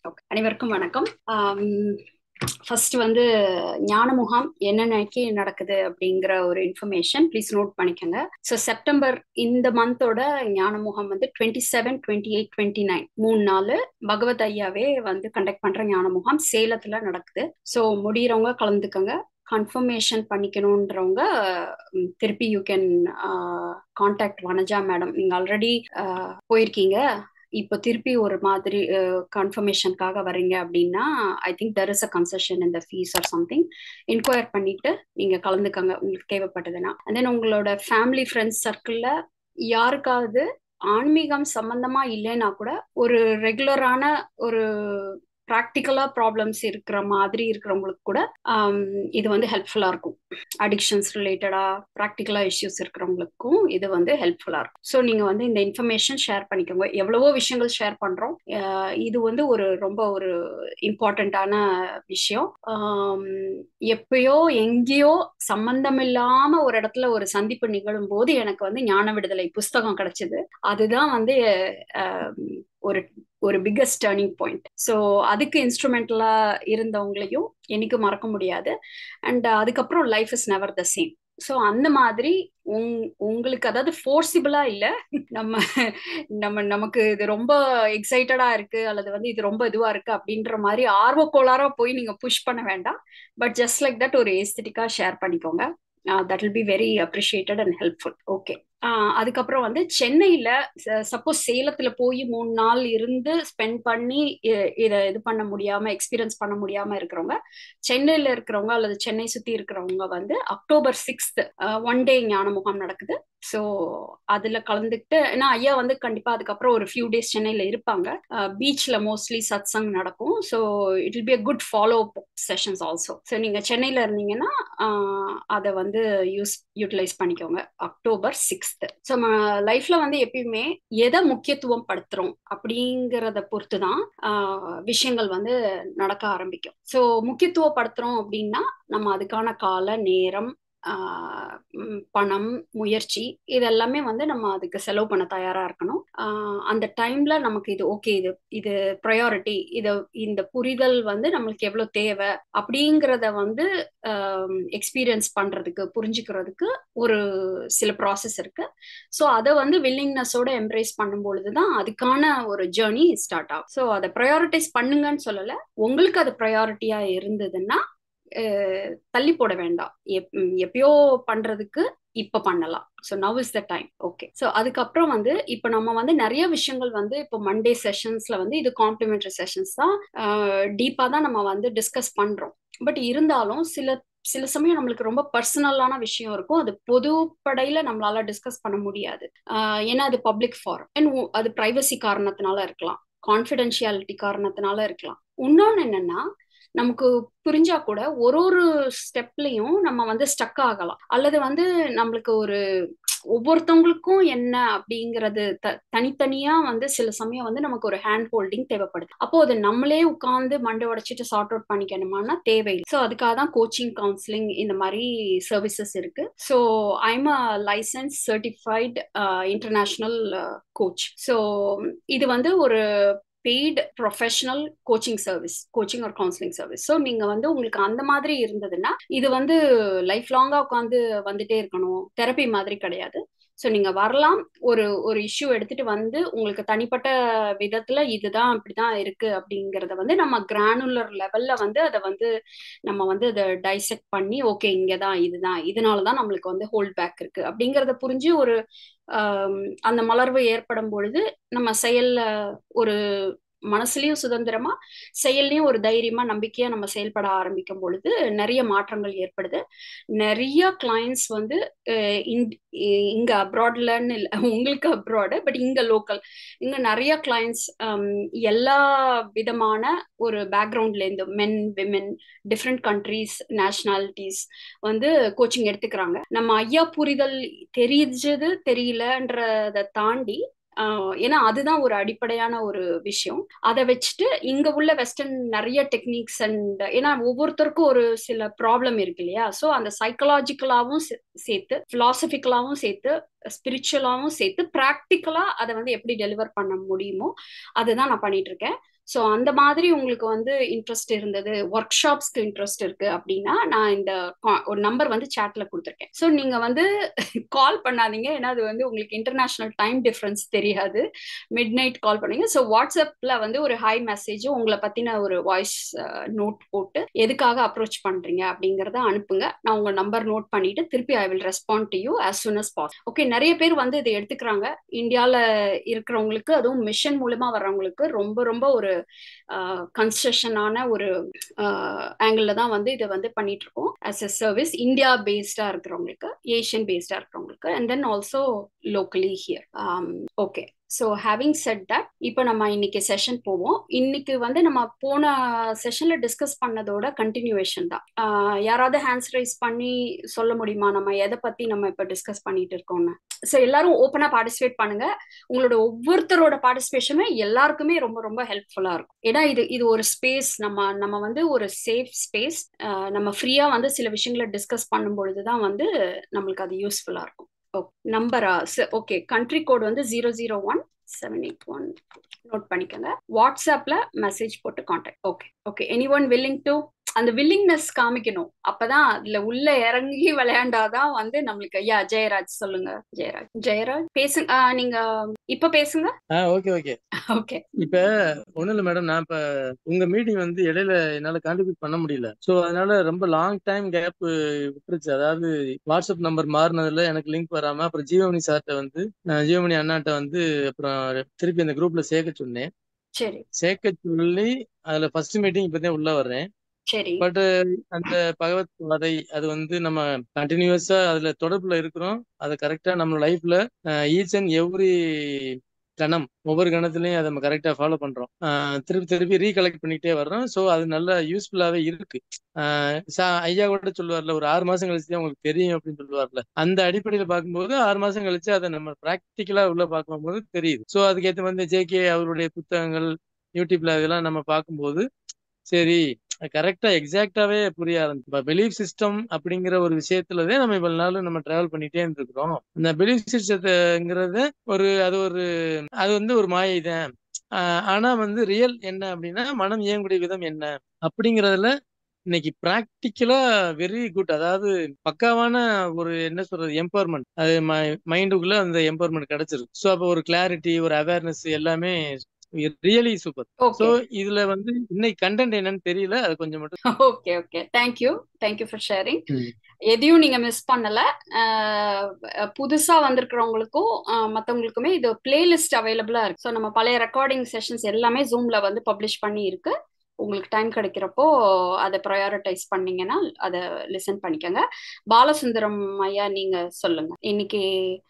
Okay அனைவருக்கும் வணக்கம் first வந்து ஞான முகாம் என்னன்னைக்கு நடக்குது அப்படிங்கிற ஒரு இன்ஃபர்மேஷன் ப்ளீஸ் நோட் பண்ணிக்கோங்க ஸோ செப்டம்பர் இந்த மந்தோட ஞான முகாம் வந்து twenty seven twenty eight twenty nine மூணு நாள் பகவத் ஐயாவே வந்து கண்டக்ட் பண்ற ஞான முகாம் சேலத்துல நடக்குது ஸோ முடியறவங்க கலந்துக்கோங்க கன்ஃபர்மேஷன் பண்ணிக்கணுன்றவங்க திருப்பி you can contact Vanaja madam நீங்க ஆல்ரெடி போயிருக்கீங்க இப்போ திருப்பி ஒரு மாதிரி கன்ஃபர்மேஷனுக்காக வரீங்க அப்படின்னா I think there is a concession இந்த ஃபீஸ் ஆர் சம்திங் என்கொயர் பண்ணிட்டு நீங்க கலந்துக்கங்க உங்களுக்கு தேவைப்பட்டதுன்னா அண்ட் தென் உங்களோட ஃபேமிலி ஃப்ரெண்ட்ஸ் சர்க்கிள்ல யாருக்காவது ஆன்மீகம் சம்பந்தமா இல்லைன்னா கூட ஒரு ரெகுலரான ஒரு ப்ராக்டிக்கலா ப்ராப்ளம்ஸ் இருக்கிற மாதிரி இருக்கிறவங்களுக்கு கூட இது வந்து ஹெல்ப்ஃபுல்லா இருக்கும் அடிக்ஷன்ஸ் ரிலேட்டடா ப்ராக்டிக்கலா இஷ்யூஸ் இருக்கிறவங்களுக்கும் இது வந்து ஹெல்ப்ஃபுல்லா இருக்கும் ஸோ நீங்க வந்து இந்த இன்ஃபர்மேஷன் ஷேர் பண்ணிக்கோங்க எவ்வளவோ விஷயங்கள் ஷேர் பண்றோம் இது வந்து ஒரு ரொம்ப ஒரு இம்பார்ட்டண்ட்டான விஷயம் எப்பயோ எங்கேயோ சம்பந்தம் இல்லாம ஒரு இடத்துல ஒரு சந்திப்பு நிகழும் போது எனக்கு வந்து ஞான விடுதலை புஸ்தகம் கிடைச்சது அதுதான் வந்து ஒரு ஒரு பிக்கஸ்ட் டேர்னிங் பாயிண்ட் ஸோ அதுக்கு இன்ஸ்ட்ருமெண்டலா இருந்தவங்களையும் எனக்கு மறக்க முடியாது அண்ட் அதுக்கப்புறம் life is never the same so அந்த மாதிரி உங் உங்களுக்கு அதாவது ஃபோர்சிபிளா இல்ல நம்ம நம்ம நமக்கு இது ரொம்ப எக்ஸைட்டடா இருக்கு அல்லது வந்து இது ரொம்ப இதுவா இருக்கு அப்படின்ற மாதிரி ஆர்வ கோளாரா போய் நீங்க புஷ் பண்ண வேண்டாம் பட் ஜஸ்ட் லைக் தட் ஒரு ஏஸ்தட்டிக்கா ஷேர் பண்ணிக்கோங்க that will be very appreciated and helpful okay அதுக்கப்புறம் வந்து சென்னையில சப்போஸ் சேலத்துல போய் மூணு நாள் இருந்து ஸ்பெண்ட் பண்ணி இதை இது பண்ண முடியாம எக்ஸ்பீரியன்ஸ் பண்ண முடியாம இருக்கிறவங்க சென்னையில இருக்கிறவங்க அல்லது சென்னை சுத்தி இருக்கிறவங்க வந்து அக்டோபர் சிக்ஸ்த் ஒன் டே ஞான முகாம் நடக்குது ஸோ அதுல கலந்துக்கிட்டு ஏன்னா ஐயா வந்து கண்டிப்பா அதுக்கப்புறம் ஒரு ஃபியூ டேஸ் சென்னையில இருப்பாங்க பீச்ல மோஸ்ட்லி சத் சங் நடக்கும் so it will be a good follow sessions also so நீங்க சென்னையில இருந்தீங்கன்னா அதை வந்து யூஸ் யூட்டிலைஸ் பண்ணிக்கோங்க அக்டோபர் சிக்ஸ்த் ஸோ நம்ம லைஃப்ல வந்து எப்பயுமே எதை முக்கியத்துவம் படுத்துறோம் அப்படிங்கிறத பொறுத்து தான் விஷயங்கள் வந்து நடக்க ஆரம்பிக்கும் ஸோ முக்கியத்துவப்படுத்துறோம் அப்படின்னா நம்ம அதுக்கான கால நேரம் பணம் முயற்சி இதெல்லாமே வந்து நம்ம அதுக்கு செலவு பண்ண தயாரா இருக்கணும் அந்த டைம்ல நமக்கு இது ஓகே இது இது ப்ரையாரிட்டி இது இந்த புரிதல் வந்து நம்மளுக்கு எவ்வளவு தேவை அப்படிங்கிறத வந்து எக்ஸ்பீரியன்ஸ் பண்றதுக்கு புரிஞ்சுக்கிறதுக்கு ஒரு சில ப்ராசஸ் இருக்கு ஸோ அதை வந்து வில்லிங்னஸோட எம்ப்ரேஸ் பண்ணும் பொழுதுதான் அதுக்கான ஒரு ஜேர்னி ஸ்டார்ட் ஆகும் ஸோ அதை ப்ரையாரிட்டைஸ் பண்ணுங்கன்னு சொல்லலை உங்களுக்கு அது ப்ரையாரிட்டியா இருந்ததுன்னா தள்ளி போட வேண்டாம் எப்பயோ பண்றதுக்கு இப்ப பண்ணலாம் so now is the time okay so அதுக்கப்புறம் வந்து இப்போ நம்ம வந்து நிறைய விஷயங்கள் வந்து இப்போ மண்டே செஷன்ஸ்ல வந்து இது காம்ப்ளிமெண்ட்ரி செஷன்ஸ் தான் டீப்பா தான் நம்ம வந்து டிஸ்கஸ் பண்றோம் பட் இருந்தாலும் சில சில சமயம் நம்மளுக்கு ரொம்ப பர்சனலான விஷயம் இருக்கும் அது பொதுப்படையில நம்மளால டிஸ்கஸ் பண்ண முடியாது ஏன்னா அது பப்ளிக் ஃபாரம் அண்ட் அது பிரைவசி காரணத்தினால இருக்கலாம் கான்ஃபிடென்ஷியாலிட்டி காரணத்தினால இருக்கலாம் இன்னொன்னு என்னன்னா நமக்கு புரிஞ்சா கூட ஒரு ஒரு ஸ்டெப்லயும் நம்ம வந்து ஸ்டக் ஆகலாம் அல்லது வந்து நம்மளுக்கு ஒரு ஒவ்வொருத்தவங்களுக்கும் என்ன அப்படிங்கிறது த தனித்தனியா வந்து சில சமயம் வந்து நமக்கு ஒரு ஹேண்ட் ஹோல்டிங் தேவைப்படுது அப்போ அது நம்மளே உட்காந்து மண்டை உடைச்சிட்டு சார்ட் அவுட் பண்ணிக்கணுமானா தேவையில்லை ஸோ அதுக்காக தான் கோச்சிங் கவுன்சிலிங் இந்த மாதிரி சர்வீசஸ் இருக்கு so I'm a licence certified international coach so இது வந்து ஒரு paid professional coaching service coaching ஒரு கவுன்சிலிங் சர்வீஸ் ஸோ நீங்க வந்து உங்களுக்கு அந்த மாதிரி இருந்ததுன்னா இது வந்து லைஃப் லாங்கா உட்காந்து வந்துட்டே இருக்கணும் தெரப்பி மாதிரி கிடையாது ஸோ நீங்க வரலாம் ஒரு ஒரு இஷ்யூ எடுத்துட்டு வந்து உங்களுக்கு தனிப்பட்ட விதத்துல இதுதான் இப்படிதான் இருக்கு அப்படிங்கறத வந்து நம்ம கிரானுலர் லெவல்ல வந்து அதை வந்து நம்ம வந்து அதை டைசெக்ட் பண்ணி ஓகே இங்கதான் இதுதான் இதனாலதான் நம்மளுக்கு வந்து ஹோல்ட் பேக் இருக்கு அப்படிங்கறத புரிஞ்சு ஒரு அந்த மலர்வு ஏற்படும் பொழுது நம்ம செயல்ல ஒரு மனசுலயும் சுதந்திரமா செயல்லையும் ஒரு தைரியமா நம்பிக்கையா நம்ம செயல்பட ஆரம்பிக்கும் பொழுது நிறைய மாற்றங்கள் ஏற்படுது நிறைய கிளைண்ட்ஸ் வந்து இங்க அப்ராட்லன்னு இல்லை உங்களுக்கு அப்ராடு பட் இங்க லோக்கல் இங்க நிறைய கிளைண்ட்ஸ் எல்லா விதமான ஒரு பேக்ரவுண்ட்ல இருந்து men women different countries nationalities வந்து கோச்சிங் எடுத்துக்கிறாங்க நம்ம ஐயா புரிதல் தெரிஞ்சது தெரியலன்றதை தாண்டி ஏன்னா அதுதான் ஒரு அடிப்படையான ஒரு விஷயம் அதை வச்சுட்டு இங்க உள்ள வெஸ்டர்ன் நிறைய டெக்னிக்ஸ் அண்ட் ஏன்னா ஒவ்வொருத்தருக்கும் ஒரு சில ப்ராப்ளம் இருக்கு இல்லையா ஸோ அந்த சைக்கலாஜிக்கலாவும் சேர்த்து பிலாசபிக்கலாவும் சேர்த்து ஸ்பிரிச்சுவலாவும் சேர்த்து ப்ராக்டிக்கலா அதை வந்து எப்படி டெலிவர் பண்ண முடியுமோ அதுதான் நான் பண்ணிட்டு இருக்கேன் ஸோ அந்த மாதிரி உங்களுக்கு வந்து இன்ட்ரெஸ்ட் இருந்தது ஒர்க் ஷாப்ஸ்க்கு இன்ட்ரெஸ்ட் இருக்கு அப்படின்னா நான் இந்த ஒரு நம்பர் வந்து சேட்ல கொடுத்துருக்கேன் ஸோ நீங்க வந்து கால் பண்ணாதீங்க ஏன்னா அது வந்து உங்களுக்கு இன்டர்நேஷனல் டைம் டிஃப்ரென்ஸ் தெரியாது மிட் நைட் கால் பண்ணுங்க ஸோ வாட்ஸ்அப்ல வந்து ஒரு ஹை மெசேஜ் உங்களை பத்தின ஒரு வாய்ஸ் நோட் போட்டு எதுக்காக அப்ரோச் பண்றீங்க அப்படிங்கறத அனுப்புங்க நான் உங்க நம்பர் நோட் பண்ணிட்டு திருப்பி I will respond to you as soon as poss okay நிறைய பேர் வந்து இதை எடுத்துக்கிறாங்க இந்தியால இருக்கிறவங்களுக்கு அதுவும் மிஷன் மூலமா வர்றவங்களுக்கு ரொம்ப ரொம்ப ஒரு கன்ஸ்ட்ரக்ஷனான ஒரு ஆங்கிள் தான் வந்து இதை வந்து பண்ணிட்டு இருக்கோம் அஸ் எ சர்வீஸ் இந்தியா பேஸ்டா இருக்கிறவங்களுக்கு ஏஷியன் பேஸ்டா இருக்கிறவங்களுக்கு and then also locally here okay so having said that இப்போ நம்ம இன்னைக்கு செஷன் போவோம் இன்னைக்கு வந்து நம்ம போன செஷன்ல டிஸ்கஸ் பண்ணதோட கண்டினியூவேஷன் தான் யாராவது ஹேண்ட்ஸ் ரைஸ் பண்ணி சொல்ல முடியுமா நம்ம எதை பத்தி நம்ம இப்போ டிஸ்கஸ் பண்ணிட்டு இருக்கோம்னு ஸோ எல்லாரும் ஓப்பனா பார்ட்டிசிபேட் பண்ணுங்க உங்களோட ஒவ்வொருத்தரோட பார்ட்டிசிபேஷனுமே எல்லாருக்குமே ரொம்ப ரொம்ப ஹெல்ப்ஃபுல்லா இருக்கும் ஏன்னா இது இது ஒரு ஸ்பேஸ் நம்ம நம்ம வந்து ஒரு சேஃப் ஸ்பேஸ் நம்ம ஃப்ரீயா வந்து சில விஷயங்களை டிஸ்கஸ் பண்ணும் பொழுது தான் வந்து நம்மளுக்கு அது யூஸ்ஃபுல்லா இருக்கும் நம்பரா ஓகே கண்ட்ரி கோட் வந்து zero zero one seven eight one note பண்ணிக்கோங்க வாட்ஸ்அப்ல மெசேஜ் போட்டு contact okay okay anyone willing to அந்த வில்லிங்னஸ் காமிக்கணும் அப்பதான் அதுல உள்ள இறங்கி விளையாண்டாதான் வந்து நம்மளுக்கு ஐயா ஜெயராஜ் சொல்லுங்க ஜெயராஜ் ஜெயராஜ் பேசுங்க நீங்க இப்ப பேசுங்க ஓகே ஓகே ஓகே இப்ப ஒண்ணு இல்ல மேடம் நான் இப்ப உங்க மீட்டிங் வந்து இடையில என்னால கான்ட்ரிபியூட் பண்ண முடியல சோ அதனால ரொம்ப லாங் டைம் கேப் விட்டுருச்சு அதாவது வாட்ஸ்அப் நம்பர் மாறினதுல எனக்கு லிங்க் வராம அப்புறம் ஜீவமணி சார்ட்ட வந்து ஜீவமணி அண்ணாட்ட வந்து அப்புறம் திருப்பி அந்த குரூப்ல சேர்க்க சொன்னேன் சரி சேர்க்க சொல்லி அதுல ஃபர்ஸ்ட் மீட்டிங் இப்பதான் உள்ள வர்றேன் சரி பட் அந்த பகவத் வதை அது வந்து நம்ம கண்டினியூஸா அதுல தொடர்புல இருக்கிறோம் அதை கரெக்டா நம்ம லைஃப்ல ஈச் அண்ட் எவ்ரி கணம் ஒவ்வொரு கணத்துலயும் அதை நம்ம கரெக்டா ஃபாலோ பண்றோம் திருப்பி திருப்பி ரீகலெக்ட் பண்ணிட்டே வர்றோம் ஸோ அது நல்ல யூஸ்ஃபுல்லாவே இருக்கு ஐயா கூட சொல்லுவார்ல ஒரு ஆறு மாசம் கழிச்சு உங்களுக்கு தெரியும் அப்படின்னு சொல்லுவார்ல அந்த அடிப்படையில பார்க்கும்போது ஆறு மாசம் கழிச்சு அதை நம்ம ப்ராக்டிக்கலா உள்ள பார்க்கும்போது தெரியுது ஸோ அதுக்கேற்ற வந்து ஜேகே அவருடைய புத்தகங்கள் யூடியூப்ல அதெல்லாம் நம்ம பார்க்கும்போது சரி கரெக்டா எக்ஸாக்டாவே புரிய ஆரம்பிச்சு பிலீஃப் சிஸ்டம் அப்படிங்கிற ஒரு விஷயத்துலதான் நம்ம இவ்வளவு நாள் நம்ம டிராவல் பண்ணிட்டே இருந்திருக்கிறோம் இந்த பிலீஃப் சிஸ்டத்துங்கிறத ஒரு அது ஒரு அது வந்து ஒரு மாயை தான் ஆனா வந்து ரியல் என்ன அப்படின்னா மனம் இயங்கக்கூடிய விதம் என்ன அப்படிங்கறதுல இன்னைக்கு ப்ராக்டிக்கலா வெரி குட் அதாவது பக்காவான ஒரு என்ன சொல்றது எம்பவர்மெண்ட் அது மைண்டுக்குள்ள அந்த எம்பவர்மெண்ட் கிடைச்சிருக்கு ஸோ அப்போ ஒரு கிளாரிட்டி ஒரு அவேர்னஸ் எல்லாமே ரியலி சூப்பர் சோ இதுல வந்து இன்னைக்கு கண்டென்ட் என்னன்னு தெரியல அது கொஞ்சம் மட்டும் okay okay thank you thank you for sharing எதையும் நீங்க மிஸ் பண்ணல புதுசா வந்திருக்கிறவங்களுக்கும் மற்றவங்களுக்குமே இது பிளேலிஸ்ட் அவைலபிளா இருக்கு ஸோ நம்ம பழைய ரெக்கார்டிங் செஷன்ஸ் எல்லாமே ஜூம்ல வந்து பப்ளிஷ் பண்ணி இருக்கு உங்களுக்கு டைம் கிடைக்கிறப்போ அதை ப்ரையாரிட்டைஸ் பண்ணீங்கன்னா அதை லிசன் பண்ணிக்கோங்க பாலசுந்தரம் ஐயா நீங்க சொல்லுங்க இன்னைக்கு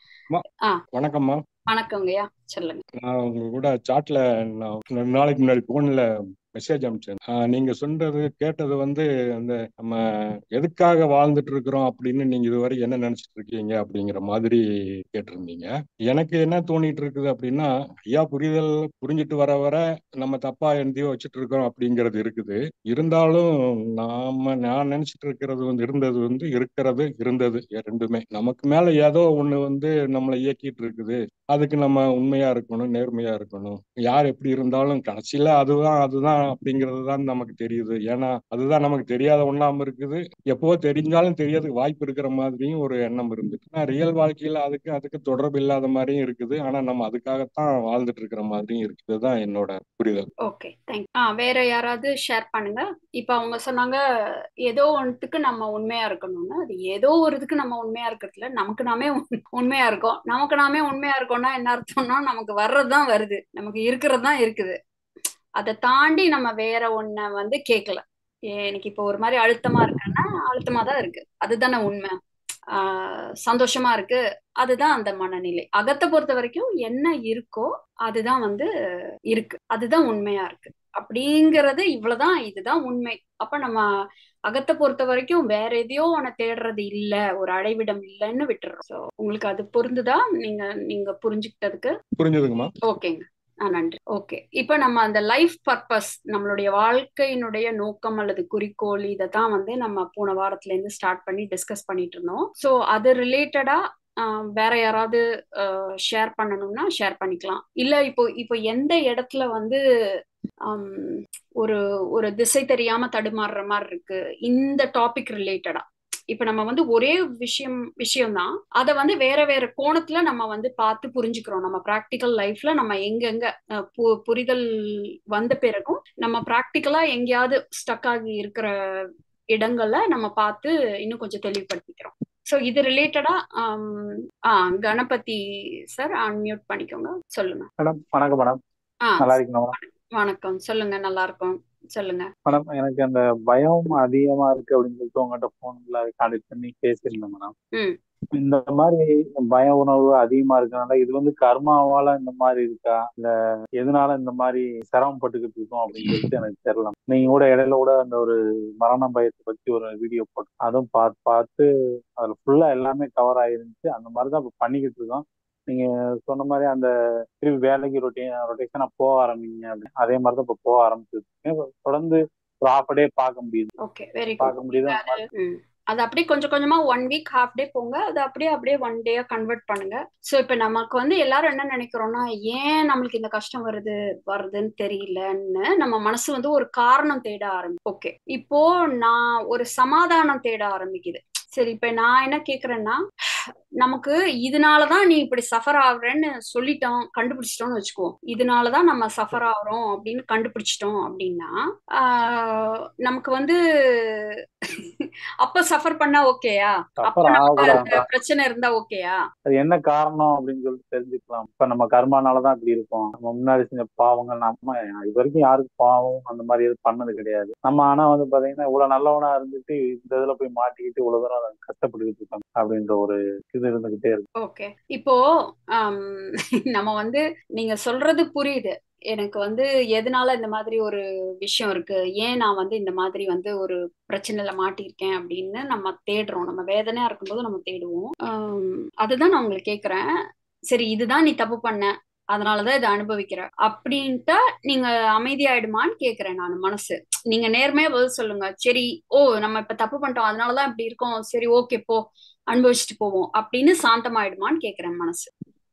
வணக்கம்மா வணக்கங்கய்யா சொல்லுங்க நான் உங்க கூட சாட்ல நான் ரெண்டு நாளைக்கு முன்னாடி போன்ல மெசேஜ் அனுப்பிச்சேன் நீங்க சொன்னது கேட்டது வந்து அந்த நம்ம எதுக்காக வாழ்ந்துட்டு இருக்கிறோம் அப்படின்னு நீங்க இதுவரை என்ன நினைச்சிட்டு இருக்கீங்க அப்படிங்கிற மாதிரி கேட்டிருந்தீங்க எனக்கு என்ன தோணிட்டு இருக்குது அப்படின்னா ஐயா புரிதல் புரிஞ்சிட்டு வர வர நம்ம தப்பா எந்தையோ வச்சுட்டு இருக்கோம் அப்படிங்கிறது இருக்குது இருந்தாலும் நாம நான் நினைச்சிட்டு இருக்கிறது வந்து இருந்தது வந்து இருக்கிறது இருந்தது ரெண்டுமே நமக்கு மேல ஏதோ ஒண்ணு வந்து நம்மளை இயக்கிட்டு இருக்குது அதுக்கு நம்ம உண்மையா இருக்கணும் நேர்மையா இருக்கணும் யார் எப்படி இருந்தாலும் கடைசியில அதுதான் அதுதான் அப்படிங்கிறது தான் நமக்கு தெரியுது ஏன்னா அதுதான் நமக்கு தெரியாத ஒண்ணாம இருக்குது எப்போ தெரிஞ்சாலும் தெரியாதுக்கு வாய்ப்பு இருக்கிற மாதிரியும் ஒரு எண்ணம் இருந்துச்சு ஆனா ரியல் வாழ்க்கையில அதுக்கு அதுக்கு தொடர்பு இல்லாத மாதிரியும் இருக்குது ஆனா நம்ம அதுக்காகத்தான் வாழ்ந்துட்டு இருக்கிற மாதிரியும் இருக்குது தான் என்னோட புரிதல் ஓகே தேங்க் ஆ வேற யாராவது ஷேர் பண்ணுங்க இப்ப அவங்க சொன்னாங்க ஏதோ ஒன்றுத்துக்கு நம்ம உண்மையா இருக்கணும்னு அது ஏதோ ஒரு இதுக்கு நம்ம உண்மையா இருக்கிறதுல நமக்கு நாமே உண்மையா இருக்கோம் நமக்கு நாமே உண்மையா இருக்கோம்னா என்ன அர்த்தம்னா நமக்கு வர்றதுதான் வருது நமக்கு இருக்கிறது தான் இருக்குது அதை தாண்டி நம்ம வேற ஒன்ன வந்து கேட்கல எனக்கு இப்போ ஒரு மாதிரி அழுத்தமா இருக்குன்னா அழுத்தமா தான் இருக்கு அதுதானே உண்மை ஆஹ் சந்தோஷமா இருக்கு அதுதான் அந்த மனநிலை அகத்தை பொறுத்த வரைக்கும் என்ன இருக்கோ அதுதான் வந்து இருக்கு அதுதான் உண்மையா இருக்கு அப்படிங்கறது இவ்வளவுதான் இதுதான் உண்மை அப்ப நம்ம அகத்தை பொறுத்த வரைக்கும் வேற எதையோ உன தேடுறது இல்ல ஒரு அடைவிடம் இல்லைன்னு விட்டுறோம் ஸோ உங்களுக்கு அது பொருந்துதா நீங்க நீங்க புரிஞ்சுக்கிட்டதுக்கு புரிஞ்சுதுங்கம்மா ஓகேங்க ஆ நன்றி ஓகே இப்போ நம்ம அந்த லைஃப் பர்பஸ் நம்மளுடைய வாழ்க்கையினுடைய நோக்கம் அல்லது குறிக்கோள் இதை தான் வந்து நம்ம போன வாரத்துல இருந்து ஸ்டார்ட் பண்ணி டிஸ்கஸ் பண்ணிட்டு இருந்தோம் ஸோ அது ரிலேட்டடா வேற யாராவது ஷேர் பண்ணணும்னா ஷேர் பண்ணிக்கலாம் இல்ல இப்போ இப்போ எந்த இடத்துல வந்து ஒரு ஒரு திசை தெரியாம தடுமாறுற மாதிரி இருக்கு இந்த டாபிக் ரிலேட்டடா இப்ப நம்ம வந்து ஒரே விஷயம் விஷயம்தான் அதை வந்து வேற வேற கோணத்துல நம்ம வந்து பார்த்து புரிஞ்சுக்கிறோம் நம்ம ப்ராக்டிக்கல் லைஃப்ல நம்ம எங்கெங்க புரிதல் வந்த பிறகும் நம்ம ப்ராக்டிக்கலா எங்கேயாவது ஸ்டக் ஆகி இருக்கிற இடங்கள்ல நம்ம பார்த்து இன்னும் கொஞ்சம் தெளிவுபடுத்திக்கிறோம் ஸோ இது ரிலேட்டடா ஆ கணபதி சார் அன்மியூட் பண்ணிக்கோங்க சொல்லுங்க மேடம் வணக்கம் மேடம் நல்லா இருக்கீங்களா மேடம் வணக்கம் சொல்லுங்க நல்லா இருக்கும் சொல்லுங்க மேடம் எனக்கு அந்த பயம் அதிகமா இருக்கு அப்படின்னு சொல்லிட்டு உங்ககிட்ட போன்ல கான்டெக்ட் பண்ணி பேசியிருந்தேன் மேடம் இந்த மாதிரி பய உணர்வு அதிகமா இருக்கனால இது வந்து கர்மாவால இந்த மாதிரி இருக்கா இல்ல எதனால இந்த மாதிரி சிரமப்பட்டுக்கிட்டு இருக்கோம் அப்படின்னு சொல்லிட்டு எனக்கு தெரியல நீங்க கூட இடையில கூட அந்த ஒரு மரண பயத்தை பத்தி ஒரு வீடியோ போட்டு அதுவும் பார்த்து பார்த்து அதுல ஃபுல்லா எல்லாமே கவர் ஆயிருந்துச்சு அந்த மாதிரிதான் இப்ப பண்ணிக்கிட்டு இருக்கோம் நீங்க சொன்ன மாதிரி அந்த திருப்பி வேலைக்கு ரொட்டே ரொட்டேஷனா போக ஆரம்பிங்க அப்படின்னு அதே மாதிரி தான் இப்போ போக ஆரம்பிச்சிருக்கீங்க தொடர்ந்து ஒரு ஹாஃப் டே பார்க்க முடியுது ஓகே வெரி பார்க்க முடியுது அது அப்படியே கொஞ்சம் கொஞ்சமா ஒன் வீக் ஹாஃப் டே போங்க அது அப்படியே அப்படியே ஒன் டேயா கன்வெர்ட் பண்ணுங்க ஸோ இப்போ நமக்கு வந்து எல்லாரும் என்ன நினைக்கிறோம்னா ஏன் நம்மளுக்கு இந்த கஷ்டம் வருது வருதுன்னு தெரியலன்னு நம்ம மனசு வந்து ஒரு காரணம் தேட ஆரம்பி ஓகே இப்போ நான் ஒரு சமாதானம் தேட ஆரம்பிக்குது சரி இப்ப நான் என்ன கேக்குறேன்னா நமக்கு இதனாலதான் நீ இப்படி சஃபர் ஆகுறேன்னு சொல்லிட்டோம் கண்டுபிடிச்சிட்டோம்னு வச்சுக்கோ இதனாலதான் நம்ம சஃபர் ஆகுறோம் அப்படின்னு கண்டுபிடிச்சிட்டோம் அப்படின்னா நமக்கு வந்து அப்ப சஃபர் பண்ணா ஓகேயா அப்ப நமக்கு பிரச்சனை இருந்தா ஓகேயா அது என்ன காரணம் அப்படின்னு சொல்லிட்டு தெரிஞ்சுக்கலாம் இப்ப நம்ம கர்மானாலதான் இப்படி இருக்கோம் நம்ம முன்னாடி செஞ்ச பாவங்கள் நம்ம இது வரைக்கும் யாருக்கு பாவம் அந்த மாதிரி எதுவும் பண்ணது கிடையாது நம்ம ஆனா வந்து பாத்தீங்கன்னா இவ்வளவு நல்லவனா இருந்துட்டு இந்த இதுல போய் மாட்டிக்கிட்டு இவ்வளவு தூரம் கஷ்டப்பட்டுக்கிட்டு இருக்கோம் அப்படின்ற ஒரு இது இருந்துகிட்டே இருக்கு ஓகே இப்போ நம்ம வந்து நீங்க சொல்றது புரியுது எனக்கு வந்து எதனால இந்த மாதிரி ஒரு விஷயம் இருக்கு ஏன் நான் வந்து இந்த மாதிரி வந்து ஒரு பிரச்சனையில மாட்டியிருக்கேன் அப்படின்னு நம்ம தேடுறோம் நம்ம வேதனையா இருக்கும்போது நம்ம தேடுவோம் அதுதான் நான் உங்களுக்கு கேக்குறேன் சரி இதுதான் நீ தப்பு பண்ண அதனாலதான் இதை அனுபவிக்கிற அப்படின்ட்டு நீங்க அமைதியாயிடுமான்னு கேக்குறேன் நான் மனசு நீங்க நேர்மையா பதில் சொல்லுங்க சரி ஓ நம்ம இப்ப தப்பு பண்ணிட்டோம் அதனாலதான் இப்படி இருக்கோம் சரி ஓகே போ அனுபவிச்சுட்டு போவோம் அப்படின்னு சாந்தமாயிடுமான்னு கேக்குறேன் மனசு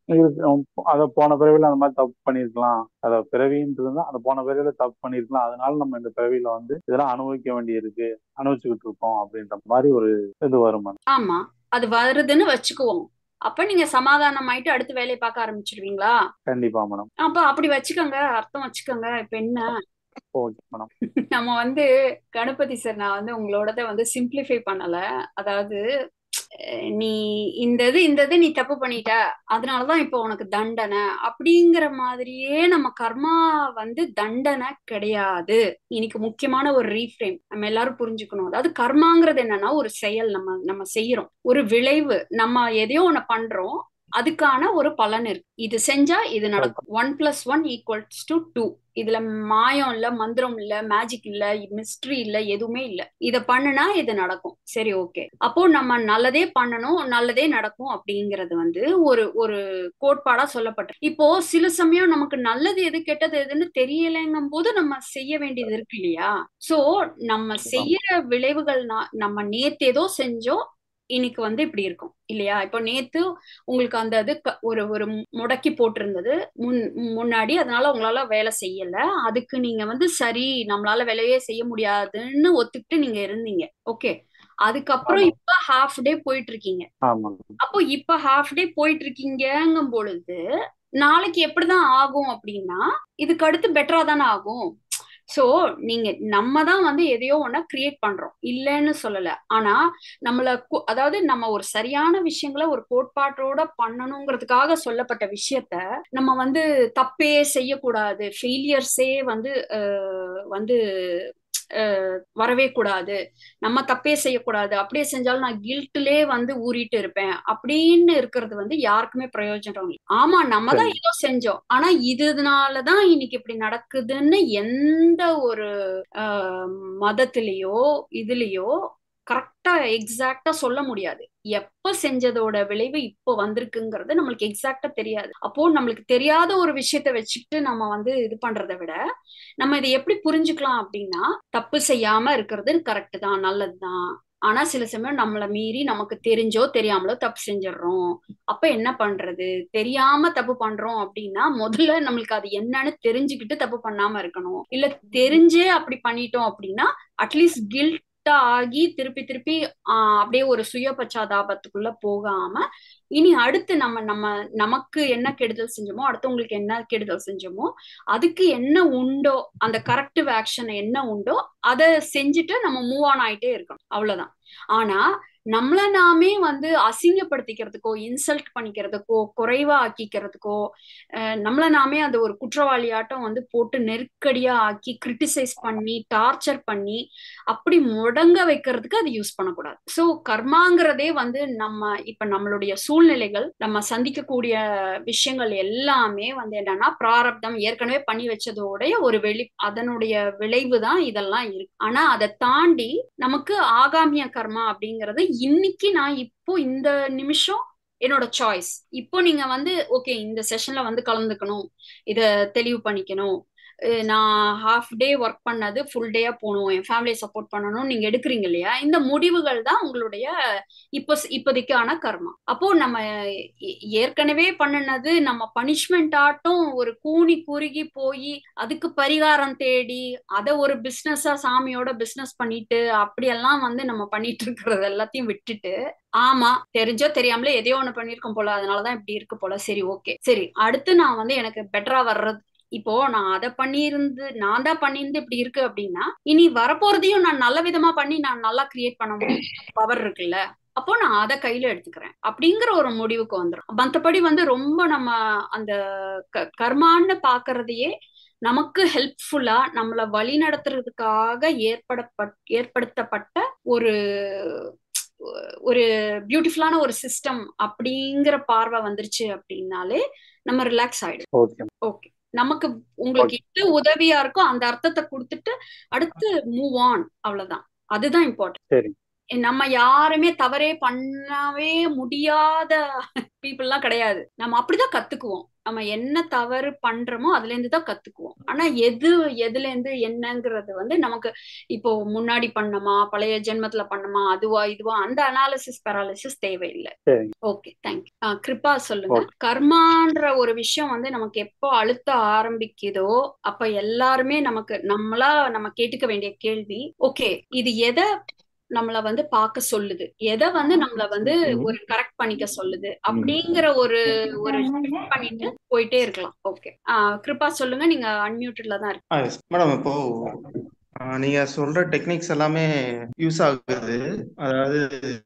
அத போன பிறவில அந்த மாதிரி தப்பு பண்ணிருக்கலாம் அத பிறவின்றது அந்த போன பிறவில தப்பு பண்ணிருக்கலாம் அதனால நம்ம இந்த பிறவியில வந்து இதெல்லாம் அனுபவிக்க வேண்டி இருக்கு அனுபவிச்சுக்கிட்டு இருக்கோம் அப்படின்ற மாதிரி ஒரு இது வரும் ஆமா அது வருதுன்னு வச்சுக்குவோம் அப்ப நீங்க சமாதானம் ஆயிட்டு அடுத்து வேலையை பார்க்க ஆரம்பிச்சிருவீங்களா கண்டிப்பா மேடம் அப்ப அப்படி வச்சுக்கோங்க அர்த்தம் வச்சுக்கோங்க இப்ப என்ன ஓகே மேடம் நம்ம வந்து கணபதி சார் நான் வந்து உங்களோடத வந்து சிம்பிளிஃபை பண்ணல அதாவது நீ இந்த இது இந்த இது நீ தப்பு பண்ணிட்ட அதனாலதான் இப்போ உனக்கு தண்டனை அப்படிங்கிற மாதிரியே நம்ம கர்மா வந்து தண்டனை கிடையாது இன்னைக்கு முக்கியமான ஒரு ரீஃப்ரேம் நம்ம எல்லாரும் புரிஞ்சுக்கணும் அதாவது கர்மாங்கிறது என்னன்னா ஒரு செயல் நம்ம நம்ம செய்யறோம் ஒரு விளைவு நம்ம எதையோ ஒண்ணு பண்றோம் அதுக்கான ஒரு பலன் இருக்கு இது செஞ்சா இது நடக்கும் one plus one equals to two இதுல மாயம் இல்ல மந்திரம் இல்ல மேஜிக் இல்ல மிஸ்ட்ரி இல்ல எதுவுமே இல்ல இத பண்ணுனா இது நடக்கும் சரி ஓகே அப்போ நம்ம நல்லதே பண்ணணும் நல்லதே நடக்கும் அப்படிங்கறது வந்து ஒரு ஒரு கோட்பாடா சொல்லப்பட்ட இப்போ சில சமயம் நமக்கு நல்லது எது கெட்டது எதுன்னு தெரியலைங்கும் போது நம்ம செய்ய வேண்டியது இருக்கு இல்லையா சோ நம்ம செய்யற விளைவுகள் நம்ம நேத்து ஏதோ செஞ்சோம் இன்னைக்கு வந்து இப்படி இருக்கும் இல்லையா இப்போ நேத்து உங்களுக்கு அந்த இது ஒரு ஒரு முடக்கி போட்டிருந்தது முன் முன்னாடி அதனால உங்களால வேலை செய்யல அதுக்கு நீங்க வந்து சரி நம்மளால வேலையே செய்ய முடியாதுன்னு ஒத்துக்கிட்டு நீங்க இருந்தீங்க ஓகே அதுக்கப்புறம் இப்ப ஹாஃப் டே போயிட்டு இருக்கீங்க அப்போ இப்ப ஹாஃப் டே போயிட்டு இருக்கீங்கங்கும் பொழுது நாளைக்கு எப்படிதான் ஆகும் அப்படின்னா இதுக்கு அடுத்து பெட்டரா தானே ஆகும் சோ நீங்க நம்ம தான் வந்து எதையோ ஒண்ணா கிரியேட் பண்றோம் இல்லைன்னு சொல்லல ஆனா நம்மள அதாவது நம்ம ஒரு சரியான விஷயங்களை ஒரு கோட்பாட்டோட பண்ணணுங்கிறதுக்காக சொல்லப்பட்ட விஷயத்த நம்ம வந்து தப்பே செய்யக்கூடாது ஃபெயிலியர்ஸே வந்து வந்து வரவே கூடாது நம்ம தப்பே செய்யக்கூடாது அப்படியே செஞ்சாலும் நான் கில்ட்லே வந்து ஊறிட்டு இருப்பேன் அப்படின்னு இருக்கிறது வந்து யாருக்குமே பிரயோஜனம் இல்லை ஆமா நம்ம தான் ஏதோ செஞ்சோம் ஆனா இதுனாலதான் இன்னைக்கு இப்படி நடக்குதுன்னு எந்த ஒரு மதத்திலேயோ இதுலயோ கரெக்டா எக்ஸாக்டா சொல்ல முடியாது எப்ப செஞ்சதோட விளைவு இப்போ வந்திருக்குங்கிறது நம்மளுக்கு எக்ஸாக்டா தெரியாது அப்போ நம்மளுக்கு தெரியாத ஒரு விஷயத்த வச்சுக்கிட்டு நம்ம வந்து இது பண்றதை விட நம்ம இதை எப்படி புரிஞ்சுக்கலாம் அப்படின்னா தப்பு செய்யாம இருக்கிறது கரெக்ட் தான் நல்லதுதான் ஆனா சில சமயம் நம்மள மீறி நமக்கு தெரிஞ்சோ தெரியாமலோ தப்பு செஞ்சிடுறோம் அப்ப என்ன பண்றது தெரியாம தப்பு பண்றோம் அப்படின்னா முதல்ல நம்மளுக்கு அது என்னன்னு தெரிஞ்சுக்கிட்டு தப்பு பண்ணாம இருக்கணும் இல்ல தெரிஞ்சே அப்படி பண்ணிட்டோம் அப்படின்னா அட்லீஸ்ட் கில்ட் ஆகி திருப்பி திருப்பி ஆஹ் அப்படியே ஒரு சுய பச்சாதாபத்துக்குள்ள போகாம இனி அடுத்து நம்ம நம்ம நமக்கு என்ன கெடுதல் செஞ்சோமோ அடுத்தவங்களுக்கு என்ன கெடுதல் செஞ்சோமோ அதுக்கு என்ன உண்டோ அந்த கரெக்டிவ் ஆக்ஷன் என்ன உண்டோ அதை செஞ்சுட்டு நம்ம மூவ் ஆன் ஆயிட்டே இருக்கணும் அவ்வளவுதான் ஆனா நம்மள நாமே வந்து அசிங்கப்படுத்திக்கிறதுக்கோ இன்சல்ட் பண்ணிக்கிறதுக்கோ குறைவா ஆக்கிக்கிறதுக்கோ நம்மள நாமே அந்த ஒரு குற்றவாளியாட்டம் வந்து போட்டு நெருக்கடியா ஆக்கி கிரிட்டிசைஸ் பண்ணி டார்ச்சர் பண்ணி அப்படி முடங்க வைக்கிறதுக்கு அது யூஸ் பண்ணக்கூடாது ஸோ கர்மாங்கிறதே வந்து நம்ம இப்ப நம்மளுடைய சூழ்நிலைகள் நம்ம சந்திக்கக்கூடிய விஷயங்கள் எல்லாமே வந்து என்னன்னா பிராரப்தம் ஏற்கனவே பண்ணி வச்சதோடைய ஒரு வெளி அதனுடைய விளைவு தான் இதெல்லாம் இருக்கு ஆனா அதை தாண்டி நமக்கு ஆகாமிய கர்மா அப்படிங்கறது இன்னைக்கு நான் இப்போ இந்த நிமிஷம் என்னோட சாய்ஸ் இப்போ நீங்க வந்து ஓகே இந்த செஷன்ல வந்து கலந்துக்கணும் இத தெளிவு பண்ணிக்கணும் நான் ஹாஃப் டே ஒர்க் பண்ணது ஃபுல் டேயா போகணும் என் ஃபேமிலியை சப்போர்ட் பண்ணணும் நீங்க எடுக்கிறீங்க இல்லையா இந்த முடிவுகள் தான் உங்களுடைய இப்போ இப்போதைக்கான கர்மா அப்போ நம்ம ஏற்கனவே பண்ணினது நம்ம பனிஷ்மெண்ட் ஆட்டும் ஒரு கூனி குறுகி போய் அதுக்கு பரிகாரம் தேடி அதை ஒரு பிஸ்னஸா சாமியோட பிஸ்னஸ் பண்ணிட்டு அப்படியெல்லாம் வந்து நம்ம பண்ணிட்டு இருக்கிறது எல்லாத்தையும் விட்டுட்டு ஆமா தெரிஞ்சோ தெரியாமலே எதையோ ஒண்ணு பண்ணிருக்கோம் போல அதனாலதான் இப்படி இருக்கு போல சரி ஓகே சரி அடுத்து நான் வந்து எனக்கு பெட்டரா வர்றது இப்போ நான் அதை பண்ணியிருந்து நான் தான் பண்ணியிருந்து இப்படி இருக்கு அப்படின்னா இனி வரப்போறதையும் நான் நல்ல விதமா பண்ணி நான் நல்லா கிரியேட் பண்ண முடியும் பவர் இருக்குல்ல அப்போ நான் அதை கையில எடுத்துக்கிறேன் அப்படிங்கிற ஒரு முடிவுக்கு வந்துடும் மற்றபடி வந்து ரொம்ப நம்ம அந்த கர்மான்னு பாக்குறதையே நமக்கு ஹெல்ப்ஃபுல்லா நம்மளை வழி நடத்துறதுக்காக ஏற்படப்பட் ஏற்படுத்தப்பட்ட ஒரு ஒரு பியூட்டிஃபுல்லான ஒரு சிஸ்டம் அப்படிங்கிற பார்வை வந்துருச்சு அப்படின்னாலே நம்ம ரிலாக்ஸ் ஆயிடும் ஓகே நமக்கு உங்களுக்கு எது உதவியா இருக்கோ அந்த அர்த்தத்தை கொடுத்துட்டு அடுத்து மூவ் ஆன் அவ்வளவுதான் அதுதான் இம்பார்ட்டன்ட் நம்ம யாருமே தவறே பண்ணவே முடியாத பீப்புள்லாம் கிடையாது நம்ம அப்படிதான் கத்துக்குவோம் நம்ம என்ன தவறு பண்றோமோ அதுல இருந்து தான் கத்துக்குவோம் ஆனா எது எதுல இருந்து என்னங்கிறது வந்து நமக்கு இப்போ முன்னாடி பண்ணமா பழைய ஜென்மத்துல பண்ணமா அதுவா இதுவா அந்த அனாலிசிஸ் பேராலிசிஸ் தேவையில்லை ஓகே தேங்க்யூ கிருப்பா சொல்லுங்க கர்மான்ற ஒரு விஷயம் வந்து நமக்கு எப்போ அழுத்த ஆரம்பிக்குதோ அப்ப எல்லாருமே நமக்கு நம்மளா நம்ம கேட்டுக்க வேண்டிய கேள்வி ஓகே இது எதை நம்மள வந்து பார்க்க சொல்லுது எதை வந்து நம்மள வந்து ஒரு கரெக்ட் பண்ணிக்க சொல்லுது அப்படிங்கிற ஒரு ஒரு பண்ணிட்டு போயிட்டே இருக்கலாம் ஓகே கிருப்பா சொல்லுங்க நீங்க அன்மியூட்டட்ல தான் இருக்கு மேடம் இப்போ நீங்க சொல்ற டெக்னிக்ஸ் எல்லாமே யூஸ் ஆகுது அதாவது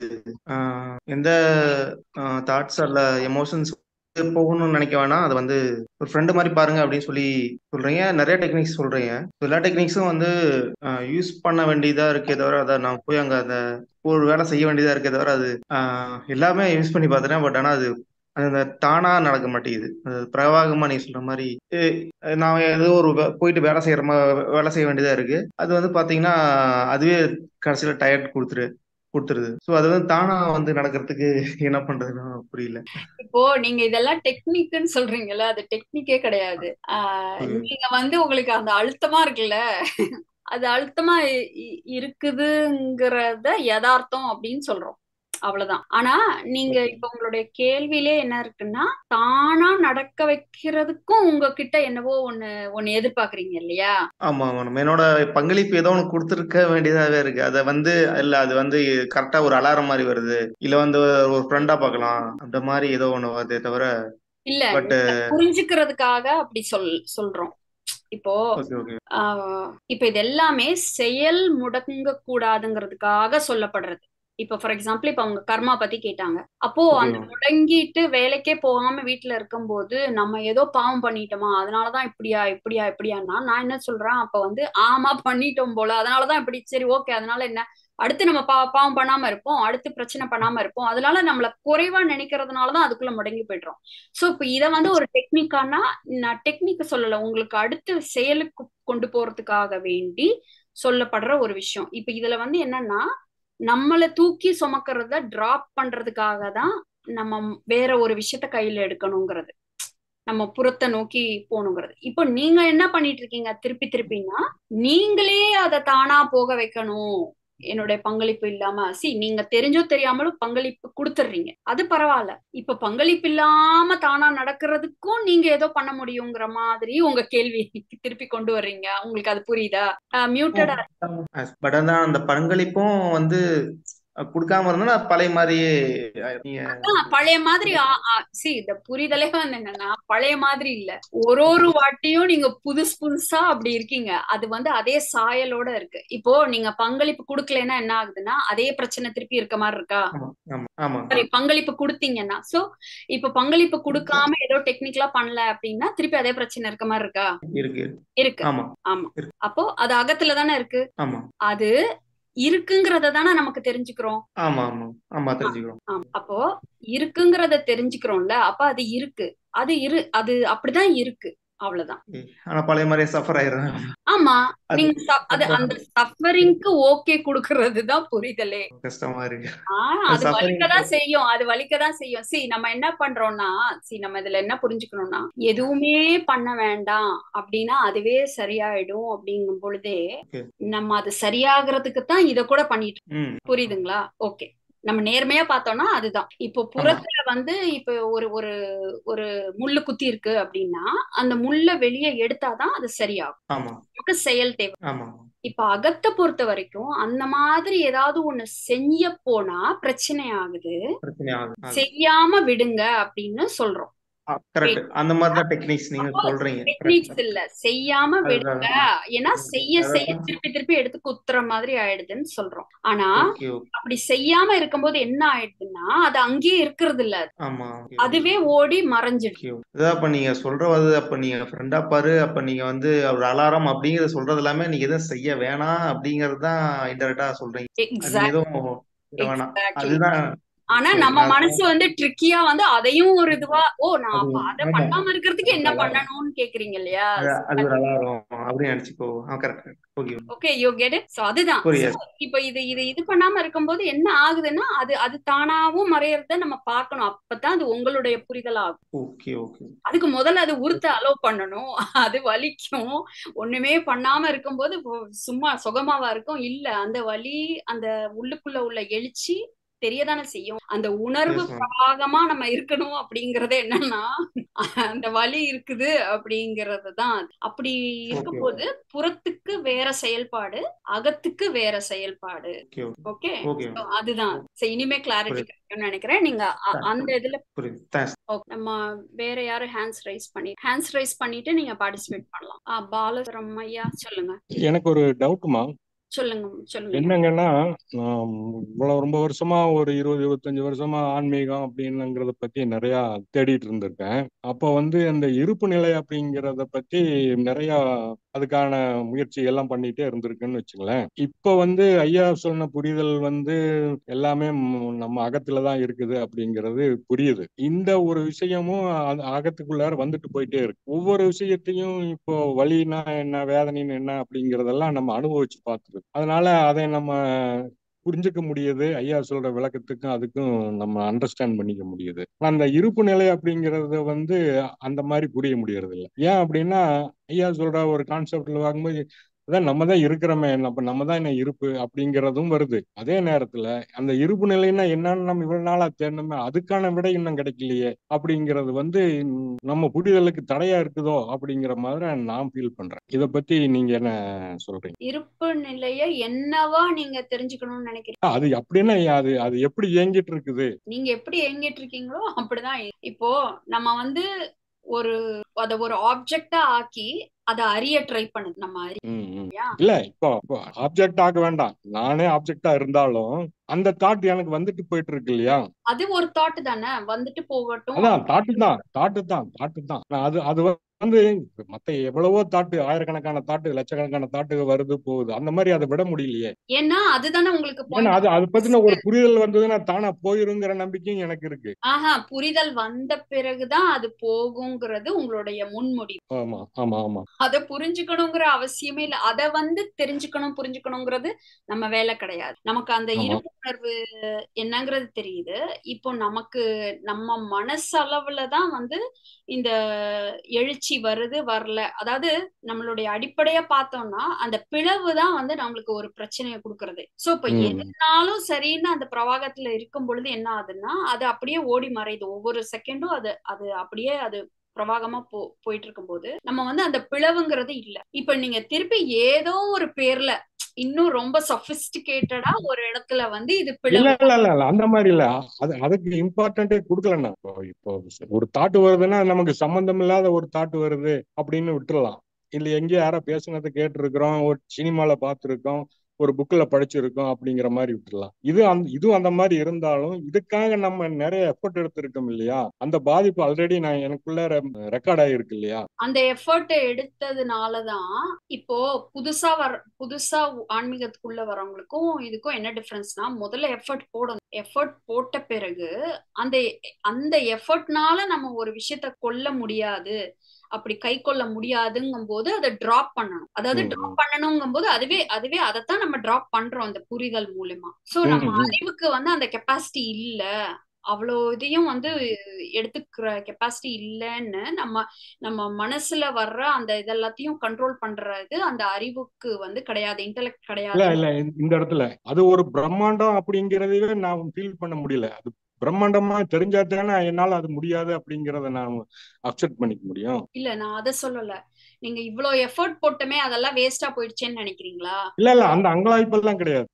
எந்த தாட்ஸ் அல்ல எமோஷன்ஸ் போகணும்னு நினைக்க வேணாம் அது வந்து ஒரு ஃப்ரெண்டு மாதிரி பாருங்க அப்படின்னு சொல்லி சொல்றீங்க நிறைய டெக்னிக்ஸ் சொல்றீங்க எல்லா டெக்னிக்ஸும் வந்து யூஸ் பண்ண வேண்டியதா இருக்கே தவிர அதை நான் போய் அங்க அந்த ஒரு வேலை செய்ய வேண்டியதா இருக்கே தவிர அது எல்லாமே யூஸ் பண்ணி பார்த்துட்டேன் பட் ஆனால் அது அந்த தானா நடக்க மாட்டேங்குது அது பிரவாகமா நீ சொல்ற மாதிரி நான் ஏதோ ஒரு போயிட்டு வேலை செய்யற வேலை செய்ய வேண்டியதா இருக்கு அது வந்து பாத்தீங்கன்னா அதுவே கடைசியில டயர்ட் கொடுத்துரு கொடுத்துருது ஸோ அது வந்து தானா வந்து நடக்கிறதுக்கு என்ன பண்றதுன்னு புரியல இப்போ நீங்க இதெல்லாம் டெக்னிக்னு சொல்றீங்கல்ல அது டெக்னிக்கே கிடையாது நீங்க வந்து உங்களுக்கு அந்த அழுத்தமா இருக்குல்ல அது அழுத்தமா இருக்குதுங்கிறத யதார்த்தம் அப்படின்னு சொல்றோம் அவ்வளவுதான் ஆனா நீங்க இப்ப உங்களுடைய கேள்வியிலே என்ன இருக்குன்னா தானா நடக்க வைக்கிறதுக்கும் உங்ககிட்ட என்னவோ ஒண்ணு ஒண்ணு எதிர்பார்க்கறீங்க இல்லையா ஆமா மேடம் என்னோட பங்களிப்பு ஏதோ ஒண்ணு கொடுத்துருக்க வேண்டியதாவே இருக்கு அதை வந்து இல்ல அது வந்து கரெக்டா ஒரு அலாரம் மாதிரி வருது இல்ல வந்து ஒரு ஃப்ரெண்டா பார்க்கலாம் அந்த மாதிரி ஏதோ ஒண்ணு வருதே தவிர இல்ல புரிஞ்சுக்கிறதுக்காக அப்படி சொல் சொல்றோம் இப்போ இப்ப இது எல்லாமே செயல் முடங்க கூடாதுங்கிறதுக்காக சொல்லப்படுறது இப்ப ஃபார் எக்ஸாம்பிள் இப்ப அவங்க கர்மா பத்தி கேட்டாங்க அப்போ அந்த முடங்கிட்டு வேலைக்கே போகாம வீட்டுல இருக்கும்போது நம்ம ஏதோ பாவம் பண்ணிட்டோமா அதனாலதான் இப்படியா இப்படியா இப்படியான்னா நான் என்ன சொல்றேன் அப்ப வந்து ஆமா பண்ணிட்டோம் போல அதனாலதான் இப்படி சரி ஓகே அதனால என்ன அடுத்து நம்ம பா பாவம் பண்ணாம இருப்போம் அடுத்து பிரச்சனை பண்ணாம இருப்போம் அதனால நம்மள குறைவா நினைக்கிறதுனாலதான் அதுக்குள்ள முடங்கி போயிடுறோம் சோ இப்ப இத வந்து ஒரு டெக்னிக்கானா நான் டெக்னிக்க சொல்லல உங்களுக்கு அடுத்து செயலுக்கு கொண்டு போறதுக்காக வேண்டி சொல்லப்படுற ஒரு விஷயம் இப்ப இதுல வந்து என்னன்னா நம்மளை தூக்கி சுமக்கிறத டிராப் பண்றதுக்காக தான் நம்ம வேற ஒரு விஷயத்த கையில எடுக்கணுங்கிறது நம்ம புறத்தை நோக்கி போகணுங்கிறது இப்போ நீங்க என்ன பண்ணிட்டு இருக்கீங்க திருப்பி திருப்பின்னா நீங்களே அதை தானா போக வைக்கணும் என்னுடைய பங்களிப்பு இல்லாம சி நீங்க தெரிஞ்சோ தெரியாமலும் பங்களிப்பு கொடுத்துடுறீங்க அது பரவாயில்ல இப்ப பங்களிப்பு இல்லாம தானா நடக்கிறதுக்கும் நீங்க ஏதோ பண்ண முடியுங்கிற மாதிரி உங்க கேள்வி திருப்பி கொண்டு வர்றீங்க உங்களுக்கு அது புரியுதா மியூட்டடா பட் அதான் அந்த பங்களிப்பும் வந்து கொடுக்காம இருந்தா பழைய மாதிரியே பழைய மாதிரி சி இந்த புரிதலே வந்து என்னன்னா பழைய மாதிரி இல்ல ஒரு ஒரு வாட்டியும் நீங்க புதுசு புதுசா அப்படி இருக்கீங்க அது வந்து அதே சாயலோட இருக்கு இப்போ நீங்க பங்களிப்பு கொடுக்கலன்னா என்ன ஆகுதுன்னா அதே பிரச்சனை திருப்பி இருக்க மாதிரி இருக்கா சரி பங்களிப்பு கொடுத்தீங்கன்னா சோ இப்ப பங்களிப்பு கொடுக்காம ஏதோ டெக்னிக்கலா பண்ணல அப்படின்னா திருப்பி அதே பிரச்சனை இருக்க மாதிரி இருக்கா இருக்கு இருக்கு ஆமா அப்போ அது அகத்துல தானே இருக்கு அது இருக்குங்கிறத தானே நமக்கு தெரிஞ்சுக்கிறோம் ஆமா ஆமா ஆமா தெரிஞ்சுக்கிறோம் அப்போ இருக்குங்கிறத தெரிஞ்சுக்கிறோம்ல அப்ப அது இருக்கு அது இரு அது அப்படிதான் இருக்கு அவ்வளவுதான் ஆனா பழைய மாதிரியே சஃபர் ஆயிடுறேன் ஆமா நீங்க அது அந்த சஃபரிங்க்கு ஓகே குடுக்கறதுதான் புரிதலே கஷ்டமா இருக்கு ஆஹ் அது வலிக்கதான் செய்யும் அது வலிக்கதான் செய்யும் சி நம்ம என்ன பண்றோம்னா சி நம்ம இதுல என்ன புரிஞ்சுக்கணும்னா எதுவுமே பண்ண வேண்டாம் அப்படின்னா அதுவே சரியாயிடும் அப்படிங்கும் பொழுதே நம்ம அது சரியாகிறதுக்கு தான் இத கூட பண்ணிட்டு புரியுதுங்களா ஓகே நம்ம நேர்மையா பார்த்தோம்னா அதுதான் இப்போ புறத்துல வந்து இப்ப ஒரு ஒரு ஒரு முள்ளு குத்தி இருக்கு அப்படின்னா அந்த முள்ள வெளியே எடுத்தாதான் அது சரியாகும் நமக்கு செயல் தேவை இப்ப அகத்தை பொறுத்த வரைக்கும் அந்த மாதிரி ஏதாவது ஒண்ணு செய்ய போனா பிரச்சனை ஆகுது செய்யாம விடுங்க அப்படின்னு சொல்றோம் கரெக்ட் அந்த மாதிரி தான் டெக்னிக்ஸ் நீங்க சொல்றீங்க டெக்னிக்ஸ் இல்ல செய்யாம விடுங்க ஏன்னா செய்ய செய்ய திருப்பி திருப்பி எடுத்து குத்துற மாதிரி ஆயிடுதுன்னு சொல்றோம் ஆனா அப்படி செய்யாம இருக்கும்போது என்ன ஆயிடுதுன்னா அது அங்கேயே இருக்கிறது இல்ல அதுவே ஓடி மறைஞ்சிடும் அதான் அப்ப நீங்க சொல்றது அப்ப நீங்க ஃப்ரெண்டா பாரு அப்ப நீங்க வந்து ஒரு அலாரம் அப்படிங்கறத சொல்றது எல்லாமே நீங்க எதுவும் செய்ய வேணாம் அப்படிங்கறது தான் இன்டெரக்டா சொல்றீங்க எதுவும் வேணாம் அதுதான் ஆனா நம்ம மனசு வந்து ட்ரிக்கியா வந்து அதையும் ஒரு இதுவா ஓ நான் அப்ப அதை பண்ணாம இருக்கிறதுக்கு என்ன பண்ணணும்னு கேக்குறீங்க இல்லையா அது ஒரு அலாரம் அப்படி நினைச்சுக்கோ correct okay you get it so அதுதான் இப்ப இது இது இது பண்ணாம இருக்கும்போது என்ன ஆகுதுன்னா அது அது தானாவும் மறையறத நம்ம பார்க்கணும் அப்பதான் அது உங்களுடைய புரிதல் ஆகும் ஓகே ஓகே அதுக்கு முதல்ல அது உறுத்த அலோவ் பண்ணணும் அது வலிக்கும் ஒண்ணுமே பண்ணாம இருக்கும்போது சும்மா சுகமாவா இருக்கும் இல்ல அந்த வலி அந்த உள்ளுக்குள்ள உள்ள எழுச்சி தெரியதானே செய்யும் அந்த உணர்வு பாகமா நம்ம இருக்கணும் அப்படிங்கறது என்னன்னா அந்த வலி இருக்குது அப்படிங்கறது தான் அப்படி இருக்கும்போது புறத்துக்கு வேற செயல்பாடு அகத்துக்கு வேற செயல்பாடு ஓகே அதுதான் இனிமே கிளாரிட்டி கிடைக்கும்னு நினைக்கிறேன் நீங்க அந்த இதுல நம்ம வேற யாரும் ஹேண்ட்ஸ் ரைஸ் பண்ணி ஹேண்ட்ஸ் ரைஸ் பண்ணிட்டு நீங்க பார்ட்டிசிபேட் பண்ணலாம் பாலசுரம் ஐயா சொல்லுங்க எனக்கு ஒரு டவுட்மா சொல்லுங்க சொல்லுங்க என்னங்கன்னா இவ்வளவு ரொம்ப வருஷமா ஒரு இருபது இருபத்தஞ்சு வருஷமா ஆன்மீகம் அப்படின்னுங்கிறத பத்தி நிறைய தேடிட்டு இருந்திருக்கேன் அப்போ வந்து அந்த இருப்பு நிலை அப்படிங்கிறத பத்தி நிறைய அதுக்கான முயற்சி எல்லாம் பண்ணிட்டே இருந்திருக்குன்னு வச்சுங்களேன் இப்போ வந்து ஐயா சொன்ன புரிதல் வந்து எல்லாமே நம்ம அகத்துலதான் இருக்குது அப்படிங்கிறது புரியுது இந்த ஒரு விஷயமும் அகத்துக்குள்ளார வந்துட்டு போயிட்டே இருக்கு ஒவ்வொரு விஷயத்தையும் இப்போ வலினா என்ன வேதனைன்னு என்ன அப்படிங்கறதெல்லாம் நம்ம அனுபவிச்சு பார்த்துருக்கு அதனால அதை நம்ம புரிஞ்சுக்க முடியுது ஐயா சொல்ற விளக்கத்துக்கும் அதுக்கும் நம்ம அண்டர்ஸ்டாண்ட் பண்ணிக்க முடியுது அந்த இருப்பு நிலை அப்படிங்கறது வந்து அந்த மாதிரி புரிய முடியறது இல்லை ஏன் அப்படின்னா ஐயா சொல்ற ஒரு கான்செப்ட்ல வாங்கும்போது அதான் நம்ம தான் இருக்கிறோமே அப்ப நம்ம தான் என்ன இருப்பு அப்படிங்கிறதும் வருது அதே நேரத்துல அந்த இருப்பு நிலைன்னா என்னன்னு நம்ம இவ்வளவு நாளா தேடணுமே அதுக்கான விடை இன்னும் கிடைக்கலையே அப்படிங்கிறது வந்து நம்ம புரிதலுக்கு தடையா இருக்குதோ அப்படிங்கிற மாதிரி நான் ஃபீல் பண்றேன் இத பத்தி நீங்க என்ன சொல்றீங்க இருப்பு நிலைய என்னவா நீங்க தெரிஞ்சுக்கணும்னு நினைக்கிறீங்க அது அப்படின்னா அது அது எப்படி இயங்கிட்டு இருக்குது நீங்க எப்படி இயங்கிட்டு இருக்கீங்களோ அப்படிதான் இப்போ நம்ம வந்து ஒரு அத ஒரு ஆப்ஜெக்டா ஆக்கி அதை அறிய ட்ரை பண்ணுது நம்ம இல்ல இப்போ ஆப்ஜெக்ட் ஆக வேண்டாம் நானே ஆப்ஜெக்டா இருந்தாலும் அந்த தாட் எனக்கு வந்துட்டு போயிட்டு இருக்கு இல்லையா அது ஒரு தாட் தானே வந்துட்டு போகட்டும் அதான் தாட்டு தான் தாட்டு தான் தாட்டு தான் அது அது வந்து மத்த எவ்வளவோ தாட்டு ஆயிரக்கணக்கான தாட்டு லட்சக்கணக்கான தாட்டு வருது போகுது அந்த மாதிரி அதை விட முடியலையே ஏன்னா அதுதானே உங்களுக்கு ஏன்னா அது அதை பத்தின ஒரு புரிதல் வந்ததுன்னா தானா போயிருங்கிற நம்பிக்கையும் எனக்கு இருக்கு ஆஹா புரிதல் வந்த பிறகுதான் அது போகுங்கிறது உங்களுடைய முன்முடிவு ஆமா ஆமா ஆமா அதை புரிஞ்சுக்கணுங்கிற அவசியமே இல்ல அதை வந்து தெரிஞ்சுக்கணும் புரிஞ்சுக்கணுங்கிறது நம்ம வேலை கிடையாது நமக்கு அந்த இருப்புணர்வு என்னங்கிறது தெரியுது இப்போ நமக்கு நம்ம மனசளவுல தான் வந்து இந்த எழுச்சி வளர்ச்சி வருது வரல அதாவது நம்மளுடைய அடிப்படையா பார்த்தோம்னா அந்த பிளவு தான் வந்து நம்மளுக்கு ஒரு பிரச்சனையை கொடுக்கறது சோ இப்ப எதுனாலும் சரின்னு அந்த பிரவாகத்துல இருக்கும் பொழுது என்ன ஆகுதுன்னா அது அப்படியே ஓடி மறையுது ஒவ்வொரு செகண்டும் அது அது அப்படியே அது பிரவாகமா போ போயிட்டு இருக்கும்போது நம்ம வந்து அந்த பிளவுங்கிறது இல்ல இப்ப நீங்க திருப்பி ஏதோ ஒரு பேர்ல இன்னும் ரொம்ப சொபிஸ்டிகேட்டடா ஒரு இடத்துல வந்து இது இல்ல பிளவு இல்ல இல்ல இல்ல அந்த மாதிரி இல்ல அது அதுக்கு இம்பார்ட்டன்டே கொடுக்கலண்ணா இப்போ இப்போ ஒரு தாட்டு வருதுன்னா நமக்கு சம்பந்தம் இல்லாத ஒரு தாட்டு வருது அப்படின்னு விட்டுறலாம் இல்ல எங்கேயோ யாரோ பேசுனதை கேட்டிருக்கிறோம் ஒரு சினிமால பார்த்துருக்கோம் ஒரு புக்ல படிச்சிருக்கோம் அப்படிங்கிற மாதிரி விட்டுறலாம் இது அந்த இதுவும் அந்த மாதிரி இருந்தாலும் இதுக்காக நம்ம நிறைய எஃபர்ட் எடுத்திருக்கோம் இல்லையா அந்த பாதிப்பு ஆல்ரெடி நான் எனக்குள்ள ரெக்கார்ட் ஆகிருக்கு இல்லையா அந்த எஃபர்ட் எடுத்ததுனாலதான் இப்போ புதுசா வர புதுசா ஆன்மீகத்துக்குள்ள வரவங்களுக்கும் இதுக்கும் என்ன டிஃபரன்ஸ்னா முதல்ல எஃபர்ட் போடணும் எஃபர்ட் போட்ட பிறகு அந்த அந்த எஃபர்ட்னால நம்ம ஒரு விஷயத்த கொல்ல முடியாது அப்படி கை கொள்ள முடியாதுங்கும் போது அதை டிராப் பண்ணணும் அதாவது டிராப் பண்ணணுங்கும் போது அதுவே அதுவே அதைத்தான் நம்ம டிராப் பண்றோம் அந்த புரிதல் மூலியமா சோ நம்ம அறிவுக்கு வந்து அந்த கெப்பாசிட்டி இல்ல அவ்வளோ இதையும் வந்து எடுத்துக்கிற கெப்பாசிட்டி இல்லைன்னு நம்ம நம்ம மனசுல வர்ற அந்த இதெல்லாத்தையும் கண்ட்ரோல் பண்றது அந்த அறிவுக்கு வந்து கிடையாது இன்டெலெக்ட் கிடையாது இல்ல இல்ல இந்த இடத்துல அது ஒரு பிரம்மாண்டம் அப்படிங்கறதையே நான் ஃபீல் பண்ண முடியல அது பிரம்மாண்டமா தெரிஞ்சா தானே என்னால அது முடியாது அப்படிங்கறத நான் அக்செப்ட் பண்ணிக்க முடியும் இல்ல நான் அதை சொல்லல நீங்க இவ்வளவு எஃபர்ட் போட்டுமே அதெல்லாம் வேஸ்டா போயிடுச்சேன்னு நினைக்கிறீங்களா இல்ல இல்ல அந்த அங்கலாய்ப்பெல்லாம் கிடையாது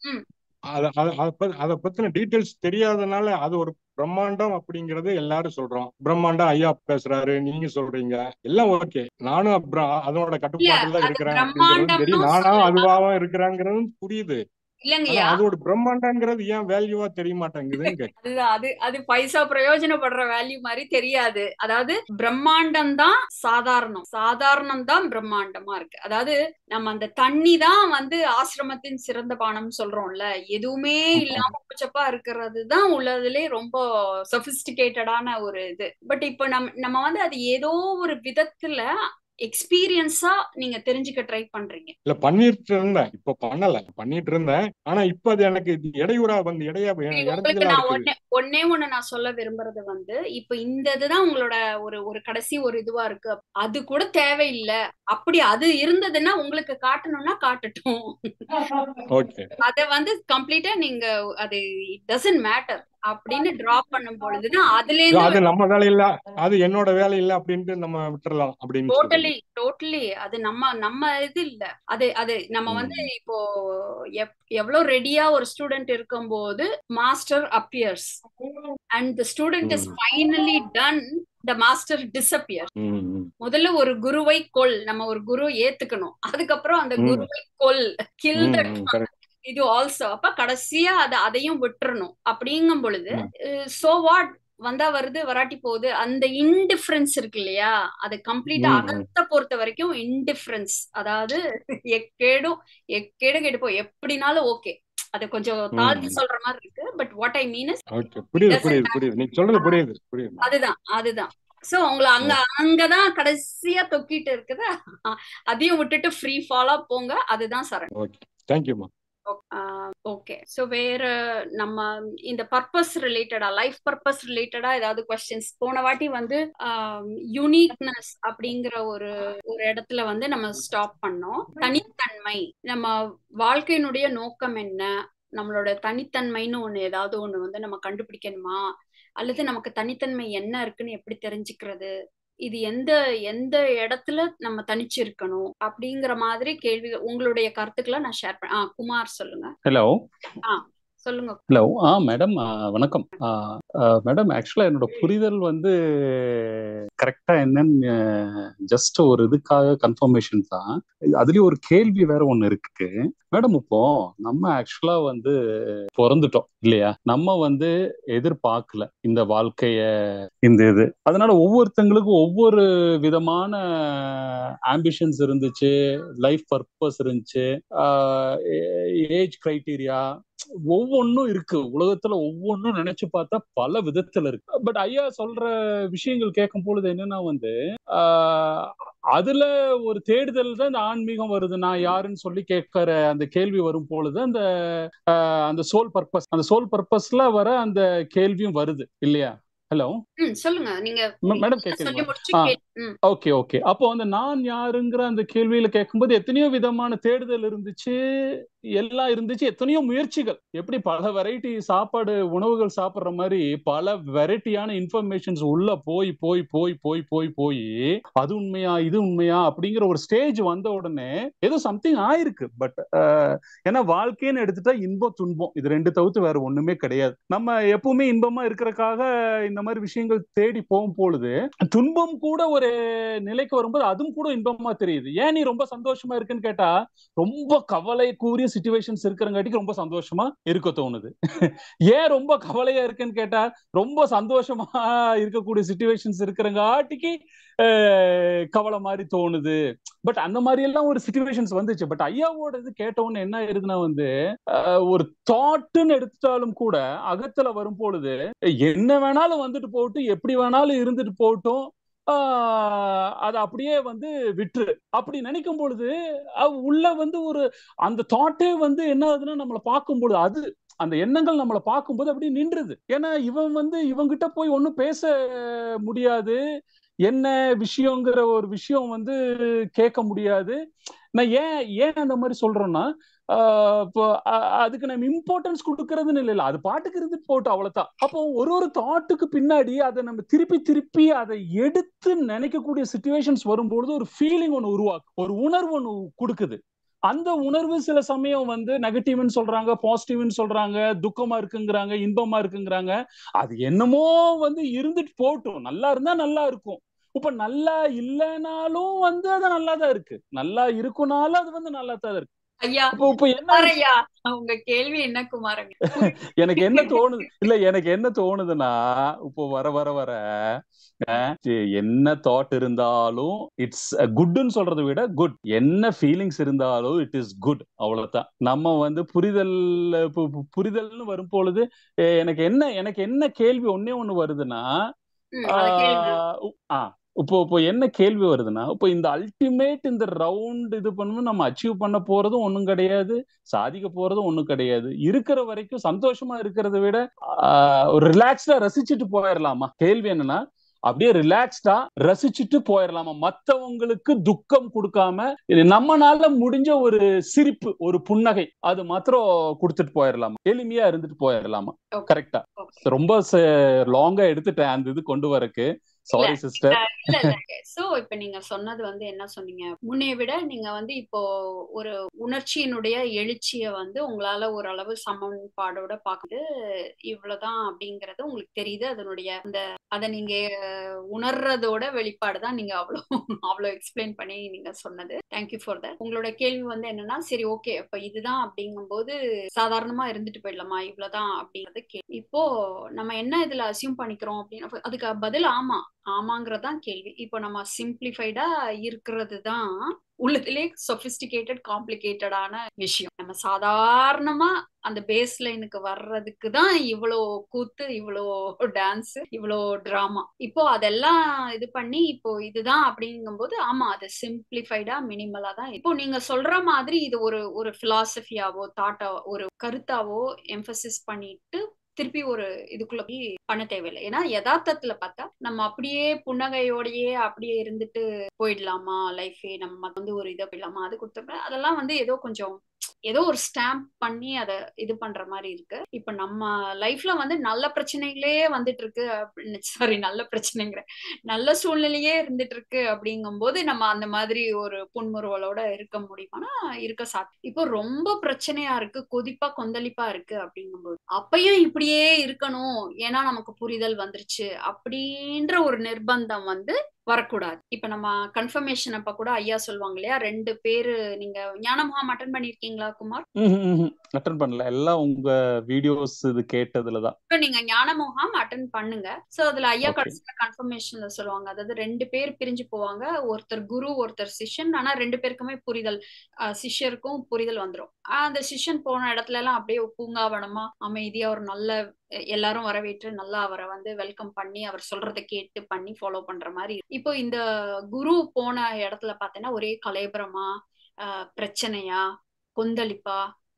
அத பத்தின டீட்டெயில்ஸ் தெரியாதனால அது ஒரு பிரம்மாண்டம் அப்படிங்கறது எல்லாரும் சொல்றோம் பிரம்மாண்டம் ஐயா பேசுறாரு நீங்க சொல்றீங்க எல்லாம் ஓகே நானும் அதனோட கட்டுப்பாட்டுல தான் இருக்கிறேன் தெரியும் நானும் அதுவாவும் இருக்கிறேங்கிறதும் புரியுது இல்லங்கய்யா அதோட பிரம்மாண்டங்கிறது ஏன் வேல்யூவா தெரிய மாட்டேங்குதுன்னு அதுதான் அது அது பைசா பிரயோஜனப்படுற வேல்யூ மாதிரி தெரியாது அதாவது பிரம்மாண்டம் தான் சாதாரணம் சாதாரணம் தான் பிரம்மாண்டமா இருக்கு அதாவது நம்ம அந்த தண்ணி தான் வந்து ஆசிரமத்தின் சிறந்த பானம் சொல்றோம்ல எதுவுமே இல்லாம பூச்சப்பா இருக்கிறது தான் உள்ளதுலே ரொம்ப சொபிஸ்டிகேட்டடான ஒரு இது பட் இப்போ நம் நம்ம வந்து அது ஏதோ ஒரு விதத்துல எக்ஸ்பீரியன்ஸா நீங்க தெரிஞ்சுக்க ட்ரை பண்றீங்க இல்ல பண்ணிட்டு இருந்தேன் இப்ப பண்ணல பண்ணிட்டு இருந்தேன் ஆனா இப்ப அது எனக்கு இடையூறா வந்து இடையா உங்களுக்கு நான் ஒன்னே ஒன்னே ஒண்ணு நான் சொல்ல விரும்புறது வந்து இப்ப இந்த இதுதான் உங்களோட ஒரு ஒரு கடைசி ஒரு இதுவா இருக்கு அது கூட தேவையில்லை அப்படி அது இருந்ததுன்னா உங்களுக்கு காட்டணும்னா காட்டட்டும் அத வந்து கம்ப்ளீட்டா நீங்க அது இட் டசன்ட் மேட்டர் அப்படின்னு டிராப் பண்ணும் பொழுதுதான் அதுல இருந்து அது நம்ம வேலை இல்ல அது என்னோட வேலை இல்ல அப்படின்ட்டு நம்ம விட்டுறலாம் அப்படின்னு டோட்டலி டோட்டலி அது நம்ம நம்ம இது இல்ல அது அது நம்ம வந்து இப்போ எவ்வளவு ரெடியா ஒரு ஸ்டூடெண்ட் இருக்கும்போது master appears and the student is finally done the master disappear முதல்ல ஒரு குருவை கொல் நம்ம ஒரு குரு ஏத்துக்கணும் அதுக்கப்புறம் அந்த குருவை கொல் கில் இது ஆல்சோ அப்ப கடைசியா அத அதையும் விட்டுறணும் அப்படிங்கும் பொழுது சோ வாட் வந்தா வருது வராட்டி போகுது அந்த இன்டிஃபரன்ஸ் இருக்கு இல்லையா அது கம்ப்ளீட்டா அகத்தை பொறுத்த வரைக்கும் இன்டிஃபரன்ஸ் அதாவது எக்கேடும் எக்கேடும் கெடுப்போம் எப்படினாலும் ஓகே அது கொஞ்சம் தாழ்த்தி சொல்ற மாதிரி இருக்கு but what I mean is புரியுது புரியுது புரியுது நீங்க சொல்றது புரியுது புரியுது அதுதான் அதுதான் சோ உங்களை அங்க அங்கதான் கடைசியா தொக்கிட்டு இருக்குது அதையும் விட்டுட்டு ஃப்ரீ ஃபாலோ போங்க அதுதான் சரண் ஓகே தேங்க்யூமா ஓகே ஸோ வேற நம்ம இந்த பர்பஸ் ரிலேட்டடா லைஃப் பர்பஸ் ரிலேட்டடா ஏதாவது கொஸ்டின்ஸ் போன வாட்டி வந்து யூனிக்னஸ் அப்படிங்கிற ஒரு ஒரு இடத்துல வந்து நம்ம ஸ்டாப் பண்ணோம் தனித்தன்மை நம்ம வாழ்க்கையினுடைய நோக்கம் என்ன நம்மளோட தனித்தன்மைன்னு ஒண்ணு ஏதாவது ஒண்ணு வந்து நம்ம கண்டுபிடிக்கணுமா அல்லது நமக்கு தனித்தன்மை என்ன இருக்குன்னு எப்படி தெரிஞ்சுக்கிறது இது எந்த எந்த இடத்துல நம்ம தனிச்சு இருக்கணும் அப்படிங்கிற மாதிரி கேள்வி உங்களுடைய கருத்துக்களை நான் ஷேர் பண்ண குமார் சொல்லுங்க ஹலோ ஆ சொல்லுங்க ஹலோ ஆ மேடம் வணக்கம் மேடம் ஆக்சுவலா என்னோட புரிதல் வந்து கரெக்டா என்னன்னு ஜஸ்ட் ஒரு இதுக்காக கன்ஃபர்மேஷன் தான் அதுலயும் ஒரு கேள்வி வேற ஒண்ணு இருக்கு மேடம் இப்போ நம்ம ஆக்சுவலா வந்து பிறந்துட்டோம் இல்லையா நம்ம வந்து எதிர்பார்க்கல இந்த வாழ்க்கைய இந்த இது அதனால ஒவ்வொருத்தங்களுக்கும் ஒவ்வொரு விதமான ஆம்பிஷன்ஸ் இருந்துச்சு லைஃப் பர்பஸ் இருந்துச்சு ஏஜ் கிரைட்டீரியா ஒவ்வொன்றும் இருக்கு உலகத்துல ஒவ்வொன்றும் நினைச்சு பார்த்தா பல விதத்துல இருக்கு பட் ஐயா சொல்ற விஷயங்கள் கேட்கும் பொழுது என்னன்னா வந்து அதுல ஒரு தேடுதல் தான் இந்த ஆன்மீகம் வருது நான் யாருன்னு சொல்லி கேட்கிற அந்த கேள்வி வரும் பொழுது அந்த அந்த சோல் பர்பஸ் அந்த சோல் பர்பஸ்ல வர அந்த கேள்வியும் வருது இல்லையா ஹலோ ம் சொல்லுங்க நீங்க மேடம் சொல்லி கேக்குறீங்களா முடிச்சு ஆ கேள் ம் ஓகே ஓகே அப்போ வந்து நான் யாருங்கிற அந்த கேள்வியில கேட்கும்போது எத்தனையோ விதமான தேடுதல் இருந்துச்சு எல்லாம் இருந்துச்சு எத்தனையோ முயற்சிகள் எப்படி பல வெரைட்டி சாப்பாடு உணவுகள் சாப்பிடுற மாதிரி பல வெரைட்டியான இன்ஃபர்மேஷன்ஸ் உள்ள போய் போய் போய் போய் போய் போய் அது உண்மையா இது உண்மையா அப்படிங்கிற ஒரு ஸ்டேஜ் வந்த உடனே ஏதோ சம்திங் ஆயிருக்கு பட் ஏன்னா வாழ்க்கைன்னு எடுத்துட்டா இன்பம் துன்பம் இது ரெண்டு தவிர்த்து வேற ஒண்ணுமே கிடையாது நம்ம எப்பவுமே இன்பமா இருக்கிறக்காக இந்த மாதிரி விஷயங்கள் தேடி போகும் பொழுது துன்பம் கூட ஒரு நிலைக்கு வரும்போது அதுவும் கூட இன்பமா தெரியுது ஏன் நீ ரொம்ப சந்தோஷமா இருக்குன்னு கேட்டா ரொம்ப கவலை கூறிய சுச்சுவேஷன்ஸ் இருக்கிறங்காட்டிக்கு ரொம்ப சந்தோஷமா இருக்க தோணுது ஏன் ரொம்ப கவலையா இருக்குன்னு கேட்டா ரொம்ப சந்தோஷமா இருக்கக்கூடிய சுச்சுவேஷன்ஸ் இருக்கிறங்காட்டிக்கு கவலை மாதிரி தோணுது பட் அந்த மாதிரி எல்லாம் ஒரு சுச்சுவேஷன்ஸ் வந்துச்சு பட் ஐயாவோட இது கேட்டவுன்னு என்ன ஆயிருதுன்னா வந்து ஒரு தாட்டுன்னு எடுத்துட்டாலும் கூட அகத்துல வரும் பொழுது என்ன வேணாலும் வந்துட்டு போட்டு எப்படி வேணாலும் இருந்துட்டு போட்டும் அதை அப்படியே வந்து விட்டுரு அப்படி நினைக்கும் பொழுது உள்ள வந்து ஒரு அந்த தாட்டே வந்து என்ன ஆகுதுன்னா நம்மளை பார்க்கும் பொழுது அது அந்த எண்ணங்கள் நம்மளை பார்க்கும்போது அப்படியே நின்றுது ஏன்னா இவன் வந்து இவங்கிட்ட போய் ஒன்றும் பேச முடியாது என்ன விஷயங்கிற ஒரு விஷயம் வந்து கேட்க முடியாது நான் ஏன் ஏன் அந்த மாதிரி சொல்றேன்னா இப்போ அதுக்கு நம்ம இம்பார்ட்டன்ஸ் கொடுக்கறதுன்னு இல்லை அது பாட்டுக்கு இருந்துட்டு போட்டோம் அவ்வளவுதான் அப்போ ஒரு ஒரு தாட்டுக்கு பின்னாடி அதை நம்ம திருப்பி திருப்பி அதை எடுத்து நினைக்கக்கூடிய சுச்சுவேஷன்ஸ் வரும்பொழுது ஒரு ஃபீலிங் ஒன்று உருவாக்கும் ஒரு உணர்வு ஒன்று கொடுக்குது அந்த உணர்வு சில சமயம் வந்து நெகட்டிவ்னு சொல்றாங்க பாசிட்டிவ்னு சொல்றாங்க துக்கமா இருக்குங்கிறாங்க இன்பமா இருக்குங்கிறாங்க அது என்னமோ வந்து இருந்துட்டு போட்டும் நல்லா இருந்தா நல்லா இருக்கும் இப்ப நல்லா இல்லைனாலும் வந்து அது நல்லா தான் இருக்கு நல்லா இருக்குனாலும் அது வந்து நல்லா தான் இருக்கு ஐயா இப்ப என்ன ஐயா உங்க கேள்வி என்ன குமாரங்க எனக்கு என்ன தோணுது இல்ல எனக்கு என்ன தோணுதுன்னா இப்போ வர வர வர என்ன தாட் இருந்தாலும் இட்ஸ் குட்னு சொல்றதை விட குட் என்ன ஃபீலிங்ஸ் இருந்தாலும் இட் இஸ் குட் அவ்வளவுதான் நம்ம வந்து புரிதல் புரிதல்னு வரும் பொழுது எனக்கு என்ன எனக்கு என்ன கேள்வி ஒன்னே ஒண்ணு வருதுன்னா இப்போ இப்போ என்ன கேள்வி வருதுன்னா இப்போ இந்த அல்டிமேட் இந்த ரவுண்ட் இது பண்ணணும் நம்ம அச்சீவ் பண்ண போறதும் ஒன்றும் கிடையாது சாதிக்க போறதும் ஒன்றும் கிடையாது இருக்கிற வரைக்கும் சந்தோஷமா இருக்கிறத விட ஒரு ரிலாக்ஸ்டா ரசிச்சுட்டு போயிடலாமா கேள்வி என்னன்னா அப்படியே ரிலாக்ஸ்டா ரசிச்சுட்டு போயிடலாமா மத்தவங்களுக்கு துக்கம் கொடுக்காம நம்மனால முடிஞ்ச ஒரு சிரிப்பு ஒரு புன்னகை அது மாத்திரம் கொடுத்துட்டு போயிடலாமா எளிமையா இருந்துட்டு போயிடலாமா கரெக்டா ரொம்ப லாங்கா எடுத்துட்டேன் அந்த இது கொண்டு வரக்கு சாரி சிஸ்டர் இல்ல இல்ல சோ இப்ப நீங்க சொன்னது வந்து என்ன சொன்னீங்க முன்னைய விட நீங்க வந்து இப்போ ஒரு உணர்ச்சியினுடைய எழுச்சிய வந்து உங்களால ஓரளவு சமன்பாடோட பார்க்குது இவ்வளவுதான் அப்படிங்கறது உங்களுக்கு தெரியுது அதனுடைய அந்த அதை நீங்க உணர்றதோட வெளிப்பாடு தான் நீங்க அவ்வளவு அவ்வளவு எக்ஸ்பிளைன் பண்ணி நீங்க சொன்னது தேங்க்யூ ஃபார் தட் உங்களோட கேள்வி வந்து என்னன்னா சரி ஓகே அப்ப இதுதான் அப்படிங்கும்போது சாதாரணமா இருந்துட்டு போயிடலாமா இவ்வளவுதான் அப்படிங்கறது கேள்வி இப்போ நம்ம என்ன இதுல அசியூம் பண்ணிக்கிறோம் அப்படின்னு அதுக்கு பதில் ஆமா ஆமாங்கிறதான் கேள்வி இப்போ நம்ம சிம்பிளிஃபைடா இருக்கிறது தான் உள்ளத்திலே சொபிஸ்டிகேட்டட் காம்ப்ளிகேட்டடான விஷயம் நம்ம சாதாரணமா அந்த பேஸ் லைனுக்கு வர்றதுக்கு தான் இவ்வளோ கூத்து இவ்வளோ டான்ஸ் இவ்வளோ டிராமா இப்போ அதெல்லாம் இது பண்ணி இப்போ இதுதான் அப்படிங்கும்போது ஆமா அது சிம்பிளிஃபைடா மினிமலா தான் இப்போ நீங்க சொல்ற மாதிரி இது ஒரு ஒரு பிலாசபியாவோ தாட்டாவோ ஒரு கருத்தாவோ எம்பசிஸ் பண்ணிட்டு திருப்பி ஒரு இதுக்குள்ள போய் பண்ண தேவையில்லை ஏன்னா யதார்த்தத்துல பார்த்தா நம்ம அப்படியே புன்னகையோடயே அப்படியே இருந்துட்டு போயிடலாமா லைஃபே நம்ம வந்து ஒரு இதை போயிடலாமா அது கொடுத்த அதெல்லாம் வந்து ஏதோ கொஞ்சம் ஏதோ ஒரு ஸ்டாம்ப் பண்ணி அதை இது பண்ற மாதிரி இருக்கு இப்ப நம்ம லைஃப்ல வந்து நல்ல பிரச்சனைகளே வந்துட்டு இருக்கு சாரி நல்ல பிரச்சனைங்கிற நல்ல சூழ்நிலையே இருந்துட்டு இருக்கு அப்படிங்கும் போது நம்ம அந்த மாதிரி ஒரு புன்முறுவலோட இருக்க முடியுமானா இருக்க சாத்தியம் இப்போ ரொம்ப பிரச்சனையா இருக்கு கொதிப்பா கொந்தளிப்பா இருக்கு அப்படிங்கும்போது அப்பயும் இப்படியே இருக்கணும் ஏன்னா நமக்கு புரிதல் வந்துருச்சு அப்படின்ற ஒரு நிர்பந்தம் வந்து வரக்கூடாது இப்ப நம்ம கன்ஃபர்மேஷன் அப்ப கூட ஐயா சொல்லுவாங்க இல்லையா ரெண்டு பேரு நீங்க ஞானமுகாம் அட்டன் பண்ணிருக்கீங்களா குமார் அட்டன் பண்ணல எல்லாம் உங்க வீடியோஸ் இது கேட்டதுலதான் இப்ப நீங்க ஞானமுகாம் அட்டன் பண்ணுங்க சோ அதுல ஐயா கடைசியில கன்ஃபர்மேஷன்ல சொல்லுவாங்க அதாவது ரெண்டு பேர் பிரிஞ்சு போவாங்க ஒருத்தர் குரு ஒருத்தர் சிஷ்யன் ஆனா ரெண்டு பேருக்குமே புரிதல் சிஷ்யருக்கும் புரிதல் வந்துடும் அந்த சிஷ்யன் போன இடத்துல எல்லாம் அப்படியே பூங்காவனமா அமைதியா ஒரு நல்ல எல்லாரும் வரவேற்று நல்லா அவரை வந்து வெல்கம் பண்ணி அவர் சொல்றதை கேட்டு பண்ணி ஃபாலோ பண்ற மாதிரி இப்போ இந்த குரு போன இடத்துல பார்த்தீங்கன்னா ஒரே கலைபரமா பிரச்சனையா கொந்தளிப்பா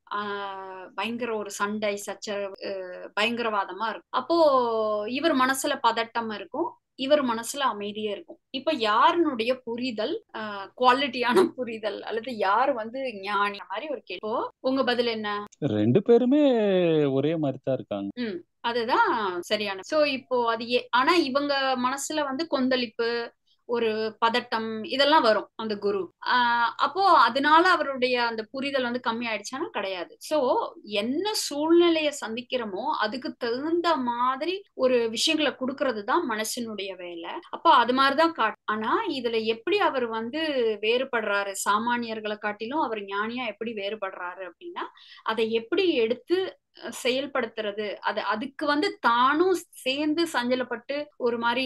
பயங்கர ஒரு சண்டை சச்சரவு பயங்கரவாதமா இருக்கும் அப்போ இவர் மனசுல பதட்டம் இருக்கும் இவர் மனசுல அமைதியா இருக்கும் இப்ப யாருனுடைய புரிதல் குவாலிட்டியான புரிதல் அல்லது யார் வந்து ஞானி மாதிரி ஒரு கேள்வி உங்க பதில் என்ன ரெண்டு பேருமே ஒரே மாதிரி தான் இருக்காங்க உம் அதுதான் சரியான சோ இப்போ அது ஆனா இவங்க மனசுல வந்து கொந்தளிப்பு ஒரு பதட்டம் இதெல்லாம் வரும் அந்த குரு ஆஹ் அப்போ அதனால அவருடைய அந்த புரிதல் வந்து கம்மி ஆயிடுச்சானா கிடையாது சோ என்ன சூழ்நிலைய சந்திக்கிறோமோ அதுக்கு தகுந்த மாதிரி ஒரு விஷயங்களை கொடுக்கறது தான் மனசனுடைய வேலை அப்போ அது மாதிரிதான் காட்டு ஆனா இதுல எப்படி அவர் வந்து வேறுபடுறாரு சாமானியர்களை காட்டிலும் அவர் ஞானியா எப்படி வேறுபடுறாரு அப்படின்னா அதை எப்படி எடுத்து செயல்படுத்துறது அது அதுக்கு வந்து தானும் சேர்ந்து சஞ்சலப்பட்டு ஒரு மாதிரி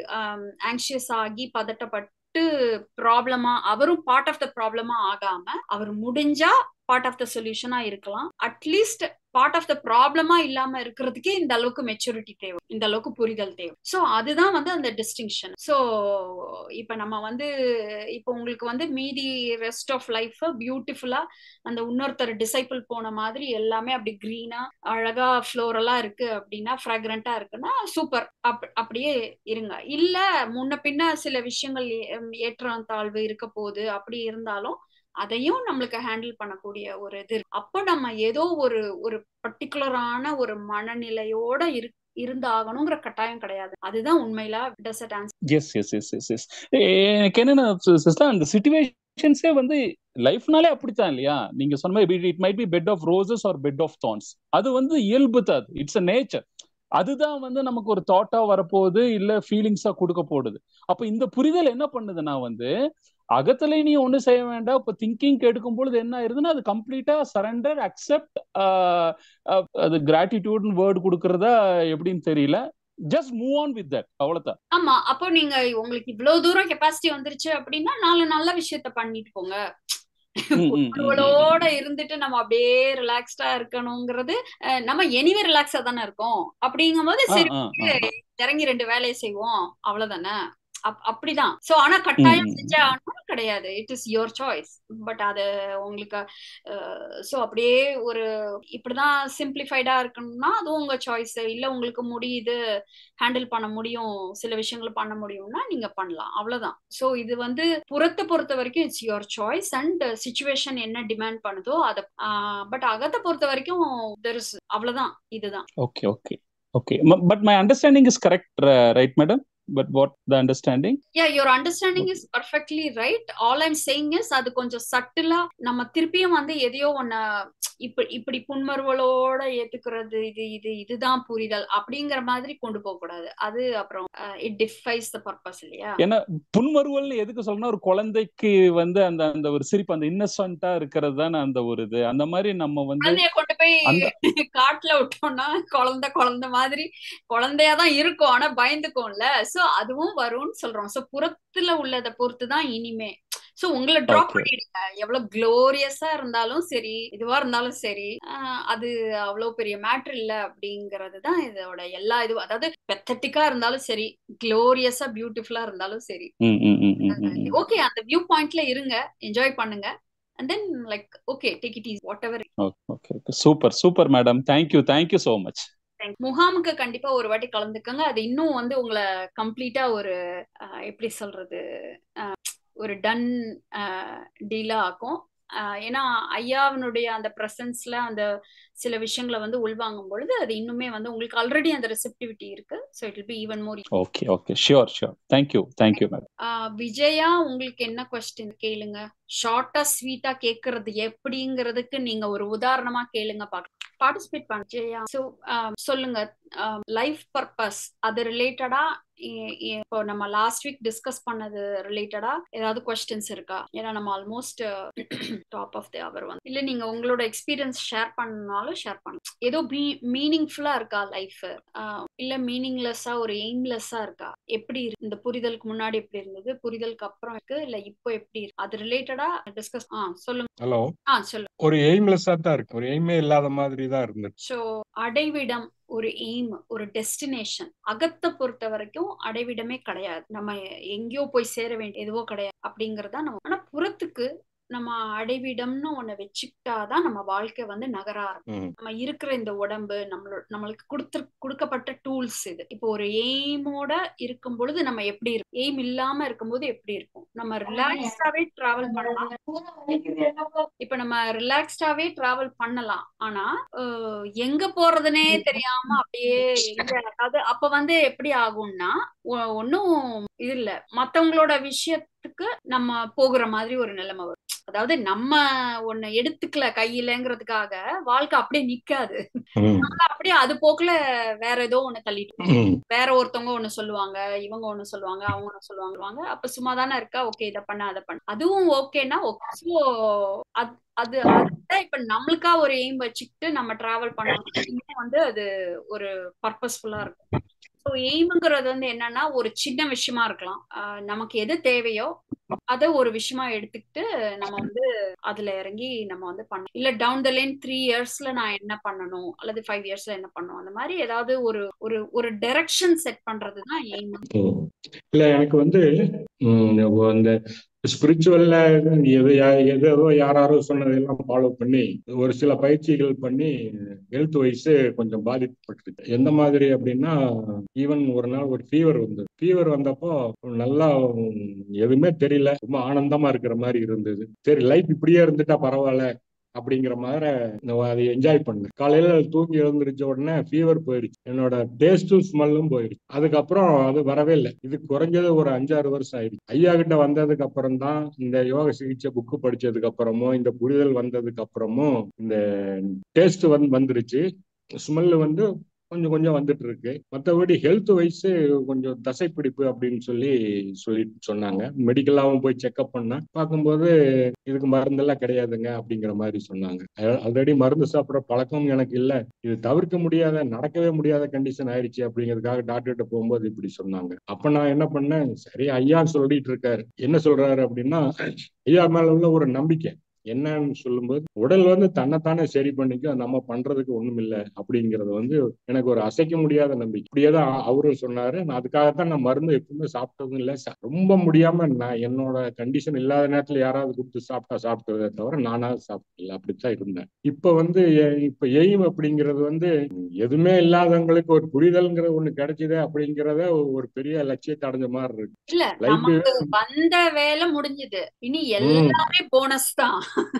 ஆங்ஷியஸ் ஆகி பதட்டப்பட்டு ப்ராப்ளமா அவரும் பார்ட் ஆஃப் த ப்ராப்ளமா ஆகாம அவர் முடிஞ்சா பார்ட் ஆஃப் த சொல்யூஷனா இருக்கலாம் அட்லீஸ்ட் பார்ட் ஆஃப் த ப்ராப்ளமா இல்லாம இருக்கிறதுக்கே இந்த அளவுக்கு மெச்சூரிட்டி தேவை இந்த அளவுக்கு புரிதல் தேவை ஸோ அதுதான் வந்து அந்த டிஸ்டிங்ஷன் ஸோ இப்ப நம்ம வந்து இப்போ உங்களுக்கு வந்து மீதி ரெஸ்ட் ஆஃப் லைஃப் பியூட்டிஃபுல்லா அந்த இன்னொருத்தர் டிசைபிள் போன மாதிரி எல்லாமே அப்படி கிரீனா அழகா ஃப்ளோரலா இருக்கு அப்படின்னா ஃப்ராக்ரண்டா இருக்குன்னா சூப்பர் அப் அப்படியே இருங்க இல்ல முன்ன பின்ன சில விஷயங்கள் ஏற்றம் தாழ்வு இருக்க போகுது அப்படி இருந்தாலும் அதையும் நம்மளுக்கு ஹேண்டில் பண்ணக்கூடிய ஒரு இது அப்போ நம்ம ஏதோ ஒரு ஒரு பர்டிகுலரான ஒரு மனநிலையோட இரு இருந்தாகணுங்கிற கட்டாயம் கிடையாது அதுதான் உண்மையில டெசர்ட் answer yes yes yes yes yes எனக்கு என்னன்னா சிஸ்டர் அந்த சிச்சுவேஷன்ஸே வந்து லைஃப்னாலே அப்படித்தான் இல்லையா நீங்க சொன்ன மாதிரி it might be bed of roses or bed of thorns அது வந்து இயல்பு தான் இட்ஸ் அ நேச்சர் அதுதான் வந்து நமக்கு ஒரு தாட்டா வரப்போகுது இல்ல ஃபீலிங்ஸா கொடுக்க போடுது அப்ப இந்த புரிதல் என்ன பண்ணுதுன்னா வந்து அகத்துல நீ ஒண்ணு செய்ய வேண்டாம் இப்ப திங்கிங் எடுக்கும் பொழுது என்ன ஆயிருதுன்னா அது கம்ப்ளீட்டா சரண்டர் அக்செப்ட் அது கிராட்டிடியூட்னு வேர்டு கொடுக்கறதா எப்படின்னு தெரியல just move on with that அவ்வளவுதான் ஆமா அப்போ நீங்க உங்களுக்கு இவ்வளவு தூரம் கெப்பாசிட்டி வந்துருச்சு அப்படின்னா நாலு நல்ல விஷயத்த பண்ணிட்டு போங்க புலவளோட இருந்துட்டு நம்ம அப்படியே ரிலாக்ஸ்டா இருக்கணுங்கிறது நம்ம எனிவே ரிலாக்ஸா தானே இருக்கோம் அப்படிங்கும் போது சரி இறங்கி ரெண்டு வேலையை செய்வோம் அவ்வளவுதானே அப்படிதான் சோ ஆனா கட்டாயம் செஞ்சா கிடையாது it is your choice but அது உங்களுக்கு சோ அப்படியே ஒரு இப்படிதான் சிம்பிளிஃபைடா இருக்கணும்னா அதுவும் உங்க சாய்ஸ் இல்ல உங்களுக்கு முடியுது ஹேண்டில் பண்ண முடியும் சில விஷயங்கள் பண்ண முடியும்னா நீங்க பண்ணலாம் அவ்வளவுதான் சோ இது வந்து புறத்தை பொறுத்த வரைக்கும் it's your choice and situation என்ன டிமாண்ட் பண்ணுதோ அதை பட் அகத்தை பொறுத்த வரைக்கும் தெர் இஸ் அவ்வளவுதான் இதுதான் okay okay okay but my understanding is correct right madam but what the understanding yeah your understanding is perfectly right all i'm saying is அது கொஞ்சம் சட்டிலா நம்ம திருப்பியும் வந்து எதையோ ஒன்ன இப்படி இப்படி புன்மருவலோட ஏத்துக்கிறது இது இது இதுதான் புரிதல் அப்படிங்கிற மாதிரி கொண்டு போக கூடாது அது அப்புறம் இட் டிஃபைஸ் த பர்பஸ் இல்லையா ஏன்னா புன்மருவல் எதுக்கு சொல்லணும் ஒரு குழந்தைக்கு வந்து அந்த அந்த ஒரு சிரிப்பு அந்த இன்னசென்ட்டா இருக்கிறது தானே அந்த ஒரு இது அந்த மாதிரி நம்ம வந்து குழந்தைய கொண்டு போய் காட்டுல விட்டோம்னா குழந்தை குழந்தை மாதிரி குழந்தையாதான் இருக்கும் ஆனா பயந்துக்கும்ல சோ அதுவும் வரும்னு சொல்றோம் சோ புறத்துல உள்ளதை பொறுத்து தான் இனிமே சோ உங்களை டிராப் பண்ணிடுங்க எவ்வளவு குளோரியஸா இருந்தாலும் சரி இதுவா இருந்தாலும் சரி அது அவ்வளவு பெரிய மேட்ரு இல்ல அப்படிங்கறது தான் இதோட எல்லா இது அதாவது பெத்தட்டிக்கா இருந்தாலும் சரி குளோரியஸா பியூட்டிஃபுல்லா இருந்தாலும் சரி ஓகே அந்த வியூ பாயிண்ட்ல இருங்க என்ஜாய் பண்ணுங்க and then like okay take it easy whatever okay super super madam thank you thank you so much முகாமுக்கு கண்டிப்பா ஒரு வாட்டி கலந்துக்கங்க அது இன்னும் வந்து உங்களை கம்ப்ளீட்டா ஒரு எப்படி சொல்றது ஒரு டன் டீலா ஆக்கும் ஏன்னா ஐயாவினுடைய அந்த ப்ரெசன்ஸ்ல அந்த சில விஷயங்களை வந்து உள்வாங்கும் பொழுது அது இன்னுமே வந்து உங்களுக்கு ஆல்ரெடி அந்த ரெசிப்டிவிட்டி இருக்கு so it be even more okay okay sure sure thank you thank you madam Vijaya உங்களுக்கு என்ன கொஸ்டின் கேளுங்க ஷார்ட்டா ஸ்வீட்டா கேக்குறது எப்படிங்கிறதுக்கு நீங்க ஒரு உதாரணமா கேளுங்க பாக்க பார்ட்டிசிபேட் பண்ண விஜயா ஸோ சொல்லுங்க லைஃப் பர்பஸ் அது ரிலேட்டடா இப்போ நம்ம லாஸ்ட் வீக் டிஸ்கஸ் பண்ணது ரிலேட்டடா ஏதாவது கொஸ்டின்ஸ் இருக்கா ஏன்னா நம்ம almost top of the hour வந்து இல்ல நீங்க உங்களோட எக்ஸ்பீரியன்ஸ் ஷேர் பண்ணாலும் ஷேர் பண்ணலாம் ஏதோ மீனிங்ஃபுல்லா இருக்கா லைஃப் இல்ல மீனிங்லெஸ்ஸா ஒரு எய்ம்லெஸ்ஸா இருக்கா எப்படி இந்த புரிதலுக்கு முன்னாடி எப்படி இருந்தது புரிதலுக்கு அப்புறம் இருக்கு இல்ல இப்போ எப்படி இருக்கு அது ரிலேட்டடா டிஸ்கஸ் ஆ சொல்லுங்க ஹலோ ஆ சொல்லுங்க ஒரு எய்ம்லெஸ்ஸா தான் இருக்கு ஒரு எய்மே இல்லாத மாதிரி தான் இருந்துச்சு ஸோ அடைவிடம் ஒரு எய்ம் ஒரு டெஸ்டினேஷன் அகத்தை பொறுத்த வரைக்கும் அடைவிடமே கிடையாது நம்ம எங்கேயோ போய் சேர வேண்டிய எதுவோ கிடையாது அப்படிங்கறதா நம்ம ஆனா புறத்துக்கு நம்ம அடைவிடம்னு ஒண்ணு வச்சுக்கிட்டாதான் நம்ம வாழ்க்கை வந்து நகர ஆரம்பிக்கும் ம் நம்ம இருக்கிற இந்த உடம்பு நம்மளோட நம்மளுக்கு கொடுத்து கொடுக்கப்பட்ட டூல்ஸ் இது இப்போ ஒரு எய்மோட இருக்கும் பொழுது நம்ம எப்படி இருக்கும் எய்ம் இல்லாம இருக்கும்போது எப்படி இருக்கும் நம்ம ரிலாக்ஸ்டாவே டிராவல் பண்ணலாம் இப்ப நம்ம ரிலாக்ஸ்டாவே டிராவல் பண்ணலாம் ஆனா அஹ், எங்க போறதுனே தெரியாம அப்படியே எங்க அதாவது அப்ப வந்து எப்படி ஆகும்னா ஒ- ஒண்ணும் இது இல்ல மத்தவங்களோட விஷயத்துக்கு நம்ம போகிற மாதிரி ஒரு நிலைமை வரும் அதாவது நம்ம ஒண்ணு எடுத்துக்கல கையிலங்கிறதுக்காக வாழ்க்கை அப்படியே நிக்காது ம் அப்படியே அது போக்குல வேற ஏதோ ஒண்ணு தள்ளிட்டு ம் வேற ஒருத்தவங்க ஒண்ணு சொல்லுவாங்க இவங்க ஒண்ணு சொல்லுவாங்க அவங்க ஒண்ணு சொல்லுவாங்க அப்ப சும்மா தானே இருக்கா ஓகே இதை பண்ண அதை பண்ண அதுவும் ஓகேனா ஓகே ஸோ அது அது அதுதான் இப்ப நம்மளுக்கா ஒரு எய்ம் வச்சுக்கிட்டு நம்ம டிராவல் பண்ணணும் இன்னும் வந்து அது ஒரு பர்பஸ்ஃபுல்லா இருக்கும் ஸோ எய்ம்ங்கிறது வந்து என்னன்னா ஒரு சின்ன விஷயமா இருக்கலாம் ஆஹ் நமக்கு எது தேவையோ அதை ஒரு விஷயமா எடுத்துக்கிட்டு நம்ம வந்து அதுல இறங்கி நம்ம வந்து பண்ணணும் இல்ல டவுன் த லைன் த்ரீ இயர்ஸ்ல நான் என்ன பண்ணணும் அல்லது ஃபைவ் இயர்ஸ்ல என்ன பண்ணணும் அந்த மாதிரி ஏதாவது ஒரு ஒரு ஒரு டைரக்ஷன் செட் பண்றதுதான் எய்ம் ம். இல்ல எனக்கு வந்து ம், இந்த ஸ்பிரிச்சுவல்ல எது யா- எதோ யாராரோ சொன்னதெல்லாம் ஃபாலோ பண்ணி ஒரு சில பயிற்சிகள் பண்ணி ஹெல்த் வைஸ் கொஞ்சம் பாதிக்கப்பட்டிருக்கு எந்த மாதிரி அப்படின்னா ஈவன் ஒரு நாள் ஒரு ஃபீவர் வந்தது ஃபீவர் வந்தப்போ நல்லா ம், எதுவுமே தெரியல ரொம்ப ஆனந்தமா இருக்கிற மாதிரி இருந்தது சரி லைஃப் இப்படியே இருந்துட்டா பரவாயில்ல அப்படிங்கிற மாதிரி நான் அதை என்ஜாய் பண்ணேன் காலையில தூங்கி எழுந்திருச்ச உடனே ஃபீவர் போயிடுச்சு என்னோட டேஸ்டும் ஸ்மெல்லும் போயிடுச்சு அதுக்கப்புறம் அது வரவே இல்லை இது குறைஞ்சது ஒரு அஞ்சாறு வருஷம் ஆயிடுச்சு ஐயா கிட்ட வந்ததுக்கு அப்புறம் தான் இந்த யோக சிகிச்சை புக்கு படிச்சதுக்கு அப்புறமும் இந்த புரிதல் வந்ததுக்கு அப்புறமும் இந்த டேஸ்ட் வந்து வந்துருச்சு ஸ்மெல் வந்து கொஞ்சம் கொஞ்சம் வந்துட்டு இருக்கு மற்றபடி ஹெல்த் வைஸ் கொஞ்சம் தசைப்பிடிப்பு அப்படின்னு சொல்லி சொல்லி சொன்னாங்க மெடிக்கலாவும் போய் செக்அப் பண்ணா பார்க்கும்போது இதுக்கு மருந்தெல்லாம் கிடையாதுங்க அப்படிங்கிற மாதிரி சொன்னாங்க ஆல்ரெடி மருந்து சாப்பிட்ற பழக்கம் எனக்கு இல்லை இது தவிர்க்க முடியாத நடக்கவே முடியாத கண்டிஷன் ஆயிடுச்சு அப்படிங்கிறதுக்காக டாக்டர்கிட்ட போகும்போது இப்படி சொன்னாங்க அப்ப நான் என்ன பண்ணேன் சரி ஐயா சொல்லிட்டு இருக்காரு என்ன சொல்றாரு அப்படின்னா ஐயா மேல உள்ள ஒரு நம்பிக்கை என்னன்னு சொல்லும்போது உடல் வந்து தன்னைத்தானே சரி பண்ணிக்க நம்ம பண்றதுக்கு ஒண்ணும் இல்லை அப்படிங்கறது வந்து எனக்கு ஒரு அசைக்க முடியாத நம்பிக்கை இப்படியேதான் அவரும் சொன்னாரு நான் அதுக்காகத்தான் நான் மருந்து எப்பவுமே சாப்பிட்டதும் இல்லை ச- ரொம்ப முடியாம நான் என்னோட கண்டிஷன் இல்லாத நேரத்துல யாராவது கொடுத்து சாப்பிட்டா சாப்பிட்டதே தவிர நானாவது சாப்பிடல அப்படித்தான் இருந்தேன் இப்ப வந்து எ- இப்ப எய்ம் அப்படிங்கிறது வந்து எதுவுமே இல்லாதவங்களுக்கு ஒரு புரிதல்ங்கிற ஒண்ணு கிடைச்சதே அப்படிங்கிறத ஒரு பெரிய லட்சியத்தை அடைஞ்ச மாதிரி இருக்கு இல்ல லைஃப் நமக்கு வந்த வேலை முடிஞ்சது இனி ம் எல்லாமே போனஸ் தான்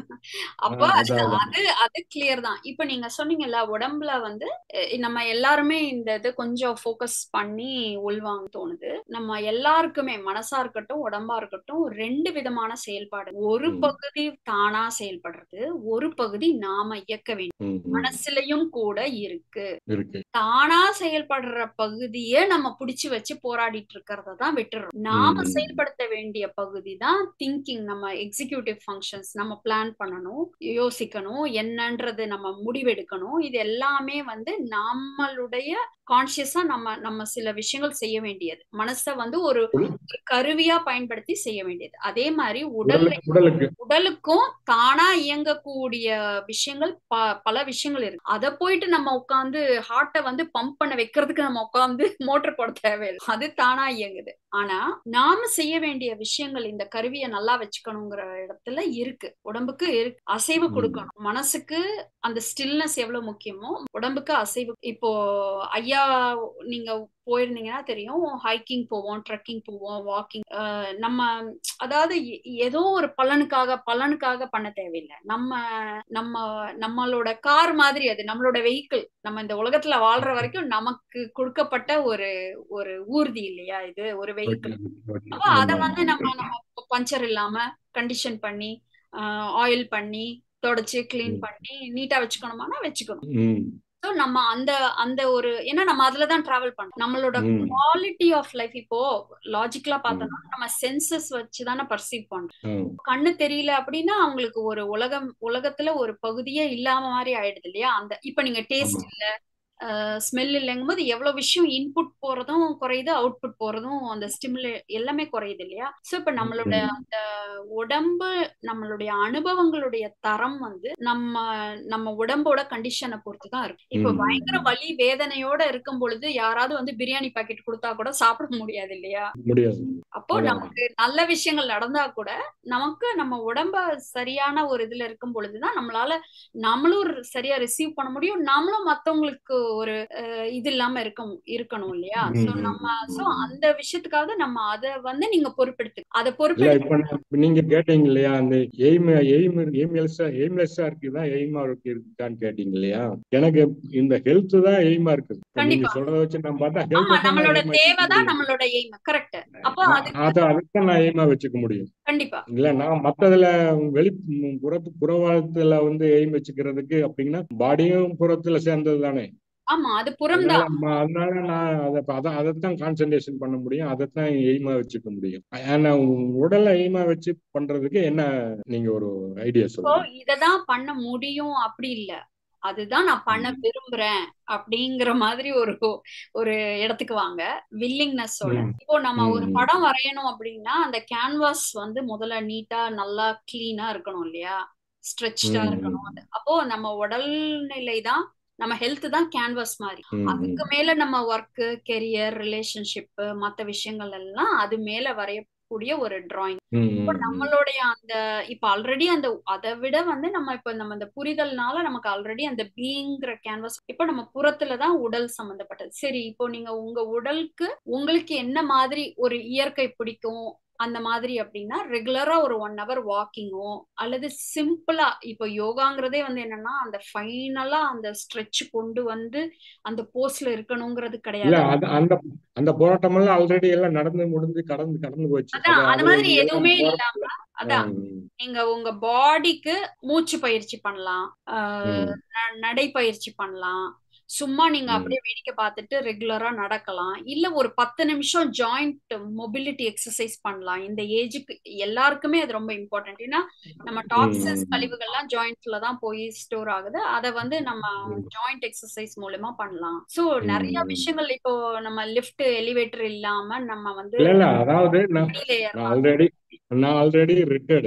அப்ப ஆஹ் அதான் அதான் அது அது கிளியர் தான் இப்ப நீங்க சொன்னீங்கல்ல உடம்புல வந்து அஹ் நம்ம எல்லாருமே இந்த இது கொஞ்சம் ஃபோக்கஸ் பண்ணி உள்வாங்க தோணுது நம்ம எல்லாருக்குமே மனசா இருக்கட்டும் உடம்பா இருக்கட்டும் ரெண்டு விதமான செயல்பாடு ஒரு ம் பகுதி தானா செயல்படுறது ஒரு பகுதி நாம இயக்க வேண்டும் ம் ம் மனசுலயும் கூட இருக்கு இருக்கு தானா செயல்படுற பகுதியை நம்ம புடிச்சு வச்சு போராடிட்டு இருக்கிறத தான் விட்டுறோம் நாம ம் செயல்படுத்த வேண்டிய பகுதி தான் திங்கிங் நம்ம எக்ஸிகியூட்டிவ் ஃபங்க்ஷன்ஸ் நம்ம பிளான் பண்ணணும் யோசிக்கணும் என்னன்றது நம்ம முடிவெடுக்கணும் இது எல்லாமே வந்து நம்மளுடைய கான்சியஸா நம்ம நம்ம சில விஷயங்கள் செய்ய வேண்டியது மனசை வந்து ஒரு உடல்- ஒரு கருவியா பயன்படுத்தி செய்ய வேண்டியது அதே மாதிரி உடல்ல உடலுக்கு உடலுக்கு உடலுக்கும் தானா இயங்கக்கூடிய விஷயங்கள் ப பல விஷயங்கள் இருக்கு அத போயிட்டு நம்ம உட்காந்து ஹார்ட்டை வந்து பம்ப் பண்ண வைக்கிறதுக்கு நம்ம உட்காந்து மோட்டர் போட தேவையில்லை அது தானா இயங்குது ஆனா நாம செய்ய வேண்டிய விஷயங்கள் இந்த கருவியை நல்லா வச்சுக்கணுங்கிற இடத்துல இருக்கு உடம்புக்கு இருக்கு அசைவு ம் கொடுக்கணும் மனசுக்கு அந்த ஸ்டில்னஸ் எவ்வளவு முக்கியமோ உடம்புக்கு அசைவு இப்போ ஐயா நீங்க போயிருந்தீங்கன்னா தெரியும் ஹைக்கிங் போவோம் ட்ரெக்கிங் போவோம் வாக்கிங் நம்ம அதாவது எ- ஏதோ ஒரு பலனுக்காக பலனுக்காக பண்ண தேவையில்லை நம்ம நம்ம நம்மளோட கார் மாதிரி அது நம்மளோட வெஹிக்கிள் நம்ம இந்த உலகத்துல வாழ்ற வரைக்கும் நமக்கு கொடுக்கப்பட்ட ஒரு ஒரு ஊர்தி இல்லையா இது ஒரு ஓகே வெஹிக்கிள் ஓகே அப்போ அதை ஆமா வந்து நம்ம நம்ம பஞ்சர் இல்லாம கண்டிஷன் பண்ணி ஆயில் பண்ணி தொடச்சு கிளீன் ம் பண்ணி நீட்டா வச்சுக்கணுமானா வச்சுக்கணும் ம் ஸோ நம்ம அந்த அந்த ஒரு ஏன்னா நம்ம அதுல தான் டிராவல் பண்ணோம் நம்மளோட ம் குவாலிட்டி ஆஃப் லைஃப் இப்போ லாஜிக்கலா ம் பார்த்தோம்னா நம்ம சென்சஸ் வச்சு தானே பர்சீவ் பண்றோம் ம் கண்ணு தெரியல அப்படின்னா அவங்களுக்கு ஒரு உலகம் உலகத்துல ஒரு பகுதியே இல்லாம மாதிரி ஆயிடுது இல்லையா அந்த இப்ப நீங்க ஆமா டேஸ்ட் இல்ல ஸ்மெல் இல்லைங்கும் போது எவ்வளவு விஷயம் இன்புட் போறதும் குறையுது அவுட்புட் போறதும் அந்த ஸ்டிமுலே எல்லாமே குறையுது இல்லையா சோ இப்ப நம்மளோட அந்த உடம்பு நம்மளுடைய அனுபவங்களுடைய தரம் வந்து நம்ம நம்ம உடம்போட கண்டிஷனை பொறுத்து தான் இருக்கு இப்ப பயங்கர வலி வேதனையோட இருக்கும் பொழுது யாராவது வந்து பிரியாணி பாக்கெட் கொடுத்தா கூட சாப்பிட முடியாது இல்லையா முடியாது அப்போ நமக்கு நல்ல விஷயங்கள் நடந்தா கூட நமக்கு நம்ம உடம்ப சரியான ஒரு இதுல இருக்கும் பொழுதுதான் நம்மளால நம்மளும் சரியா ரிசீவ் பண்ண முடியும் நம்மளும் மத்தவங்களுக்கு ஒரு இது இல்லாம இருக்க இருக்கணும் இல்லையா சோ நம்ம சோ அந்த விஷயத்துக்காக நம்ம அத வந்து நீங்க பொறுப்பெடுத்து அத பொறுப்பெடுத்து நீங்க கேட்டீங்க இல்லையா அந்த எய்ம் எய்ம் எய்ம்லெஸ்ஸா எய்ம்லெஸ்ஸா இருக்குதா எய்மா இருக்கான்னு கேட்டீங்க இல்லையா எனக்கு இந்த ஹெல்த் தான் எய்மா இருக்குது நீங்க சொல்றத வச்சு நம்ம பார்த்தா ஹெல்த் நம்மளோட தேவைதான் நம்மளோட எய்ம் கரெக்ட் அப்போ அத அதுக்கு நான் எய்மா வச்சுக்க முடியும் கண்டிப்பா இல்ல நான் மத்ததுல வெளி புறத்து புறவாதத்துல வந்து எய்ம் வச்சுக்கிறதுக்கு அப்படின்னா பாடியும் புறத்துல சேர்ந்தது தானே ஆமா அது புறம்தான் அதனால நான் அதை அதான் அதைத்தான் கான்சென்ட்ரேஷன் பண்ண முடியும் அதைத்தான் எய்மா வச்சுக்க முடியும் ஆனா உடலை எய்மா வச்சு பண்றதுக்கு என்ன நீங்க ஒரு ஐடியா சொல்லுங்க இததான் பண்ண முடியும் அப்படி இல்ல அதுதான் நான் பண்ண விரும்புறேன் அப்படிங்கிற மாதிரி ஒரு ஒரு இடத்துக்கு வாங்க வில்லிங்னஸோட இப்போ நம்ம ஒரு படம் வரையணும் அப்படின்னா அந்த கேன்வாஸ் வந்து முதல்ல நீட்டா நல்லா கிளீனா இருக்கணும் இல்லையா ஸ்ட்ரெச்சா இருக்கணும் அப்போ நம்ம உடல்நிலை தான் நம்ம ஹெல்த் தான் கேன்வாஸ் மாதிரி அதுக்கு மேல நம்ம ஒர்க் கெரியர் ரிலேஷன்ஷிப் மத்த விஷயங்கள் எல்லாம் அது மேல வரைய கூடிய ஒரு டிராயிங் இப்போ நம்மளுடைய அந்த இப்ப ஆல்ரெடி அந்த அதை விட வந்து நம்ம இப்ப நம்ம அந்த புரிதல்னால நமக்கு ஆல்ரெடி அந்த பீங்கிற கேன்வாஸ் இப்போ நம்ம புறத்துலதான் உடல் சம்பந்தப்பட்டது சரி இப்போ நீங்க உங்க உடலுக்கு உங்களுக்கு என்ன மாதிரி ஒரு இயற்கை பிடிக்கும் அந்த மாதிரி அப்படின்னா ரெகுலரா ஒரு ஒன் ஹவர் வாக்கிங்கோ அல்லது சிம்பிளா இப்போ யோகாங்கிறதே வந்து என்னன்னா அந்த ஃபைனலா அந்த ஸ்ட்ரெச் கொண்டு வந்து அந்த போஸ்ட்ல இருக்கணுங்கிறது கிடையாது அந்த அந்த போராட்டம் எல்லாம் ஆல்ரெடி எல்லாம் நடந்து முடிஞ்சு கடந்து கடந்து போச்சு அதான் அந்த மாதிரி எதுவுமே இல்லாம அதான் நீங்க உங்க பாடிக்கு மூச்சு பயிற்சி பண்ணலாம் நடைப்பயிற்சி பண்ணலாம் சும்மா நீங்க அப்படியே வேடிக்கை பார்த்துட்டு ரெகுலரா நடக்கலாம் இல்ல ஒரு பத்து நிமிஷம் ஜாயிண்ட் மொபிலிட்டி எக்ஸசைஸ் பண்ணலாம் இந்த ஏஜுக்கு எல்லாருக்குமே அது ரொம்ப இம்பார்ட்டன்ட் ஏன்னா நம்ம டாக்ஸின்ஸ் கழிவுகள்லாம் ஜாயிண்ட்ல தான் போய் ஸ்டோர் ஆகுது அதை வந்து நம்ம ஜாயிண்ட் எக்ஸசைஸ் மூலமா பண்ணலாம் சோ நிறைய விஷயங்கள் இப்போ நம்ம லிஃப்ட் எலிவேட்டர் இல்லாம நம்ம வந்து அதாவது ஆல்ரெடி நான் ஆல்ரெடி ரிட்டையர்டு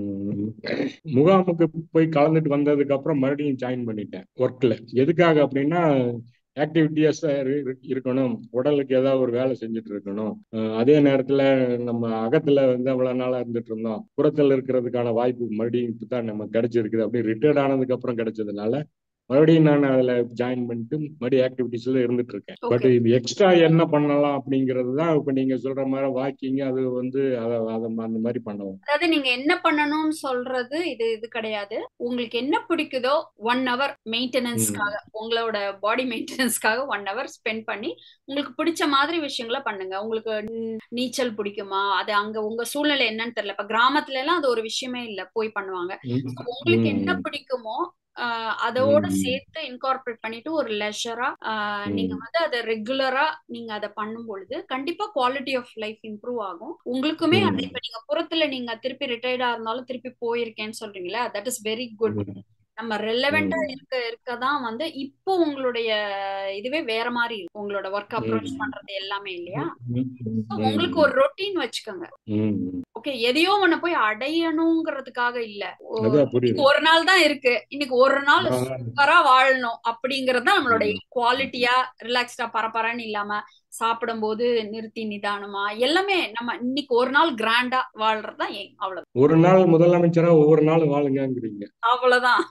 முகாமுக்கு போய் கலந்துட்டு வந்ததுக்கு அப்புறம் மறுபடியும் ஜாயின் பண்ணிட்டேன் ஒர்க்ல எதுக்காக அப்படின்னா ஆக்டிவிட்டியஸா இருக்கணும் உடலுக்கு ஏதாவது ஒரு வேலை செஞ்சுட்டு இருக்கணும் அதே நேரத்துல நம்ம அகத்துல வந்து அவ்வளவு நாளா இருந்துட்டு இருந்தோம் புறத்துல இருக்கிறதுக்கான வாய்ப்பு மறுபடியும் இப்பதான் நம்ம கிடைச்சிருக்குது அப்படி ரிட்டையர்ட் ஆனதுக்கு அப்புறம் கிடைச்சதுனால மறுபடியும் நான் அதுல ஜாயின் பண்ணிட்டு மறுபடியும் ஆக்டிவிட்டிஸ்ல இருந்துட்டு இருக்கேன் பட் இது எக்ஸ்ட்ரா என்ன பண்ணலாம் அப்படிங்கிறது தான் இப்ப நீங்க சொல்ற மாதிரி வாக்கிங் அது வந்து அதை அந்த மாதிரி பண்ணலாம் அதாவது நீங்க என்ன பண்ணணும்னு சொல்றது இது இது கிடையாது உங்களுக்கு என்ன பிடிக்குதோ ஒன் ஹவர் மெயின்டெனன்ஸ்க்காக உங்களோட பாடி மெயின்டெனன்ஸ்க்காக ஒன் ஹவர் ஸ்பெண்ட் பண்ணி உங்களுக்கு பிடிச்ச மாதிரி விஷயங்களை பண்ணுங்க உங்களுக்கு நீச்சல் பிடிக்குமா அது அங்க உங்க சூழ்நிலை என்னன்னு தெரியல இப்ப கிராமத்துல எல்லாம் அது ஒரு விஷயமே இல்ல போய் பண்ணுவாங்க உங்களுக்கு என்ன பிடிக்குமோ அதோட சேர்த்து இன்கார்பரேட் பண்ணிட்டு ஒரு லெஷரா நீங்க வந்து அதை ரெகுலரா நீங்க அதை பண்ணும் பொழுது கண்டிப்பா குவாலிட்டி ஆஃப் லைஃப் இம்ப்ரூவ் ஆகும் உங்களுக்குமே அது இப்ப நீங்க புறத்துல நீங்க திருப்பி ரிட்டையர்டா இருந்தாலும் திருப்பி போயிருக்கேன்னு சொல்றீங்களா தட் இஸ் வெரி குட் நம்ம ரெலவெண்டா இருக்க இருக்கதான் வந்து இப்போ உங்களுடைய இதுவே வேற மாதிரி இருக்கு உங்களோட ஒர்க் அப்ரோச் பண்றது எல்லாமே இல்லையா உங்களுக்கு ஒரு ரொட்டீன் வச்சுக்கோங்க ஓகே எதையோ ஒண்ணு போய் அடையணுங்கிறதுக்காக இல்ல ஒரு நாள் தான் இருக்கு இன்னைக்கு ஒரு நாள் சூப்பரா வாழணும் அப்படிங்கறது தான் நம்மளுடைய குவாலிட்டியா ரிலாக்ஸ்டா பரபரன்னு இல்லாம சாப்பிடும் போது நிறுத்தி நிதானமா எல்லாமே நம்ம இன்னைக்கு ஒரு நாள் கிராண்டா வாழ்றதுதான் ஏன் அவ்வளவு ஒரு நாள் முதலமைச்சரா ஒவ்வொரு நாள் வாழுங்கிறீங்க அவ்வளவுதான்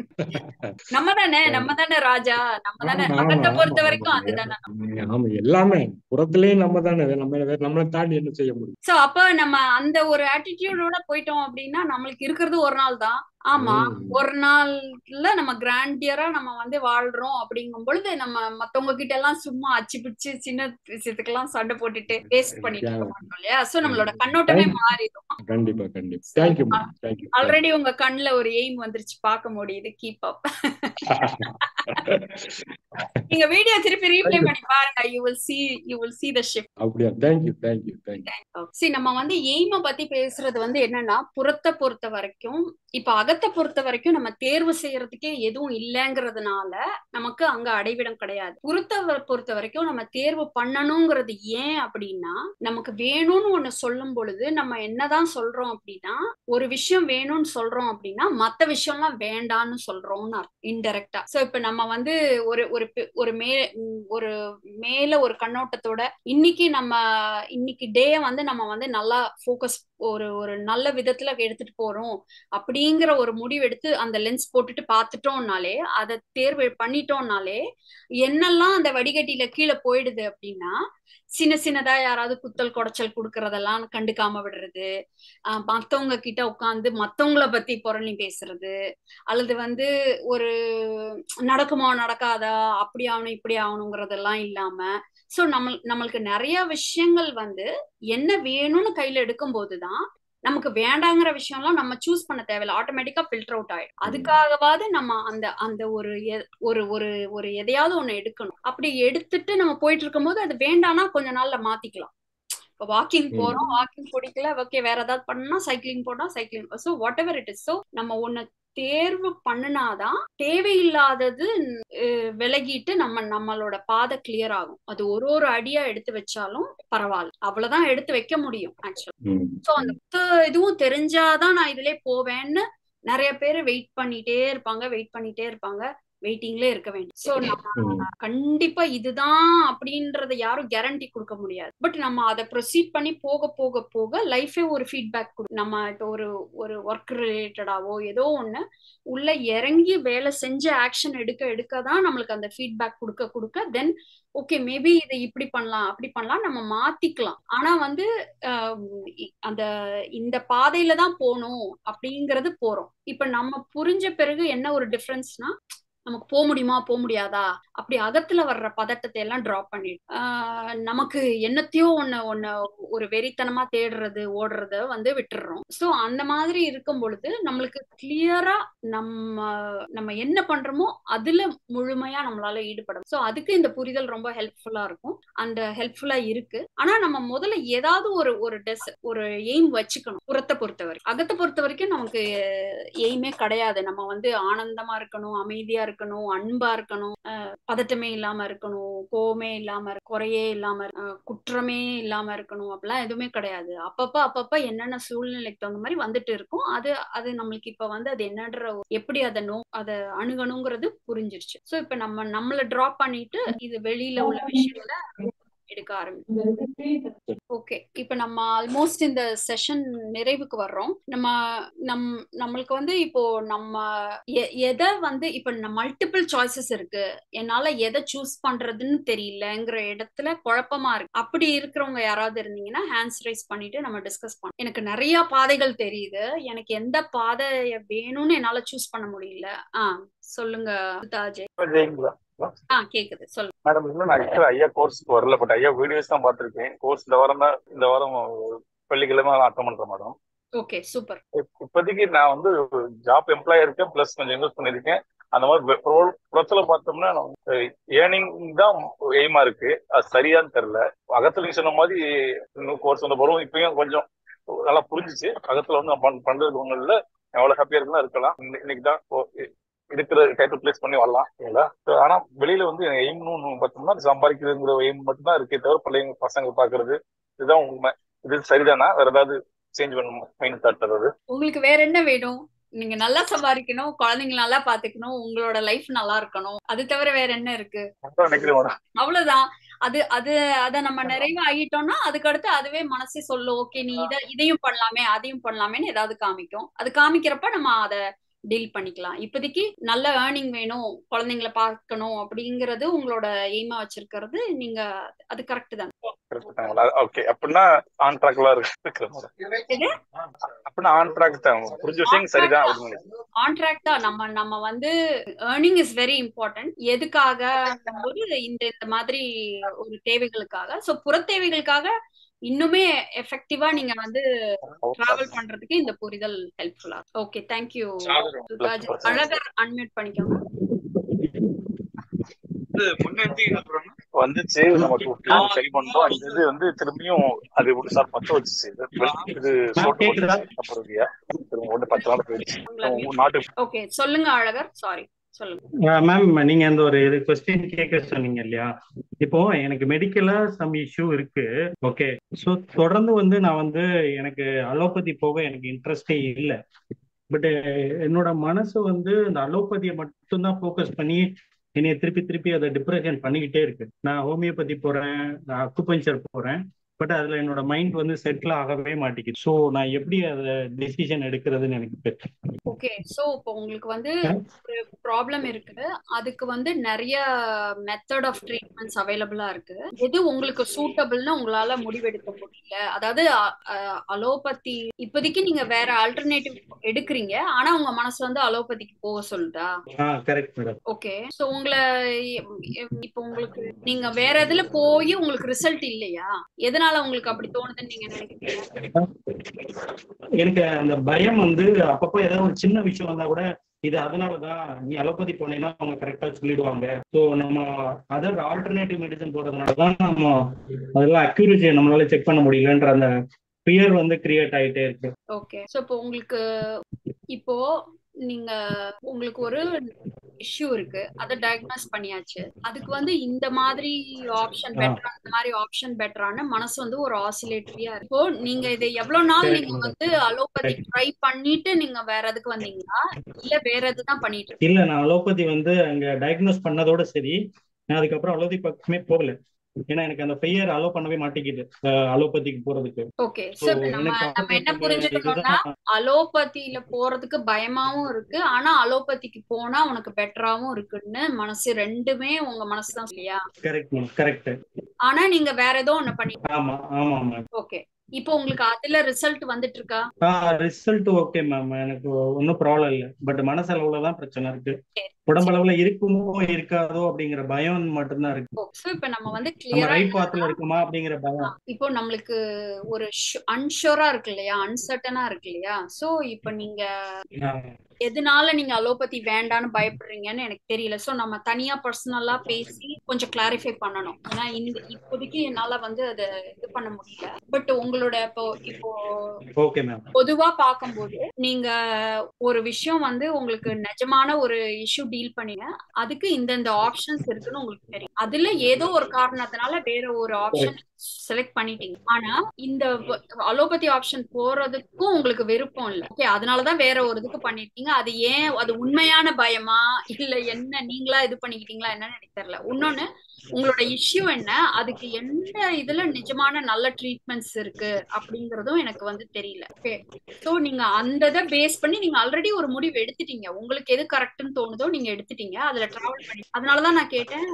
நம்ம தானே நம்ம தானே ராஜா நம்ம தானே மகத்தை பொறுத்த வரைக்கும் அதுதானே ஆமா எல்லாமே புறத்துலயும் நம்ம தானே நம்ம நம்மளை தாண்டி என்ன செய்ய முடியும் சோ அப்ப நம்ம அந்த ஒரு ஆட்டிடியூடோட போயிட்டோம் அப்படின்னா நம்மளுக்கு இருக்கிறது ஒரு நாள் தான் ஆமா ஒரு நாள்ல நம்ம கிராண்டியரா நம்ம வந்து வாழ்றோம் அப்படிங்கும் பொழுது நம்ம மத்தவங்க கிட்ட எல்லாம் சும்மா அச்சு பிடிச்சு சின்ன விஷயத்துக்கு எல்லாம் சண்டை போட்டுட்டு வேஸ்ட் பண்ணிட்டு இருக்க மாட்டோம் இல்லையா சோ நம்மளோட கண்ணோட்டமே மாறிடும் கண்டிப்பா கண்டிப்பா தேங்க்யூ தேங்க்யூ ஆல்ரெடி உங்க கண்ணுல ஒரு எய்ம் வந்துருச்சு பார்க்க முடியுது கீப் அப் நீங்க வீடியோ திருப்பி ரீப்ளே பண்ணி பாருங்க you will see you will see the shift அப்படியா தேங்க்யூ தேங்க்யூ தேங்க்யூ சரி நம்ம வந்து எய்ம பத்தி பேசுறது வந்து என்னன்னா புறத்தை பொறுத்த வரைக்கும் இப்ப அகத்தை பொறுத்த வரைக்கும் நம்ம தேர்வு செய்யறதுக்கே எதுவும் இல்லைங்கிறதுனால நமக்கு அங்க அடைவிடம் கிடையாது புறத்தை வ- பொறுத்த வரைக்கும் நம்ம தேர்வு பண்ணணுங்கிறது ஏன் அப்படின்னா நமக்கு வேணும்னு ஒண்ணு சொல்லும் பொழுது நம்ம என்னதான் சொல்றோம் அப்படின்னா ஒரு விஷயம் வேணும்னு சொல்றோம் அப்படின்னா மத்த விஷயம்லாம் வேண்டான்னு சொல்றோம்னு இன்டெரக்டா சோ இப்ப நம்ம வந்து ஒரு ஒரு பி- ஒரு மே ம், ஒரு மேல ஒரு கண்ணோட்டத்தோட இன்னைக்கு நம்ம இன்னைக்கு டே வந்து நம்ம வந்து நல்லா ஃபோக்கஸ் ஒரு ஒரு நல்ல விதத்துல எடுத்துட்டு போறோம் அப்படிங்கிற ஒரு முடிவு எடுத்து அந்த லென்ஸ் போட்டுட்டு பார்த்துட்டோம்னாலே அதை தேர்வு பண்ணிட்டோம்னாலே என்னெல்லாம் அந்த வடிகட்டியில கீழே போயிடுது அப்படின்னா சின்ன சின்னதா யாராவது குத்தல் குடைச்சல் கொடுக்கறதெல்லாம் கண்டுக்காம விடுறது ஆஹ் மத்தவங்க கிட்ட உட்காந்து மத்தவங்கள பத்தி புரணி பேசுறது அல்லது வந்து ஒரு நடக்குமா நடக்காதா அப்படி ஆகணும் இப்படி ஆகணுங்கிறதெல்லாம் இல்லாம சோ நம்ம நம்மளுக்கு நிறைய விஷயங்கள் வந்து என்ன வேணும்னு கையில எடுக்கும் போதுதான் நமக்கு வேண்டாங்கிற விஷயம்லாம் நம்ம சூஸ் பண்ண தேவையில்ல ஆட்டோமேட்டிக்கா ஃபில்டர் அவுட் ஆயிடும் அதுக்காகவாது நம்ம அந்த அந்த ஒரு எ- ஒரு ஒரு ஒரு எதையாவது ஒண்ணு எடுக்கணும் அப்படி எடுத்துட்டு நம்ம போயிட்டு இருக்கும்போது அது வேண்டாம்னா கொஞ்ச நாள்ல மாத்திக்கலாம் இப்போ வாக்கிங் ம். போறோம் வாக்கிங் பிடிக்கல ஓகே வேற ஏதாவது பண்ணா சைக்கிளிங் போனா cycling so whatever it is so நம்ம ஒண்ணு தேர்வு பண்ணுனாதான் தேவையில்லாதது அஹ், விலகிட்டு நம்ம நம்மளோட பாதை கிளியர் ஆகும் அது ஒரு ஒரு அடியா எடுத்து வச்சாலும் பரவாயில்ல அவ்வளவுதான் எடுத்து வைக்க முடியும் ஆக்சுவலா ம். சோ அந்த மொத்த இதுவும் தெரிஞ்சாதான் நான் இதுலயே போவேன்னு நிறைய பேர் வெயிட் பண்ணிட்டே இருப்பாங்க வெயிட் பண்ணிட்டே இருப்பாங்க வெயிட்டிங்ல இருக்க வேண்டும் சோ நம்ம ம். கண்டிப்பா இதுதான் அப்படின்றத யாரும் கேரண்டி கொடுக்க முடியாது பட் நம்ம அதை ப்ரொசீட் பண்ணி போக போக போக லைஃபே ஒரு ஃபீட்பேக் கொடு நம்ம இப்போ ஒரு ஒரு ஒர்க் ரிலேட்டடாவோ ஏதோ ஒண்ணு உள்ள இறங்கி வேலை செஞ்சு ஆக்ஷன் எடுக்க எடுக்க தான் நம்மளுக்கு அந்த ஃபீட்பேக் கொடுக்க கொடுக்க தென் ஓகே மேபி இதை இப்படி பண்ணலாம் அப்படி பண்ணலாம் நம்ம மாத்திக்கலாம் ஆனா வந்து ஆஹ் இ- அந்த இந்த பாதையில தான் போகணும் அப்படிங்கறது போறோம் இப்ப நம்ம புரிஞ்ச பிறகு என்ன ஒரு டிஃபரன்ஸ்னா நமக்கு போக முடியுமா போக முடியாதா அப்படி அகத்துல வர்ற பதட்டத்தை எல்லாம் டிராப் பண்ணிடு ஆஹ் நமக்கு என்னத்தையோ ஒண்ணு ஒண்ணு ஒரு வெறித்தனமா தேடுறது ஓடுறத வந்து விட்டுடுறோம் சோ அந்த மாதிரி இருக்கும் பொழுது நம்மளுக்கு கிளியரா நம்ம நம்ம என்ன பண்றோமோ அதுல முழுமையா நம்மளால ஈடுபடும் சோ அதுக்கு இந்த புரிதல் ரொம்ப ஹெல்ப்ஃபுல்லா இருக்கும் அந்த ஹெல்ப்ஃபுல்லா இருக்கு ஆனா நம்ம முதல்ல ஏதாவது ஒரு ஒரு டெஸ் ஒரு எய்ம் வச்சுக்கணும் புறத்தை பொறுத்த வரைக்கும் அகத்தை பொறுத்த வரைக்கும் நமக்கு எய்மே கிடையாது நம்ம வந்து ஆனந்தமா இருக்கணும் அமைதியா இருக்கணும் அன்பா இருக்கணும் அஹ் பதட்டமே இல்லாம இருக்கணும் கோவமே இல்லாம இரு- குறையே இல்லாம இரு- அஹ் குற்றமே இல்லாம இருக்கணும் அப்படிலாம் எதுவுமே கிடையாது அப்பப்ப அப்பப்ப என்னென்ன சூழ்நிலைக்கு தகுந்த மாதிரி வந்துட்டு இருக்கும் அது அது நம்மளுக்கு இப்ப வந்து அது என்னன்ற ஒரு- எப்படி அதை நோ அதை அணுகணுங்கிறது புரிஞ்சிருச்சு சோ இப்ப நம்ம நம்மள டிராப் பண்ணிட்டு இது வெளியில உள்ள விஷயங்களை எடுக்க ஆரம்பிக்கும் ஓகே இப்ப நம்ம ஆல்மோஸ்ட் இந்த செஷன் நிறைவுக்கு வர்றோம் நம்ம நம் நம்மளுக்கு வந்து இப்போ நம்ம எ- எதை வந்து இப்ப மல்டிபிள் சாய்ஸஸ் இருக்கு என்னால எதை சூஸ் பண்றதுன்னு தெரியலங்கிற இடத்துல குழப்பமா இருக்கு அப்படி இருக்கிறவங்க யாராவது இருந்தீங்கன்னா ஹேண்ட்ஸ் ரைஸ் பண்ணிட்டு நம்ம டிஸ்கஸ் பண்ணோம் எனக்கு நிறைய பாதைகள் தெரியுது எனக்கு எந்த பாதைய வேணும்னு என்னால சூஸ் பண்ண முடியல ஆ சொல்லுங்க தாஜே ஜெயிங்களா ஆ கேக்குது சொல்லுங்க மேடம் இன்னும் நான் ஆக்சுவலா ஐயா கோர்ஸ்க்கு வரல பட் ஐயா வீடியோஸ் தான் பார்த்திருக்கேன் கோர்ஸ் இந்த வாரம் தான் இந்த வாரம் வெள்ளிக்கிழமை அட்டன் பண்றேன் மேடம் ஓகே சூப்பர் இப்- இப்போதைக்கு நான் வந்து ஜாப் எம்ப்ளாயி இருக்கேன் பிளஸ் கொஞ்சம் இன்வெஸ்ட் பண்ணிருக்கேன் அந்த மாதிரி புற- புறத்துல பார்த்தோம்னா ஏர்னிங் தான் எய்மா இருக்கு அது சரியான்னு தெரியல அகத்துல நீங்க சொன்ன மாதிரி இன்னும் கோர்ஸ் வந்த போறோம் இப்பயும் கொஞ்சம் நல்லா புரிஞ்சுச்சு அகத்துல வந்து நான் பண்- பண்றதுக்கு ஒண்ணும் இல்ல எவ்வளவு ஹாப்பியா இருக்குன்னா இருக்கலாம் இன்னை- இன்னைக்கு தான் ஓ- இருக்கிற டைட்டில் பிளேஸ் பண்ணி வரலாம் இல்லைங்களா So, ஆனா வெளியில வந்து எய்ம்னு பார்த்தோம்னா சம்பாதிக்கிறதுங்கிற எய்ம் மட்டும் தான் இருக்கே தவிர பிள்ளைங்க பசங்க பாக்குறது இதுதான் உண்மை இது சரிதானா வேற ஏதாவது சேஞ்ச் பண்ணணும் மைண்ட் தாட் தர்றது உங்களுக்கு வேற என்ன வேணும் நீங்க நல்லா சம்பாதிக்கணும் குழந்தைங்க நல்லா பாத்துக்கணும் உங்களோட லைஃப் நல்லா இருக்கணும் அது தவிர வேற என்ன இருக்கு அதான் நினைக்கிறேன் மேடம் அவ்வளவுதான் அது அது அத நம்ம நிறைவு ஆகிட்டோம்னா அதுக்கு அடுத்து அதுவே மனசே சொல்லும் ஓகே நீ இத இதையும் பண்ணலாமே அதையும் பண்ணலாமேன்னு ஏதாவது காமிக்கும் அது காமிக்கிறப்ப நம்ம அத டீல் பண்ணிக்கலாம் இப்போதைக்கு நல்ல ஏர்னிங் வேணும் குழந்தைங்களை பார்க்கணும் அப்படிங்கறது உங்களோட எய்மா வச்சிருக்கிறது நீங்க அது கரெக்ட் தான் ஓகே அப்படின்னா ஆன் ட்ராக்ல இருக்கிற இது அப்படின்னா ஆன் ட்ராக் தான் புரிஞ்ச விஷயம் சரிதான் அப்படின்னு நினைக்கிறேன் கான்ட்ராக்டா நம்ம நம்ம வந்து ஏர்னிங் இஸ் வெரி இம்பார்ட்டன்ட் எதுக்காக போது இந்த இந்த மாதிரி ஒரு தேவைகளுக்காக சோ புற தேவைகளுக்காக இன்னுமே எஃபெக்டிவா நீங்க வந்து டிராவல் பண்றதுக்கு இந்த புரிதல் ஹெல்ப்ஃபுல்லா okay thank you Sudhaj Azhagar unmute பண்ணிக்கோங்க வந்து முன்னெடுத்து என்ன சொல்றோம்னா வந்துச்சு நம்ம கூப்பிட்டு சரி பண்ணோம் அந்த இது வந்து திரும்பியும் அது ஒரு சார் பத்த வச்சுச்சு இது சோட்டு போட்டுச்சு அப்புறம் திரும்ப ஒன்று பத்து நாள் போயிடுச்சு நாட்டு ஓகே சொல்லுங்க அழகர் சாரி சொல்லுங்க மேம் நீங்க அந்த ஒரு இது கொஸ்டின் கேட்க சொன்னீங்க இல்லையா இப்போ எனக்கு மெடிக்கலா சம் இஷ்யூ இருக்கு ஓகே ஸோ தொடர்ந்து வந்து நான் வந்து எனக்கு அலோபதி போக எனக்கு இன்ட்ரெஸ்டே இல்லை பட் என்னோட மனசு வந்து இந்த அலோபதியை மட்டும்தான் ஃபோக்கஸ் பண்ணி என்னைய திருப்பி திருப்பி அதை டிப்ரெஷன் பண்ணிக்கிட்டே இருக்கு நான் ஹோமியோபதி போறேன் நான் அக்குபஞ்சர் போறேன் பட் அதுல என்னோட மைண்ட் வந்து செட்டில் ஆகவே மாட்டேங்குது ஸோ நான் எப்படி அதை டெசிஷன் எடுக்கிறதுன்னு எனக்கு ஓகே ஸோ இப்போ உங்களுக்கு வந்து ஒரு ப்ராப்ளம் இருக்கு அதுக்கு வந்து நிறைய மெத்தட் ஆஃப் ட்ரீட்மெண்ட்ஸ் அவைலபிளா இருக்கு எது உங்களுக்கு சூட்டபிள்னு உங்களால முடிவெடுக்க முடியல அதாவது அலோபதி இப்போதைக்கு நீங்க வேற ஆல்டர்னேட்டிவ் எடுக்கிறீங்க ஆனா உங்க மனசு வந்து அலோபதிக்கு போக சொல்லுதா கரெக்ட் மேடம் ஓகே ஸோ உங்களை இப்போ உங்களுக்கு நீங்க வேற இதுல போய் உங்களுக்கு ரிசல்ட் இல்லையா எதனால எதனால உங்களுக்கு அப்படி தோணுதுன்னு நீங்க நினைக்கிறீங்க எனக்கு அந்த பயம் வந்து அப்பப்போ ஏதாவது ஒரு சின்ன விஷயம் வந்தா கூட இது அதனாலதான் நீ அலோபதி போனீங்கன்னா அவங்க கரெக்டா சொல்லிடுவாங்க ஸோ நம்ம அதர் ஆல்டர்னேட்டிவ் மெடிசன் போறதுனாலதான் நம்ம அதெல்லாம் அக்யூரேசியை நம்மளால செக் பண்ண முடியலன்ற அந்த ஃபியர் வந்து கிரியேட் ஆயிட்டே இருக்கு ஓகே ஸோ இப்போ உங்களுக்கு இப்போ நீங்க உங்களுக்கு ஒரு இஷ்யூ இருக்கு அதை டயக்னோஸ் பண்ணியாச்சு அதுக்கு வந்து இந்த மாதிரி ஆப்ஷன் பெட்டரா இந்த மாதிரி ஆப்ஷன் பெட்டரான மனசு வந்து ஒரு ஆசிலேட்டரியா இப்போ நீங்க இதை எவ்வளவு நாள் நீங்க வந்து அலோபதி ட்ரை பண்ணிட்டு நீங்க வேற எதுக்கு வந்தீங்களா இல்ல வேற எதுதான் பண்ணிட்டு இல்ல நான் அலோபதி வந்து அங்க டயக்னோஸ் பண்ணதோட சரி நான் அதுக்கப்புறம் அலோபதி பக்கமே போகல ஏன்னா எனக்கு அந்த பெயர் அலோ பண்ணவே மாட்டேங்குது அலோபதிக்கு போறதுக்கு ஓகே சோ நம்ம நம்ம என்ன புரிஞ்சுக்கணும்னா அலோபதியில போறதுக்கு பயமாவும் இருக்கு ஆனா அலோபதிக்கு போனா உனக்கு பெட்டராவும் இருக்குன்னு மனசு ரெண்டுமே உங்க மனசு தான் இல்லையா கரெக்ட் மேம் கரெக்ட் ஆனா நீங்க வேற ஏதோ ஒண்ணு பண்ணி ஆமா ஆமா மேம் ஓகே இப்போ உங்களுக்கு அதுல ரிசல்ட் வந்துட்டு இருக்கா ரிசல்ட் ஓகே மேம் எனக்கு ஒன்றும் ப்ராப்ளம் இல்லை பட் மனசளவுல தான் பிரச்சனை இருக்கு உடம்பளவுல இருக்குமோ இருக்காதோ அப்படிங்கிற பயம் மட்டும்தான் இருக்கு சோ இப்ப நம்ம வந்து நம்ம கிளியரா ரைட் பாத்துல இருக்குமா அப்படிங்கிற பயம் இப்போ நம்மளுக்கு ஒரு அன்ஷூரா இருக்கு இல்லையா அன்சர்டனா இருக்கு இல்லையா சோ இப்போ நீங்க எதனால நீங்க அலோபதி வேண்டான்னு பயப்படுறீங்கன்னு எனக்கு தெரியல சோ நம்ம தனியா பர்சனலா பேசி கொஞ்சம் கிளாரிஃபை பண்ணணும் ஏன்னா இந்த இப்போதைக்கு என்னால வந்து அதை இது பண்ண முடியல பட் உங்களோட இப்போ இப்போ ஓகே மேம் பொதுவா பார்க்கும்போது நீங்க ஒரு விஷயம் வந்து உங்களுக்கு நிஜமான ஒரு இஷ்யூ டீல் பண்ணீங்க அதுக்கு இந்தந்த ஆப்ஷன்ஸ் இருக்குன்னு உங்களுக்கு தெரியும் அதுல ஏதோ ஒரு காரணத்தினால வேற ஒரு ஆப்ஷன் செலக்ட் பண்ணிட்டீங்க ஆனா இந்த அலோபதி ஆப்ஷன் போறதுக்கும் உங்களுக்கு விருப்பம் இல்ல ஓகே அதனாலதான் வேற ஒரு இதுக்கு பண்ணிருக்கீங்க அது ஏன் அது உண்மையான பயமா இல்ல என்ன நீங்களா இது பண்ணிக்கிட்டீங்களா என்னன்னு எனக்கு தெரியல இன்னொன்னு உங்களோட இஷ்யூ என்ன அதுக்கு எந்த இதுல நிஜமான நல்ல ட்ரீட்மெண்ட்ஸ் இருக்கு அப்படிங்கறதும் எனக்கு வந்து தெரியல ஓகே சோ நீங்க அந்த இதை பேஸ் பண்ணி நீங்க ஆல்ரெடி ஒரு முடிவு எடுத்துட்டீங்க உங்களுக்கு எது கரெக்ட்னு தோணுதோ நீங்க எடுத்துட்டீங்க அதுல டிராவல் பண்ணி அதனாலதான் நான் கேட்டேன்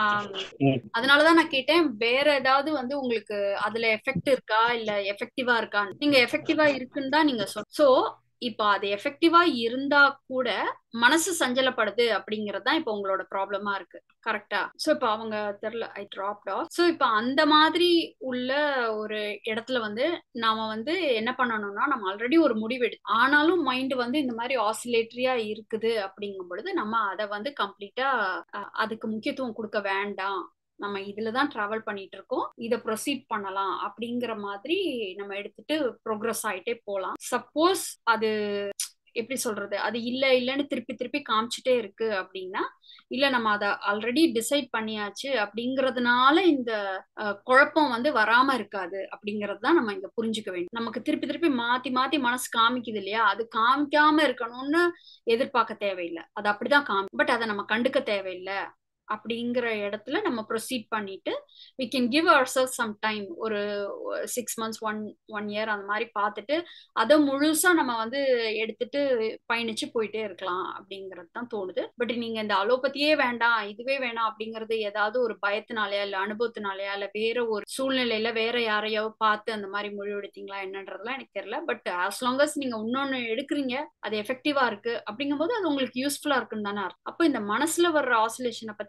அதனாலதான் நான் கேட்டேன் வேற ஏதாவது வந்து உங்களுக்கு அதுல எஃபெக்ட் இருக்கா இல்ல எஃபெக்டிவா இருக்கான்னு நீங்க எஃபெக்டிவா இருக்குன்னு தான் நீங்க சொல் சோ இப்போ அது எஃபெக்டிவா இருந்தா கூட மனசு சஞ்சலப்படுது அப்படிங்கறது தான் இப்போ உங்களோட ப்ராப்ளமா இருக்கு கரெக்டா சோ இப்போ அவங்க தெரியல ஐ டிராப்ட் ஆஃப் சோ இப்போ அந்த மாதிரி உள்ள ஒரு இடத்துல வந்து நாம வந்து என்ன பண்ணணும்னா நம்ம ஆல்ரெடி ஒரு முடிவு எடு ஆனாலும் மைண்ட் வந்து இந்த மாதிரி ஆசிலேட்டரியா இருக்குது அப்படிங்கும் பொழுது நம்ம அதை வந்து கம்ப்ளீட்டா அதுக்கு முக்கியத்துவம் கொடுக்க வேண்டாம் நம்ம இதுல தான் டிராவல் பண்ணிட்டு இருக்கோம் இதை ப்ரொசீட் பண்ணலாம் அப்படிங்கிற மாதிரி நம்ம எடுத்துட்டு ப்ரோக்ரஸ் ஆயிட்டே போகலாம் சப்போஸ் அது எப்படி சொல்றது அது இல்ல இல்லைன்னு திருப்பி திருப்பி காமிச்சிட்டே இருக்கு அப்படின்னா இல்ல நம்ம அதை ஆல்ரெடி டிசைட் பண்ணியாச்சு அப்படிங்கறதுனால இந்த குழப்பம் வந்து வராம இருக்காது அப்படிங்கறது தான் நம்ம இங்க புரிஞ்சுக்க வேண்டும் நமக்கு திருப்பி திருப்பி மாத்தி மாத்தி மனசு காமிக்குது இல்லையா அது காமிக்காம இருக்கணும்னு எதிர்பார்க்க தேவையில்லை அது அப்படிதான் காமி பட் அதை நம்ம கண்டுக்க தேவையில்லை அப்படிங்கிற இடத்துல நம்ம ப்ரொசீட் பண்ணிட்டு we can give ourselves some time ஒரு six months one one year அந்த மாதிரி பார்த்துட்டு அதை முழுசா நம்ம வந்து எடுத்துட்டு பயணிச்சு போயிட்டே இருக்கலாம் அப்படிங்கிறது தான் தோணுது பட் நீங்க இந்த அலோபதியே வேண்டாம் இதுவே வேணாம் அப்படிங்கிறது ஏதாவது ஒரு பயத்தினாலயா இல்ல அனுபவத்தினாலயா இல்ல வேற ஒரு சூழ்நிலையில வேற யாரையோ பார்த்து அந்த மாதிரி முடிவெடுத்தீங்களா என்னன்றதுலாம் எனக்கு தெரியல பட் ஆஸ் லாங் அஸ் நீங்க இன்னொன்னு எடுக்கிறீங்க அது எஃபெக்டிவா இருக்கு அப்படிங்கும்போது அது உங்களுக்கு யூஸ்ஃபுல்லா இருக்குன்னு தானே அப்போ இந்த மனசுல வர்ற ஆசிலேஷனை பத்தி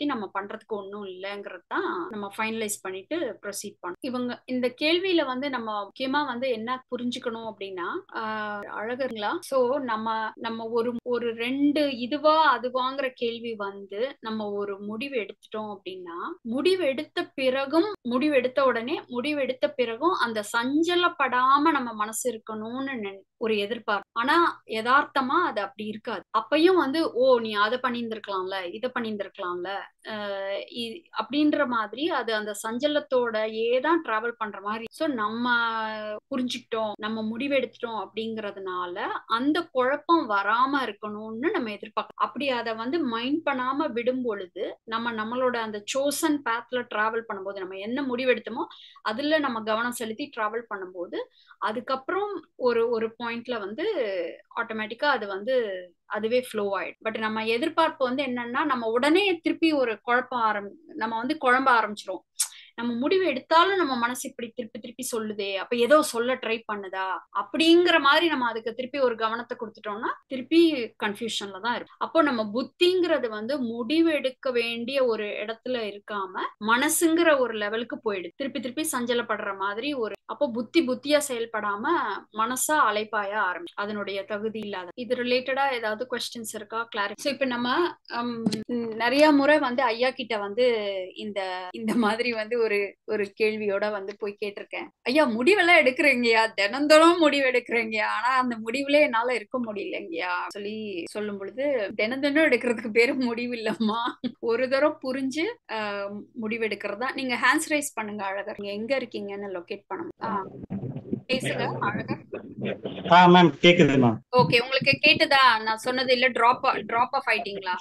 பத்தி நம்ம பண்றதுக்கு ஒன்றும் இல்லைங்கிறது தான் நம்ம ஃபைனலைஸ் பண்ணிட்டு ப்ரொசீட் பண்ணோம் இவங்க இந்த கேள்வியில வந்து நம்ம முக்கியமா வந்து என்ன புரிஞ்சுக்கணும் அப்படின்னா ஆஹ் அழகுங்களா சோ நம்ம நம்ம ஒரு ஒரு ரெண்டு இதுவா அதுவாங்கிற கேள்வி வந்து நம்ம ஒரு முடிவு எடுத்துட்டோம் அப்படின்னா முடிவு எடுத்த பிறகும் முடிவு எடுத்த உடனே முடிவு எடுத்த பிறகும் அந்த சஞ்சலப்படாம நம்ம மனசு இருக்கணும்னு நினை- ஒரு எதிர்பார்ப்பு ஆனா யதார்த்தமா அது அப்படி இருக்காது அப்பயும் வந்து ஓ நீ அதை பண்ணியிருந்திருக்கலாம்ல இதை பண்ணியிருந்திருக்கலாம்ல அஹ் இ- அப்படின்ற மாதிரி அது அந்த சஞ்சலத்தோட ஏதான் டிராவல் பண்ற மாதிரி சோ நம்ம புரிஞ்சுக்கிட்டோம் நம்ம முடிவெடுத்துட்டோம் அப்படிங்கறதுனால அந்த குழப்பம் வராம இருக்கணும்னு நம்ம எதிர்பார்க்கணும் அப்படி அதை வந்து மைண்ட் பண்ணாம விடும் பொழுது நம்ம நம்மளோட அந்த சோசன் பேத்ல டிராவல் பண்ணும்போது நம்ம என்ன முடிவெடுத்தோமோ அதுல நம்ம கவனம் செலுத்தி டிராவல் பண்ணும்போது அதுக்கப்புறம் ஒரு ஒரு பாயிண்ட்ல வந்து ஆட்டோமேட்டிக்கா அது வந்து அதுவே ஃப்ளோ ஆயிடும் பட் நம்ம எதிர்பார்ப்பு வந்து என்னன்னா நம்ம உடனே திருப்பி ஒரு குழப்பம் ஆரம் நம்ம வந்து குழம்ப ஆரம்பிச்சிரும் நம்ம முடிவு எடுத்தாலும் நம்ம மனசு இப்படி திருப்பி திருப்பி சொல்லுதே அப்ப ஏதோ சொல்ல ட்ரை பண்ணுதா அப்படிங்கிற மாதிரி நம்ம அதுக்கு திருப்பி ஒரு கவனத்தை கொடுத்துட்டோம்னா திருப்பி கன்ஃபியூஷன்ல தான் இருக்கும் அப்போ நம்ம புத்திங்கிறது வந்து முடிவு எடுக்க வேண்டிய ஒரு இடத்துல இருக்காம மனசுங்கிற ஒரு லெவலுக்கு போயிடுது திருப்பி திருப்பி சஞ்சலப்படுற மாதிரி ஒரு அப்போ புத்தி புத்தியா செயல்படாம மனசா அலைப்பாய ஆரம்பிச்சு அதனுடைய தகுதி இல்லாத இது ரிலேட்டடா ஏதாவது கொஸ்டின்ஸ் இருக்கா கிளாரி ஸோ இப்போ நம்ம ஹம், நிறைய முறை வந்து ஐயா கிட்ட வந்து இந்த இந்த மாதிரி வந்து ஒரு ஒரு கேள்வியோட வந்து போய் கேட்டிருக்கேன் ஐயா முடிவெல்லாம் எடுக்கிறீங்கயா தினந்தோறும் முடிவு எடுக்கிறீங்கயா ஆனா அந்த முடிவுல என்னால இருக்க முடியலங்கயா சொல்லி சொல்லும் பொழுது தினம் தினம் எடுக்கிறதுக்கு பேரு முடிவு இல்லம்மா ஒரு தரம் புரிஞ்சு ஆஹ், முடிவு எடுக்கிறதா நீங்க ஹேண்ட்ஸ் ரைஸ் பண்ணுங்க அழகர் நீங்க எங்க இருக்கீங்கன்னு லொகேட் பண்ணணும் ஆஹ், பேசுங்க அழகர் ஆ மேம் கேக்குது மேம் ஓகே உங்களுக்கு கேட்டுதா நான் சொன்னது இல்ல டிராப் டிராப் ஆஃப் ஆயிட்டீங்களா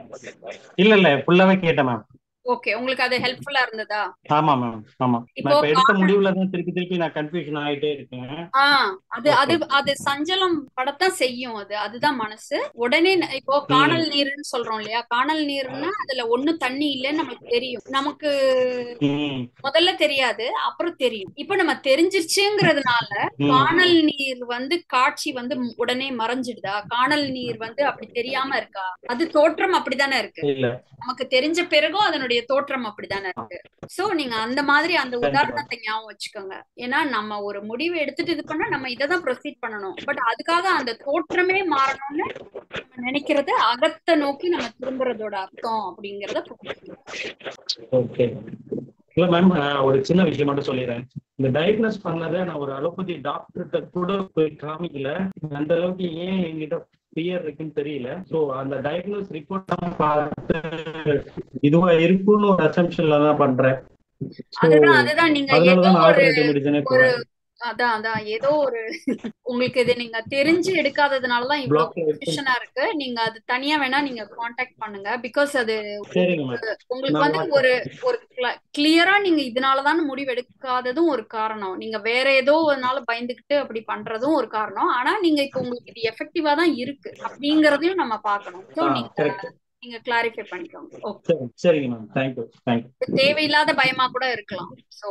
இல்ல இல்ல ஃபுல்லாவே கேட்டேன் மேம் ஓகே உங்களுக்கு அது ஹெல்ப்ஃபுல்லா இருந்ததா ஆமா மேம் ஆமா நான் இப்போ இப்ப எடுத்த காரணம் முடிவுல தான் திருப்பி திருப்பி நான் கன்ஃபியூஷன் ஆயிட்டே இருக்கேன் ஆ அது அது ஓகே அது சஞ்சலம் படத்தான் செய்யும் அது அதுதான் மனசு உடனே ந- இப்போ ம் காணல் நீர்னு சொல்றோம் இல்லையா காணல் நீர்னா அதுல ஒண்ணு தண்ணி இல்லைன்னு நமக்கு தெரியும் நமக்கு ம் முதல்ல தெரியாது அப்புறம் தெரியும் இப்போ நம்ம தெரிஞ்சிருச்சுங்கிறதுனால ம் காணல் நீர் வந்து காட்சி வந்து ம்- உடனே மறைஞ்சிடுதா காணல் நீர் வந்து அப்படி தெரியாம இருக்கா அது தோற்றம் அப்படிதானே இருக்கு இல்ல நமக்கு தெரிஞ்ச பிறகும் அதனுடைய தோற்றம் அப்படிதானே இருக்கு சோ நீங்க அந்த மாதிரி அந்த கண்டிப்பா உதாரணத்தை ஞாபகம் வச்சுக்கோங்க ஏன்னா நம்ம ஒரு முடிவு எடுத்துட்டு இது பண்ணா நம்ம இதை தான் ப்ரொசீட் பண்ணணும் பட் அதுக்காக அந்த தோற்றமே மாறணும்னு நம்ம நினைக்கிறது அகத்தை நோக்கி நம்ம திரும்புறதோட அர்த்தம் அப்படிங்கறத புரிஞ்சுக்கணும் ஓகே இல்ல மேம் ஒரு சின்ன விஷயம் மட்டும் சொல்லிடுறேன் இந்த டயக்னோஸ் பண்ணதை நான் ஒரு அலோபதி டாக்டர்கிட்ட கூட போய் காமிக்கல அந்த அளவுக்கு ஏன் என்கிட்ட ஃபியர் இருக்குன்னு தெரியல சோ அந்த டயக்னோஸ் ரிப்போர்ட் பார்த்து இதுவா இருக்கும்னு ஒரு அசம்ஷன்ல தான் பண்றேன் சோ அதுதான் அதுதான் நீங்க ஏதோ அதனாலதான் நான் ஒரு ஆல்டர்னேட்டிவ் மெடிசனே ஒரு போறேன் அதான் அதான் ஏதோ ஒரு உங்களுக்கு இது நீங்க தெரிஞ்சு எடுக்காததுனாலதான் இவ்வளவு பிளாக் கன்ஃபியூஷனா இருக்கு நீங்க அது தனியா வேணா நீங்க காண்டாக்ட் பண்ணுங்க பிகாஸ் அது சரிங்க மேம் உங்களுக்கு உங்களுக்கு நான் வந்து ஒரு ஒரு கிளியரா நீங்க இதனாலதான் முடிவு எடுக்காததும் ஒரு காரணம் நீங்க வேற ஏதோ ஒருனால பயந்துகிட்டு அப்படி பண்றதும் ஒரு காரணம் ஆனா நீங்க இப்ப உங்களுக்கு இது எஃபெக்டிவா தான் இருக்கு அப்படிங்கறதையும் நம்ம பார்க்கணும் சோ ஆ நீங்க கரெக்ட் நீங்க கிளாரிஃபை பண்ணிக்கோங்க ஓகே சரி சரிங்க மேம் தேங்க்யூ தேங்க்யூ தேவையில்லாத பயமா கூட இருக்கலாம் சோ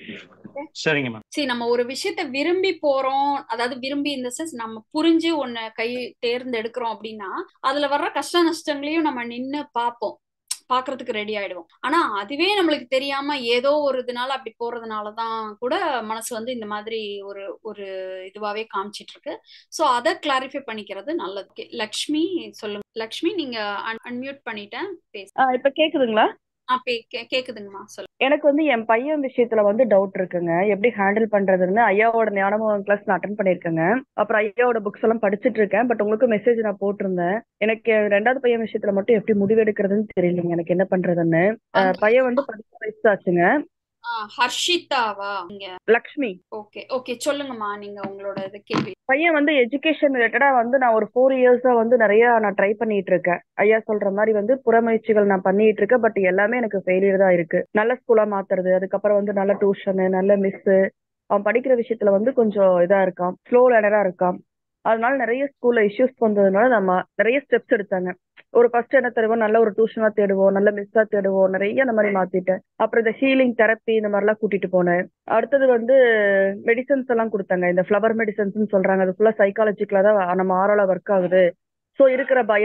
சரிங்க மேம் சரி நம்ம ஒரு விஷயத்த விரும்பி போறோம் அதாவது விரும்பி இந்த சென்ஸ் நம்ம புரிஞ்சு ஒன்ன கை தேர்ந்தெடுக்கிறோம் அப்படின்னா அதுல வர்ற கஷ்ட நஷ்டங்களையும் நம்ம நின்னு பார்ப்போம் பாக்குறதுக்கு ரெடி ஆயிடுவோம் ஆனா அதுவே நம்மளுக்கு தெரியாம ஏதோ ஒரு இதனால அப்படி போறதுனாலதான் கூட மனசு வந்து இந்த மாதிரி ஒரு ஒரு இதுவாவே காமிச்சிட்டு இருக்கு சோ அதை கிளாரிஃபை பண்ணிக்கிறது நல்லது Okay, லக்ஷ்மி சொல்லுங்க லக்ஷ்மி நீங்க அன்மியூட் பண்ணிட்டேன் பேச ஆ இப்ப கேக்குதுங்களா ஆ பே கே- கேக்குதுங்கம்மா சொல்லுங்க எனக்கு வந்து என் பையன் விஷயத்துல வந்து டவுட் இருக்குங்க எப்படி ஹேண்டில் பண்றதுன்னு ஐயாவோட ஞானமோகன் கிளாஸ் நான் அட்டன் பண்ணியிருக்கேங்க அப்புறம் ஐயாவோட புக்ஸ் எல்லாம் படிச்சிட்டு இருக்கேன் பட் உங்களுக்கு மெசேஜ் நான் போட்டிருந்தேன் எனக்கு ரெண்டாவது பையன் விஷயத்துல மட்டும் எப்படி முடிவெடுக்கிறதுன்னு தெரியலைங்க எனக்கு என்ன பண்றதுன்னு அஹ் அந்த பையன் வந்து பதினெட்டு வயசு ஆச்சுங்க ஆ, ஹர்ஷிதாவா நீங்க லக்ஷ்மி ஓகே ஓகே சொல்லுங்கம்மா நீங்க உங்களோட இது கேள்வி பையன் வந்து எஜுகேஷன் ரிலேட்டடா வந்து நான் ஒரு ஃபோர் இயர்ஸா வந்து நிறைய நான் ட்ரை பண்ணிட்டு இருக்கேன் ஐயா சொல்ற மாதிரி வந்து புறமுயற்சிகள் நான் பண்ணிட்டு இருக்கேன் பட் எல்லாமே எனக்கு ஃபெயிலியர் தான் இருக்கு நல்ல ஸ்கூலா மாத்துறது அதுக்கப்புறம் வந்து நல்ல டியூஷனு நல்ல மிஸ் அவன் படிக்கிற விஷயத்துல வந்து கொஞ்சம் இதா இருக்கான் ஸ்லோ லேர்னரா இருக்கான் அதனால நிறைய ஸ்கூல்ல இஷ்யூஸ் வந்ததுனால நம்ம நிறைய ஸ்டெப்ஸ் எடுத்தாங்க ஒரு ஃபர்ஸ்ட் என்ன தருவோம் நல்ல ஒரு டியூஷனா தேடுவோம் நல்ல மிஸ்ஸா தேடுவோம் நிறைய அந்த மாதிரி மாத்திட்டேன் அப்புறம் இந்த ஹீலிங் தெரப்பி இந்த மாதிரிலாம் கூட்டிட்டு போனேன் அடுத்தது வந்து மெடிசன்ஸ் எல்லாம் கொடுத்தாங்க இந்த ஃப்ளவர் மெடிசன்ஸ்னு சொல்றாங்க அது ஃபுல்லா சைக்காலஜிக்கலா தான் நம்ம ஆறால ஒர்க் ஆகுது ஸோ இருக்கிற பயம்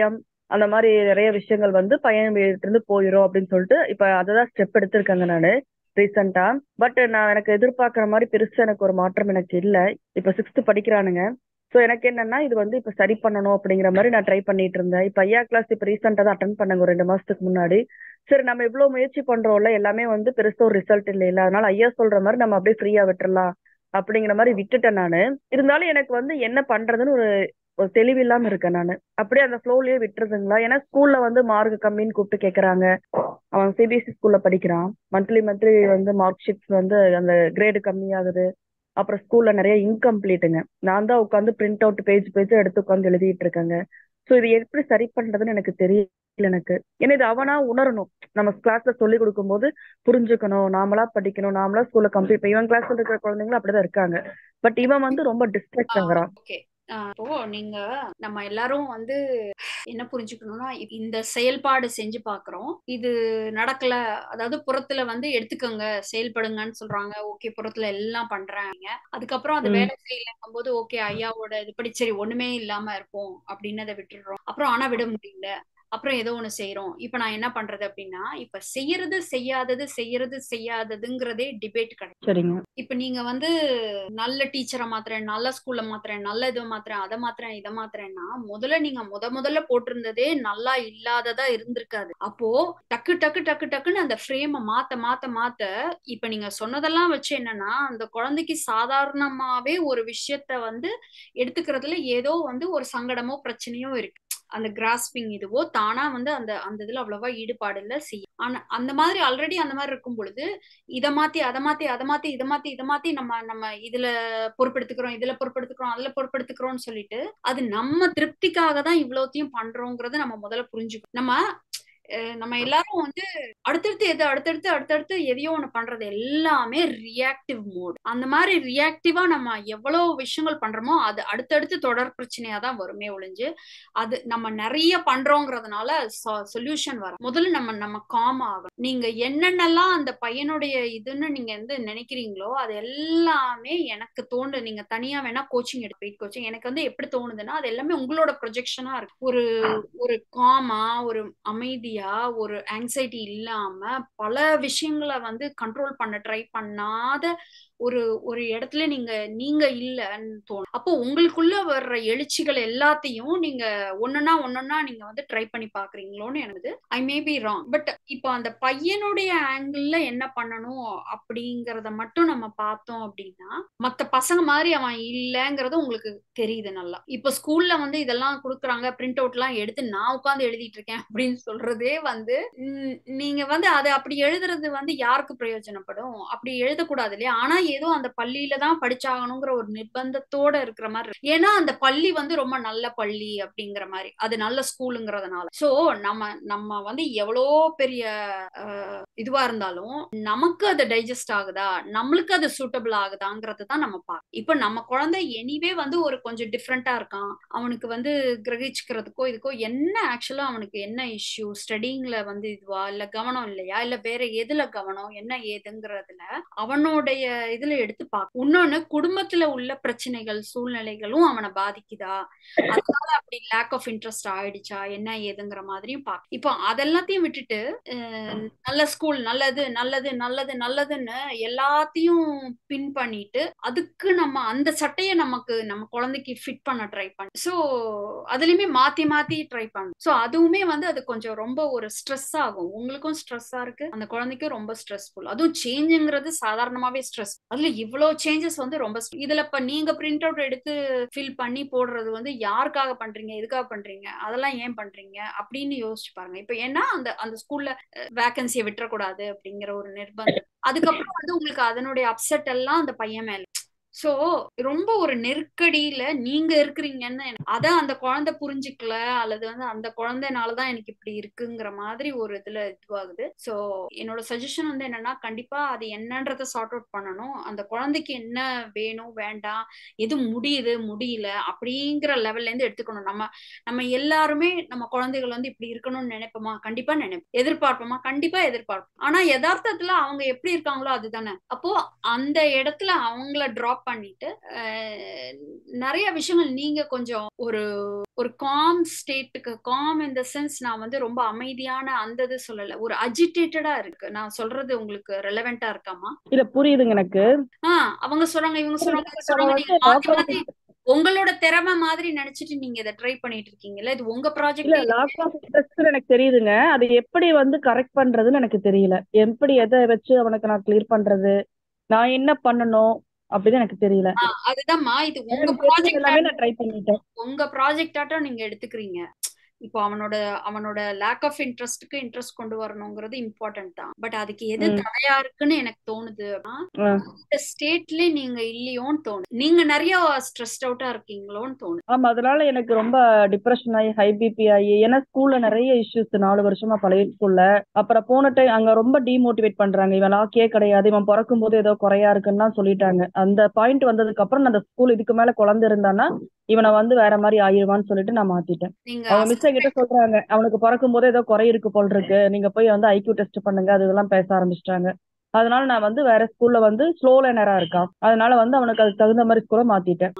அந்த மாதிரி நிறைய விஷயங்கள் வந்து பையன் வீட்டு இருந்து போயிடும் அப்படின்னு சொல்லிட்டு இப்ப அததான் ஸ்டெப் எடுத்திருக்காங்க நானு ரீசெண்டா பட் நான் எனக்கு எதிர்பார்க்குற மாதிரி பெருசா எனக்கு ஒரு மாற்றம் எனக்கு இல்ல இப்ப சிக்ஸ்த் படிக்கிறானுங்க ஸோ எனக்கு என்னன்னா இது வந்து இப்ப சரி பண்ணணும் அப்படிங்கிற மாதிரி நான் ட்ரை பண்ணிட்டு இருந்தேன் இப்ப ஐயா கிளாஸ் இப்ப ரீசெண்டா தான் அட்டன் பண்ணாங்க ஒரு ரெண்டு மாசத்துக்கு முன்னாடி சரி நம்ம இவ்வளவு முயற்சி பண்றோம்ல எல்லாமே வந்து பெருசா ஒரு ரிசல்ட் இல்லைல்ல அதனால ஐயா சொல்ற மாதிரி நம்ம அப்படியே ஃப்ரீயா விட்டுறலாம் அப்படிங்கிற மாதிரி விட்டுட்டேன் நானு இருந்தாலும் எனக்கு வந்து என்ன பண்றதுன்னு ஒரு ஒரு தெளிவில்லாம இருக்கேன் நானு அப்படியே அந்த ஃப்ளோலயே விட்டுறதுங்களா ஏன்னா ஸ்கூல்ல வந்து மார்க் கம்மின்னு கூப்பிட்டு கேக்குறாங்க அவன் சிபிஎஸ்சி ஸ்கூல்ல படிக்கிறான் மந்த்லி மந்த்லி வந்து மார்க் ஷீட்ஸ் வந்து அந்த கிரேடு கம்மியாகுது அப்புறம் ஸ்கூல்ல நிறைய இன்கம்ப்ளீட்டுங்க நான் தான் உட்காந்து பிரிண்ட் அவுட் பேஜ் பேஜ் எடுத்து உட்காந்து எழுதிட்டு இருக்கேங்க ஸோ இது எப்படி சரி பண்றதுன்னு எனக்கு தெரியல எனக்கு ஏன்னா இது அவனா உணரணும் நம்ம கிளாஸ்ல சொல்லி கொடுக்கும்போது புரிஞ்சுக்கணும் நாமளா படிக்கணும் நாமளா ஸ்கூல்ல கம்ப்ளீட் இவன் கிளாஸ்ல இருக்கிற குழந்தைங்களும் அப்படிதான் இருக்காங்க பட் இவன் வந்து ரொம்ப டிஸ்ட்ராக்ட் ஆகுறான் ஓகே இப்போ நீங்க நம்ம எல்லாரும் வந்து என்ன புரிஞ்சுக்கணும்னா இந்த செயல்பாடு செஞ்சு பாக்குறோம் இது நடக்கல அதாவது புறத்துல வந்து எடுத்துக்கோங்க செயல்படுங்கன்னு சொல்றாங்க ஓகே புறத்துல எல்லாம் பண்றாங்க அதுக்கப்புறம் அந்த வேலை செய்யலங்கும் போது ஓகே ஐயாவோட இதுபடி சரி ஒண்ணுமே இல்லாம இருப்போம் அப்படின்னு அதை விட்டுடுறோம் அப்புறம் ஆனா விட முடியல அப்புறம் ஏதோ ஒண்ணு செய்யறோம் இப்ப நான் என்ன பண்றது அப்படின்னா இப்ப செய்யறது செய்யாதது செய்யறது செய்யாததுங்கிறதே டிபேட் கிடையாது சரிங்க இப்ப நீங்க வந்து நல்ல டீச்சரை மாத்துறேன் நல்ல ஸ்கூல்ல மாத்துறேன் நல்ல இதை மாத்துறேன் அதை மாத்துறேன் இதை மாத்துறேன்னா முதல்ல நீங்க முத முதல்ல போட்டிருந்ததே நல்லா இல்லாததா இருந்திருக்காது அப்போ டக்கு டக்கு டக்கு டக்குன்னு அந்த ஃப்ரேமை மாத்த மாத்த மாத்த இப்ப நீங்க சொன்னதெல்லாம் வச்சு என்னன்னா அந்த குழந்தைக்கு சாதாரணமாவே ஒரு விஷயத்த வந்து எடுத்துக்கிறதுல ஏதோ வந்து ஒரு சங்கடமோ பிரச்சனையோ இருக்கு அந்த கிராஸ்பிங் இதுவோ தானா வந்து அந்த அந்த இதுல அவ்வளவா ஈடுபாடு இல்ல செய்யும் ஆனா அந்த மாதிரி ஆல்ரெடி அந்த மாதிரி இருக்கும் பொழுது இதை மாத்தி அதை மாத்தி அதை மாத்தி இதை மாத்தி இதை மாத்தி நம்ம நம்ம இதுல பொறுப்பெடுத்துக்கிறோம் இதுல பொறுப்பெடுத்துக்கிறோம் அதுல பொறுப்பெடுத்துக்கிறோம்னு சொல்லிட்டு அது நம்ம திருப்திக்காக தான் இவ்வளோத்தையும் பண்றோங்கிறத நம்ம முதல்ல புரிஞ்சுக்கணும் நம்ம நம்ம எல்லாரும் வந்து அடுத்தடுத்து எது அடுத்தடுத்து அடுத்தடுத்து எதையோ ஒண்ணு பண்றது எல்லாமே ரியாக்டிவ் மோட் அந்த மாதிரி ரியாக்டிவா நம்ம எவ்வளவு விஷயங்கள் பண்றோமோ அது அடுத்தடுத்து தொடர் பிரச்சனையா தான் வருமே ஒழிஞ்சு அது நம்ம நிறைய பண்றோங்கிறதுனால சொல்யூஷன் வரும் முதல்ல நம்ம நம்ம காம் ஆகணும் நீங்க என்னென்னலாம் அந்த பையனுடைய இதுன்னு நீங்க வந்து நினைக்கிறீங்களோ அது எல்லாமே எனக்கு தோணு நீங்க தனியா வேணா கோச்சிங் எடுத்து வெயிட் கோச்சிங் எனக்கு வந்து எப்படி தோணுதுன்னா அது எல்லாமே உங்களோட ப்ரொஜெக்ஷனா இருக்கு ஒரு ஒரு காமா ஒரு அமைதியா ஒரு ஆங்ஸைட்டி இல்லாம பல விஷயங்களை வந்து கண்ட்ரோல் பண்ண ட்ரை பண்ணாத ஒரு ஒரு இடத்துல நீங்க நீங்க இல்லைன்னு தோணும் அப்போ உங்களுக்குள்ள வர்ற எழுச்சிகள் எல்லாத்தையும் நீங்க ஒன்னொன்னா ஒன்னொன்னா நீங்க வந்து ட்ரை பண்ணி பாக்குறீங்களோன்னு எனக்கு I may be wrong but இப்போ அந்த பையனுடைய ஆங்கிள் என்ன பண்ணணும் அப்படிங்கறத மட்டும் நம்ம பார்த்தோம் அப்படின்னா மத்த பசங்க மாதிரி அவன் இல்லைங்கிறது உங்களுக்கு தெரியுது நல்லா இப்போ ஸ்கூல்ல வந்து இதெல்லாம் கொடுக்குறாங்க பிரிண்ட் அவுட் எல்லாம் எடுத்து நான் உட்காந்து எழுதிட்டு இருக்கேன் அப்படின்னு சொல்றதே வந்து நீங்க வந்து அதை அப்படி எழுதுறது வந்து யாருக்கு பிரயோஜனப்படும் அப்படி எழுதக்கூடாது இல்லையா ஆனா ஏதோ அந்த பள்ளியில தான் படிச்சாகணுங்கிற ஒரு நிர்பந்தத்தோட இருக்கிற மாதிரி ஏன்னா அந்த பள்ளி வந்து ரொம்ப நல்ல பள்ளி அப்படிங்கிற மாதிரி அது நல்ல ஸ்கூலுங்கிறதுனால சோ நம்ம நம்ம வந்து எவ்வளோ பெரிய இதுவா இருந்தாலும் நமக்கு அது டைஜஸ்ட் ஆகுதா நம்மளுக்கு அது சூட்டபிள் ஆகுதாங்கிறது தான் நம்ம பார்க்கணும் இப்ப நம்ம குழந்தை எனிவே வந்து ஒரு கொஞ்சம் டிஃப்ரெண்டா இருக்கான் அவனுக்கு வந்து கிரகிச்சுக்கிறதுக்கோ இதுக்கோ என்ன ஆக்சுவலா அவனுக்கு என்ன இஷ்யூ ஸ்டடிங்ல வந்து இதுவா இல்ல கவனம் இல்லையா இல்ல வேற எதுல கவனம் என்ன ஏதுங்கிறதுல அவனுடைய இதுல எடுத்து பார்க்க இன்னொன்னு குடும்பத்துல உள்ள பிரச்சனைகள் சூழ்நிலைகளும் அவனை பாதிக்குதா அதனால அப்படி லேக் ஆஃப் இன்ட்ரெஸ்ட் ஆயிடுச்சா என்ன ஏதுங்கிற மாதிரியும் பார்க்க இப்போ அதெல்லாத்தையும் விட்டுட்டு நல்ல ஸ்கூல் நல்லது நல்லது நல்லது நல்லதுன்னு எல்லாத்தையும் பின் பண்ணிட்டு அதுக்கு நம்ம அந்த சட்டையை நமக்கு நம்ம குழந்தைக்கு ஃபிட் பண்ண ட்ரை பண்ண ஸோ அதுலயுமே மாத்தி மாத்தி ட்ரை பண்ண ஸோ அதுவுமே வந்து அது கொஞ்சம் ரொம்ப ஒரு ஸ்ட்ரெஸ் ஆகும் உங்களுக்கும் ஸ்ட்ரெஸ்ஸா இருக்கு அந்த குழந்தைக்கும் ரொம்ப ஸ்ட்ரெஸ்ஃபுல் அதுவும் சேஞ்சுங்கிறது சாதாரணமாவே ஸ்ட்ரெஸ் அதுல இவ்வளவு சேஞ்சஸ் வந்து ரொம்ப இதுல இப்ப நீங்க பிரிண்ட் அவுட் எடுத்து ஃபில் பண்ணி போடுறது வந்து யாருக்காக பண்றீங்க எதுக்காக பண்றீங்க அதெல்லாம் ஏன் பண்றீங்க அப்படின்னு யோசிச்சு பாருங்க இப்ப ஏன்னா அந்த அந்த ஸ்கூல்ல வேகன்சியை விட்டுறக்கூடாது அப்படிங்கிற ஒரு நிர்பந்தம் அதுக்கப்புறம் வந்து உங்களுக்கு அதனுடைய அப்செட் எல்லாம் அந்த பையன் மேல சோ ரொம்ப ஒரு நெருக்கடியில நீங்க இருக்கிறீங்கன்னு அத அந்த குழந்தை புரிஞ்சுக்கல அல்லது வந்து அந்த குழந்தைனாலதான் எனக்கு இப்படி இருக்குங்கிற மாதிரி ஒரு இதுல இதுவாகுது சோ என்னோட சஜஷன் வந்து என்னன்னா கண்டிப்பா அது என்னன்றத சார்ட் அவுட் பண்ணணும் அந்த குழந்தைக்கு என்ன வேணும் வேண்டாம் எது முடியுது முடியல அப்படிங்கிற லெவல்ல இருந்து எடுத்துக்கணும் நம்ம நம்ம எல்லாருமே நம்ம குழந்தைகள் வந்து இப்படி இருக்கணும்னு நினைப்போமா கண்டிப்பா நினைப்போம் எதிர்பார்ப்போமா கண்டிப்பா எதிர்பார்ப்போம் ஆனா யதார்த்தத்துல அவங்க எப்படி இருக்காங்களோ அதுதானே அப்போ அந்த இடத்துல அவங்கள டிராப் ஸ்டாப் பண்ணிட்டு அஹ், நிறைய விஷயங்கள் நீங்க கொஞ்சம் ஒரு ஒரு காம் ஸ்டேட்டுக்கு காம் இந்த சென்ஸ் நான் வந்து ரொம்ப அமைதியான அந்த இது சொல்லல ஒரு அஜிடேட்டடா இருக்கு நான் சொல்றது உங்களுக்கு ரெலவெண்டா இருக்காமா இல்ல புரியுதுங்க எனக்கு ஆஹ் அவங்க சொல்றாங்க இவங்க சொல்றாங்க இவங்க இப்ப சொல்றாங்க நான் நீங்க வந்து மாத்தி லாக் மாத்தி உங்களோட திறமை மாதிரி நினைச்சிட்டு நீங்க இதை ட்ரை பண்ணிட்டு இருக்கீங்கல்ல இது உங்க இல்ல ப்ராஜெக்டே லாக் ஆஃப் இன்ட்ரெஸ்ட் எனக்கு தெரியுதுங்க அது எப்படி வந்து கரெக்ட் பண்றதுன்னு எனக்கு தெரியல எப்படி எதை வச்சு அவனுக்கு நான் கிளியர் பண்றது நான் என்ன பண்ணணும் அப்படின்னு எனக்கு தெரியல அதுதான்மா இது உங்க எனக்கு தெரிஞ்சது ப்ராஜெக்ட் எல்லாமே நான் ட்ரை பண்ணிட்டேன் உங்க ப்ராஜெக்ட் ஆட்டம் நீங்க எடுத்துக்கிறீங்க இப்போ அவனோட அவனோட லேக் ஆஃப் இன்ட்ரெஸ்ட்க்கு இன்ட்ரெஸ்ட் கொண்டு வரணுங்கிறது இம்பார்ட்டன்ட் தான் பட் அதுக்கு எது ம் தடையா இருக்குன்னு எனக்கு தோணுது அப்படின்னா ஆ. இந்த ஸ்டேட்ல நீங்க இல்லையோன்னு தோணுது நீங்க நிறைய ஸ்ட்ரெஸ்ட் அவுட்டா இருக்கீங்களோன்னு தோணுது ஆமா அதனால எனக்கு ரொம்ப டிப்ரெஷன் ஆகி ஹை பிபி ஆகி ஏன்னா ஸ்கூல்ல நிறைய இஷ்யூஸ் நாலு வருஷமா பழைய ஸ்கூல்ல அப்புறம் போன டைம் அங்க ரொம்ப டிமோட்டிவேட் பண்றாங்க இவன் லாக்கே கிடையாது இவன் பிறக்கும் போது ஏதோ குறையா இருக்குன்னு தான் சொல்லிட்டாங்க அந்த பாயிண்ட் வந்ததுக்கு அப்புறம் நான் அந்த ஸ்கூல் இதுக்கு மேல குழந்தை இருந்தானா இவனை வந்து வேற மாதிரி ஆயிருவான்னு சொல்லிட்டு நான் மாத்திட்டேன் நீங்க அவங்க மிஸ் கிட்ட சொல்றாங்க அவனுக்கு பிறக்கும் போது ஏதோ குறை இருக்கு போல் இருக்கு நீங்க போய் வந்து ஐக்யூ டெஸ்ட் பண்ணுங்க அது இதெல்லாம் பேச ஆரம்பிச்சிட்டாங்க அதனால நான் வந்து வேற ஸ்கூல்ல வந்து ஸ்லோ லேனரா இருக்கான் அதனால வந்து அவனுக்கு அதுக்கு தகுந்த மாதிரி ஸ்கூல மாத்திட்டேன்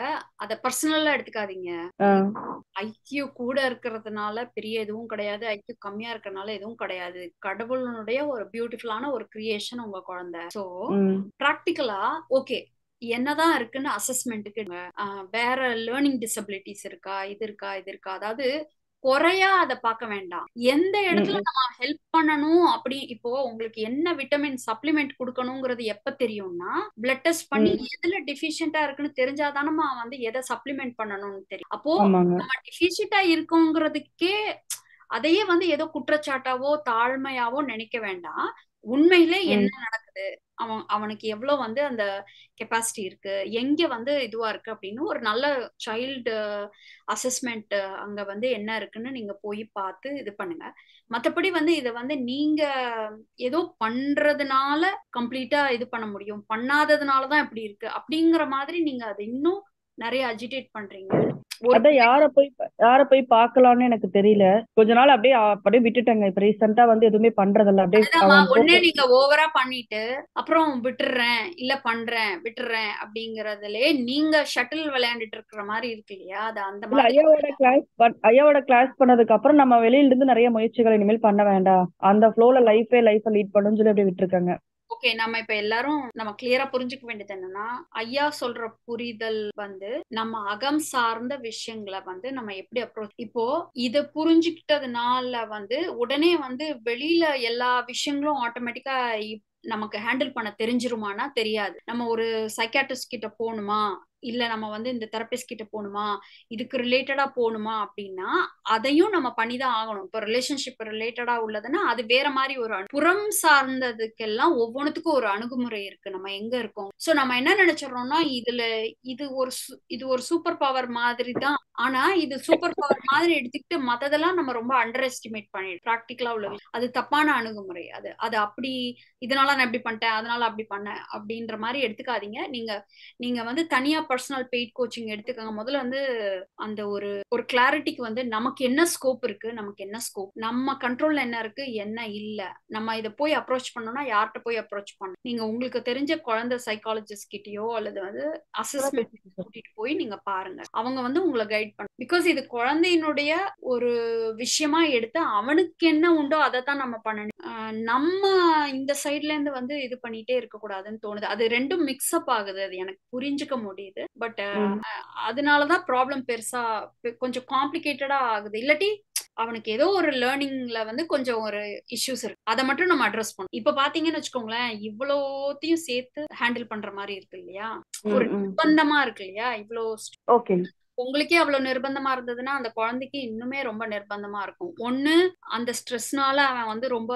அத பர்சனலா எடுத்துக்காதீங்க ஆஹ் ஐக்கியூ கூட இருக்கிறதுனால பெரிய எதுவும் கிடையாது ஐக்கியூ கம்மியா இருக்கறனால எதுவும் கிடையாது கடவுளுடைய ஒரு பியூட்டிஃபுல்லான ஒரு கிரியேஷன் உங்க குழந்தை சோ உம் ப்ராக்டிக்கலா ஓகே என்னதான் இருக்குன்னு அசஸ்மெண்ட்டுக்கு வேற லேர்னிங் டிசபிலிட்டிஸ் இருக்கா இது இருக்கா இது இருக்கா அதாவது குறையா அதை பார்க்க வேண்டாம் எந்த இடத்துல உம் நம்ம ஹெல்ப் பண்ணணும் அப்படி இப்போ உங்களுக்கு என்ன விட்டமின் சப்ளிமெண்ட் கொடுக்கணுங்கிறது எப்ப தெரியும்னா பிளட் டெஸ்ட் பண்ணி உம் எதுல டிஃபிஷியண்டா இருக்குன்னு தெரிஞ்சாதானமா வந்து எதை சப்ளிமெண்ட் பண்ணணும்னு தெரியும் அப்போ ஆமாங்க நம்ம டிஃபிஷியண்டா இருக்கோங்கிறதுக்கே அதையே வந்து ஏதோ குற்றச்சாட்டாவோ தாழ்மையாவோ நினைக்க வேண்டாம் உண்மையிலே உம் என்ன நடக்குது அவன் அவனுக்கு எவ்வளவு வந்து அந்த கெப்பாசிட்டி இருக்கு எங்க வந்து இதுவா இருக்கு அப்படின்னு ஒரு நல்ல சைல்டு அசஸ்மெண்ட் அங்க வந்து என்ன இருக்குன்னு நீங்க போய் பார்த்து இது பண்ணுங்க மத்தபடி வந்து இதை வந்து நீங்க ஏதோ பண்றதுனால கம்ப்ளீட்டா இது பண்ண முடியும் பண்ணாததுனாலதான் இப்படி இருக்கு அப்படிங்கிற மாதிரி நீங்க அதை இன்னும் நிறைய அஜிடேட் பண்றீங்க ஒரு அதான் யார போய் யார போய் பார்க்கலாம்னு எனக்கு தெரியல கொஞ்ச நாள் அப்படியே அப்படியே விட்டுட்டேங்க இப்ப ரீசெண்டா வந்து எதுவுமே பண்றதில்ல அப்படியே அதுதான்மா அவன் ஒண்ணே போக நீங்க ஓவரா பண்ணிட்டு அப்புறம் விட்டுடுறேன் இல்ல பண்றேன் விட்டுறேன் அப்படிங்கறதுலயே நீங்க ஷட்டில் விளையாண்டுட்டு இருக்கிற மாதிரி இருக்கு இல்லையா அது அந்த இல்ல மாதிரி ஐயாவோட கிளாஸ் ஐயாவோட கிளாஸ் பண்ணதுக்கு அப்புறம் நம்ம வெளியில இருந்து நிறைய முயற்சிகள் இனிமேல் பண்ண வேண்டாம் அந்த ஃப்ளோல லைஃபே லைஃப லீட் பண்ணுன்னு சொல்லி அப்படியே விட்டுருக்காங்க ஓகே நம்ம இப்ப எல்லாரும் நம்ம கிளியரா புரிஞ்சுக்க வேண்டியது என்னன்னா ஐயா சொல்ற புரிதல் வந்து நம்ம அகம் சார்ந்த விஷயங்களை வந்து நம்ம எப்படி அப்ரோச் இப்போ இத புரிஞ்சுக்கிட்டதுனால வந்து உடனே வந்து வெளியில எல்லா விஷயங்களும் ஆட்டோமேட்டிக்கா நமக்கு ஹேண்டில் பண்ண தெரிஞ்சிருமானா தெரியாது நம்ம ஒரு சைக்காட்ரிஸ்ட் கிட்ட போகணுமா இல்ல நம்ம வந்து இந்த தெரபிஸ்ட் கிட்ட போகணுமா இதுக்கு ரிலேட்டடா போகணுமா அப்படின்னா அதையும் நம்ம பண்ணிதான் ஆகணும் இப்போ ரிலேஷன்ஷிப் ரிலேட்டடா உள்ளதுன்னா அது வேற மாதிரி ஒரு அணு- புறம் சார்ந்ததுக்கெல்லாம் ஒவ்வொன்றுத்துக்கும் ஒரு அணுகுமுறை இருக்கு நம்ம எங்க இருக்கோம் சோ நம்ம என்ன நினைச்சிடறோம்னா இதுல இது ஒரு சு- இது ஒரு சூப்பர் பவர் மாதிரி தான் ஆனா இது சூப்பர் பவர் மாதிரி எடுத்துக்கிட்டு மத்ததெல்லாம் நம்ம ரொம்ப அண்டர் எஸ்டிமேட் பண்ணிடு ப்ராக்டிக்கலா உள்ள விஷயம். அது தப்பான அணுகுமுறை அது அது அப்படி இதனால நான் இப்படி பண்ணிட்டேன் அதனால அப்படி பண்ணேன் அப்படின்ற மாதிரி எடுத்துக்காதீங்க நீங்க நீங்க வந்து தனியா பர்சனல் பெய்ட் கோச்சிங் எடுத்துக்கோங்க முதல்ல வந்து அந்த ஒரு ஒரு கிளாரிட்டிக்கு வந்து நமக்கு என்ன ஸ்கோப் இருக்கு நமக்கு என்ன ஸ்கோப் நம்ம கண்ட்ரோல்ல என்ன இருக்கு என்ன இல்ல நம்ம இதை போய் அப்ரோச் பண்ணோம்னா யார்கிட்ட போய் அப்ரோச் பண்ணணும் நீங்க உங்களுக்கு தெரிஞ்ச குழந்தை சைக்காலஜிஸ்ட் கிட்டயோ அல்லது வந்து அசஸ்மெண்ட் கூட்டிட்டு போய் நீங்க பாருங்க அவங்க வந்து உங்களை கைட் பண்ண பிகாஸ் இது குழந்தையினுடைய ஒரு விஷயமா எடுத்து அவனுக்கு என்ன உண்டோ அதை தான் நம்ம பண்ணணும் ஆஹ் நம்ம இந்த சைட்ல இருந்து வந்து இது பண்ணிட்டே இருக்க கூடாதுன்னு தோணுது அது ரெண்டும் மிக்ஸ் அப் ஆகுது அது எனக்கு புரிஞ்சுக்க முடியுது பட் ம். அதனாலதான் ப்ராப்ளம் பெருசா பெ- கொஞ்சம் காம்ப்ளிகேட்டடா ஆகுது இல்லாட்டி அவனுக்கு ஏதோ ஒரு லேர்னிங்ல வந்து கொஞ்சம் ஒரு இஷ்யூஸ் இருக்கு அதை மட்டும் நம்ம அட்ரஸ் பண்ணணும் இப்ப பாத்தீங்கன்னு வச்சுக்கோங்களேன் இவ்வளோத்தையும் சேர்த்து ஹேண்டில் பண்ற மாதிரி இருக்கு இல்லையா ஒரு ம், ம். நிர்பந்தமா இருக்கு இல்லையா இவ்வளோ ஓகே உங்களுக்கே அவ்வளவு நிர்பந்தமா இருந்ததுன்னா அந்த குழந்தைக்கு இன்னுமே ரொம்ப நிர்பந்தமா இருக்கும் ஒண்ணு அந்த ஸ்ட்ரெஸ்னால அவன் வந்து ரொம்ப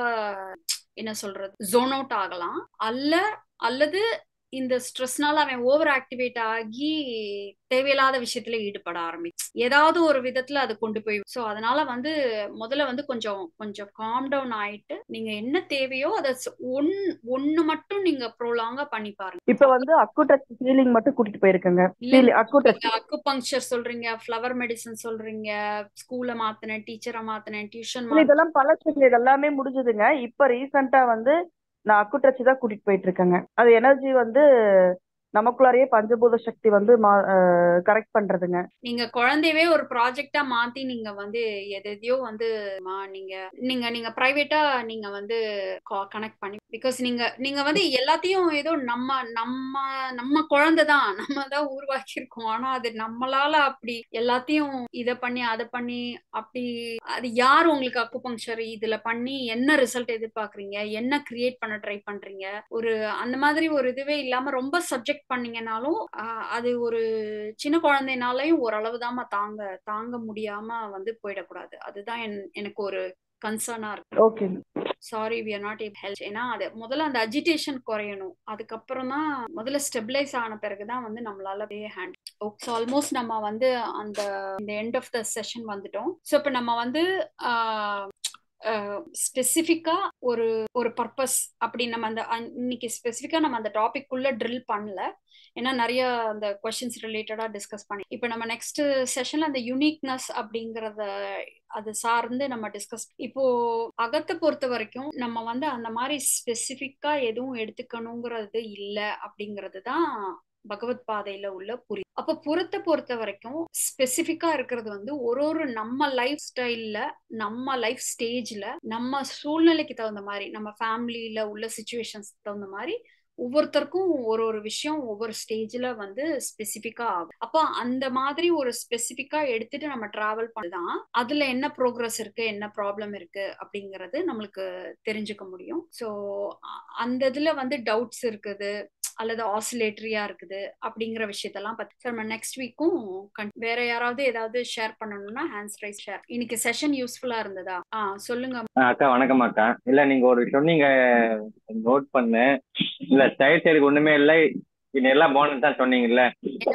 என்ன சொல்றது ஜோன் அவுட் ஆகலாம் அல்ல அல்லது இந்த ஸ்ட்ரெஸ்னால அவன் ஓவர் ஆக்டிவேட் ஆகி தேவையில்லாத விஷயத்துல ஈடுபட ஆரம்பிச்சு ஏதாவது ஒரு விதத்துல அது கொண்டு போய் சோ அதனால வந்து முதல்ல வந்து கொஞ்சம் கொஞ்சம் காம் டவுன் ஆயிட்டு நீங்க என்ன தேவையோ அதை ச- ஒன் ஒண்ணு மட்டும் நீங்க ப்ரோலாங்கா பண்ணி பாருங்க இப்ப வந்து அக்கு டச் ஃபீலிங் மட்டும் கூட்டிட்டு போயிருக்கேங்க இல்ல ஃபீல் அக்கு டச் அக்கு பங்க்சர் சொல்றீங்க ஃப்ளவர் மெடிசன் சொல்றீங்க ஸ்கூல்ல மாத்தினேன் டீச்சரை மாத்தினேன் டியூஷன் இல்ல இதெல்லாம் பழசுங்க இது எல்லாமே முடிஞ்சதுங்க இப்ப ரீசெண்டா வந்து நான் அக்கு டச் தான் கூட்டிட்டு போயிட்டு இருக்கேங்க அது எனர்ஜி வந்து நமக்குள்ளாரையே பஞ்சபூத சக்தி வந்து கரெக்ட் பண்றதுங்க நீங்க குழந்தையவே ஒரு ப்ராஜெக்டா மாத்தி நீங்க வந்து எதையோ வந்து மா நீங்க நீங்க நீங்க பிரைவேட்டா நீங்க வந்து கனெக்ட் பண்ணி பிகாஸ் நீங்க நீங்க வந்து எல்லாத்தையும் ஏதோ நம்ம நம்ம நம்ம குழந்தை தான் நம்ம தான் உருவாக்கி இருக்கோம் ஆனா அது நம்மளால அப்படி எல்லாத்தையும் இத பண்ணி அதை பண்ணி அப்படி அது யார் உங்களுக்கு அக்குபங்க்சர் இதுல பண்ணி என்ன ரிசல்ட் எதிர்பார்க்கறீங்க என்ன கிரியேட் பண்ண ட்ரை பண்றீங்க ஒரு அந்த மாதிரி ஒரு இதுவே இல்லாம ரொம்ப சப்ஜெக்ட் பண்ணீங்கனாலும் ஆஹ் அது ஒரு சின்ன குழந்தைனாலையும் ஓரளவு தாம தாங்க தாங்க முடியாம வந்து போயிடக்கூடாது அதுதான் என் எனக்கு ஒரு கன்சர்னா இருக்கு okay sorry we are not of help ஏன்னா அது முதல்ல அந்த அஜிடேஷன் குறையணும் அதுக்கப்புறம் தான் முதல்ல ஸ்டெபிளைஸ் ஆன பிறகுதான் வந்து நம்மளால ஹேண்ட் ஓகே ஆல்மோஸ்ட் நம்ம வந்து அந்த இந்த எண்ட் ஆஃப் த செஷன் வந்துட்டோம் ஸோ இப்போ நம்ம வந்து ஸ்பெசிஃபிக்கா ஒரு ஒரு பர்பஸ் அப்படி நம்ம அந்த இன்னைக்கு ஸ்பெசிஃபிக்கா நம்ம அந்த டாபிக் உள்ள ட்ரில் பண்ணல ஏன்னா நிறைய அந்த கொஸ்டின்ஸ் ரிலேட்டடா டிஸ்கஸ் பண்ணி இப்போ நம்ம நெக்ஸ்ட் செஷன்ல அந்த யூனிக்னஸ் அப்படிங்கறத அது சார்ந்து நம்ம டிஸ்கஸ் இப்போ அகத்தை பொறுத்த வரைக்கும் நம்ம வந்து அந்த மாதிரி ஸ்பெசிஃபிக்கா எதுவும் எடுத்துக்கணுங்கிறது இல்லை அப்படிங்கிறது தான் பகவத் பாதையில உள்ள புரி அப்ப புறத்தை பொறுத்த வரைக்கும் ஸ்பெசிபிக்கா இருக்கிறது வந்து ஒரு ஒரு நம்ம லைஃப் ஸ்டைல்ல நம்ம லைஃப் ஸ்டேஜ்ல நம்ம சூழ்நிலைக்கு தகுந்த மாதிரி நம்ம ஃபேமிலியில உள்ள சுச்சுவேஷன்ஸ் தகுந்த மாதிரி ஒவ்வொருத்தருக்கும் ஒரு ஒரு விஷயம் ஒவ்வொரு ஸ்டேஜ்ல வந்து ஸ்பெசிஃபிக்கா ஆகும் அப்போ அந்த மாதிரி ஒரு ஸ்பெசிஃபிக்கா எடுத்துட்டு நம்ம டிராவல் பண்ணதான் அதுல என்ன ப்ரோக்ரஸ் இருக்கு என்ன ப்ராப்ளம் இருக்கு அப்படிங்கறது நம்மளுக்கு தெரிஞ்சுக்க முடியும் ஸோ அந்த இதுல வந்து டவுட்ஸ் இருக்குது அல்லது ஆசிலேட்டரியா இருக்குது அப்படிங்கிற விஷயத்தெல்லாம் பத்தி சார் நம்ம நெக்ஸ்ட் வீக்கும் வேற யாராவது ஏதாவது ஷேர் பண்ணணும்னா ஹேண்ட்ஸ் ரைஸ் ஷேர் இன்னைக்கு செஷன் யூஸ்ஃபுல்லா இருந்ததா ஆ சொல்லுங்க அக்கா வணக்கம் அக்கா இல்ல நீங்க ஒரு சொன்னீங்க நோட் பண்ணு இல்ல சைல்ட் சைடுக்கு ஒண்ணுமே இல்லை இது எல்லாம் போனஸ் தான் சொன்னீங்கல்ல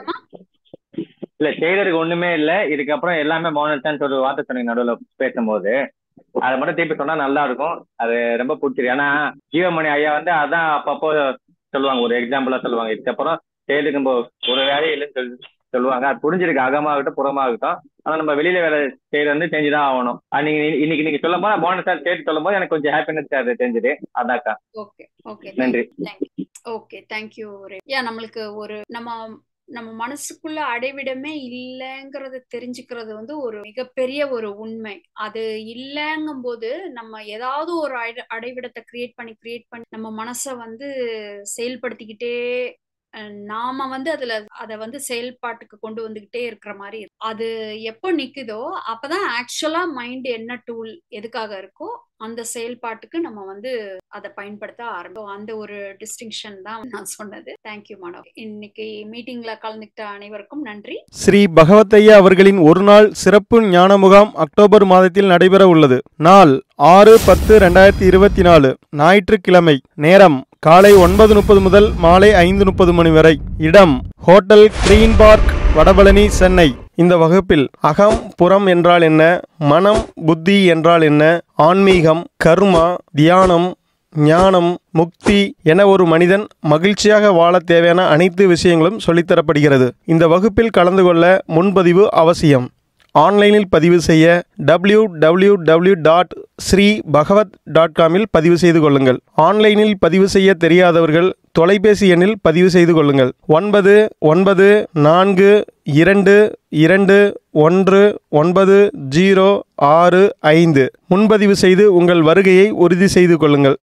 இல்ல செய்ததுக்கு ஒண்ணுமே இல்ல இதுக்கப்புறம் எல்லாமே போனஸ் தான் ஒரு வார்த்தை சொன்னீங்க நடுவில் பேசும்போது அதை மட்டும் திருப்பி சொன்னா நல்லா இருக்கும் அது ரொம்ப பிடிச்சிருக்கு ஏன்னா ஜீவமணி ஐயா வந்து அதான் அப்பப்போ சொல்லுவாங்க ஒரு எக்ஸாம்பிளா சொல்லுவாங்க இதுக்கப்புறம் செயலுக்கு ஒரு வேலையே இல்லைன்னு சொல்லி சொல்லுவாங்க அது புரிஞ்சிருக்கு அகமாகட்டும் புறமாகட்டும் ஆனா நம்ம வெளியில வேலை செய்யறது வந்து செஞ்சுதான் ஆகணும் நீங்க இன்னைக்கு நீங்க சொல்லும் போது போனஸ் சேர்த்து சொல்லும் போது எனக்கு கொஞ்சம் ஹாப்பினஸ் அது தெரிஞ்சது அதாக்கா ஓகே ஓகே நன்றி ஓகே தேங்க்யூ யா நம்மளுக்கு ஒரு நம்ம நம்ம மனசுக்குள்ள அடைவிடமே இல்லைங்கிறத தெரிஞ்சுக்கிறது வந்து ஒரு மிகப்பெரிய ஒரு உண்மை அது இல்லைங்கும் போது நம்ம ஏதாவது ஒரு அடைவிடத்தை கிரியேட் பண்ணி கிரியேட் பண்ணி நம்ம மனசை வந்து செயல்படுத்திக்கிட்டே நாம வந்து அதுல அத வந்து செயல்பாட்டுக்கு கொண்டு வந்துகிட்டே இருக்கிற மாதிரி அது எப்போ நிக்குதோ அப்பதான் ஆக்சுவலா மைண்ட் என்ன டூல் எதுக்காக இருக்கோ அந்த செயல்பாட்டுக்கு நம்ம வந்து அதை பயன்படுத்த ஆரம்பிக்கும் அந்த ஒரு டிஸ்டிங்ஷன் தான் நான் சொன்னது தேங்க்யூ மேடம் இன்னைக்கு மீட்டிங்ல கலந்துக்கிட்ட அனைவருக்கும் நன்றி ஸ்ரீ பகவத்தையா அவர்களின் ஒரு நாள் சிறப்பு ஞான முகாம் அக்டோபர் மாதத்தில் நடைபெற உள்ளது நாள் ஆறு பத்து ரெண்டாயிரத்தி இருபத்தி நாலு ஞாயிற்றுக்கிழமை நேரம் காலை ஒன்பது முப்பது முதல் மாலை ஐந்து முப்பது மணி வரை இடம் hotel green park Vadapalani Chennai இந்த வகுப்பில் அகம் புறம் என்றால் என்ன மனம் புத்தி என்றால் என்ன ஆன்மீகம் கர்மா தியானம் ஞானம் முக்தி என ஒரு மனிதன் மகிழ்ச்சியாக வாழ தேவையான அனைத்து விஷயங்களும் சொல்லித்தரப்படுகிறது இந்த வகுப்பில் கலந்து கொள்ள முன்பதிவு அவசியம் ஆன்லைனில் பதிவு செய்ய W W W dot Shri Bhagavad dot காமில் பதிவு செய்து கொள்ளுங்கள் ஆன்லைனில் பதிவு செய்ய தெரியாதவர்கள் தொலைபேசி எண்ணில் பதிவு செய்து கொள்ளுங்கள் ஒன்பது ஒன்பது நான்கு இரண்டு இரண்டு ஒன்று ஒன்பது ஜீரோ ஆறு ஐந்து முன்பதிவு செய்து உங்கள் வருகையை உறுதி செய்து கொள்ளுங்கள்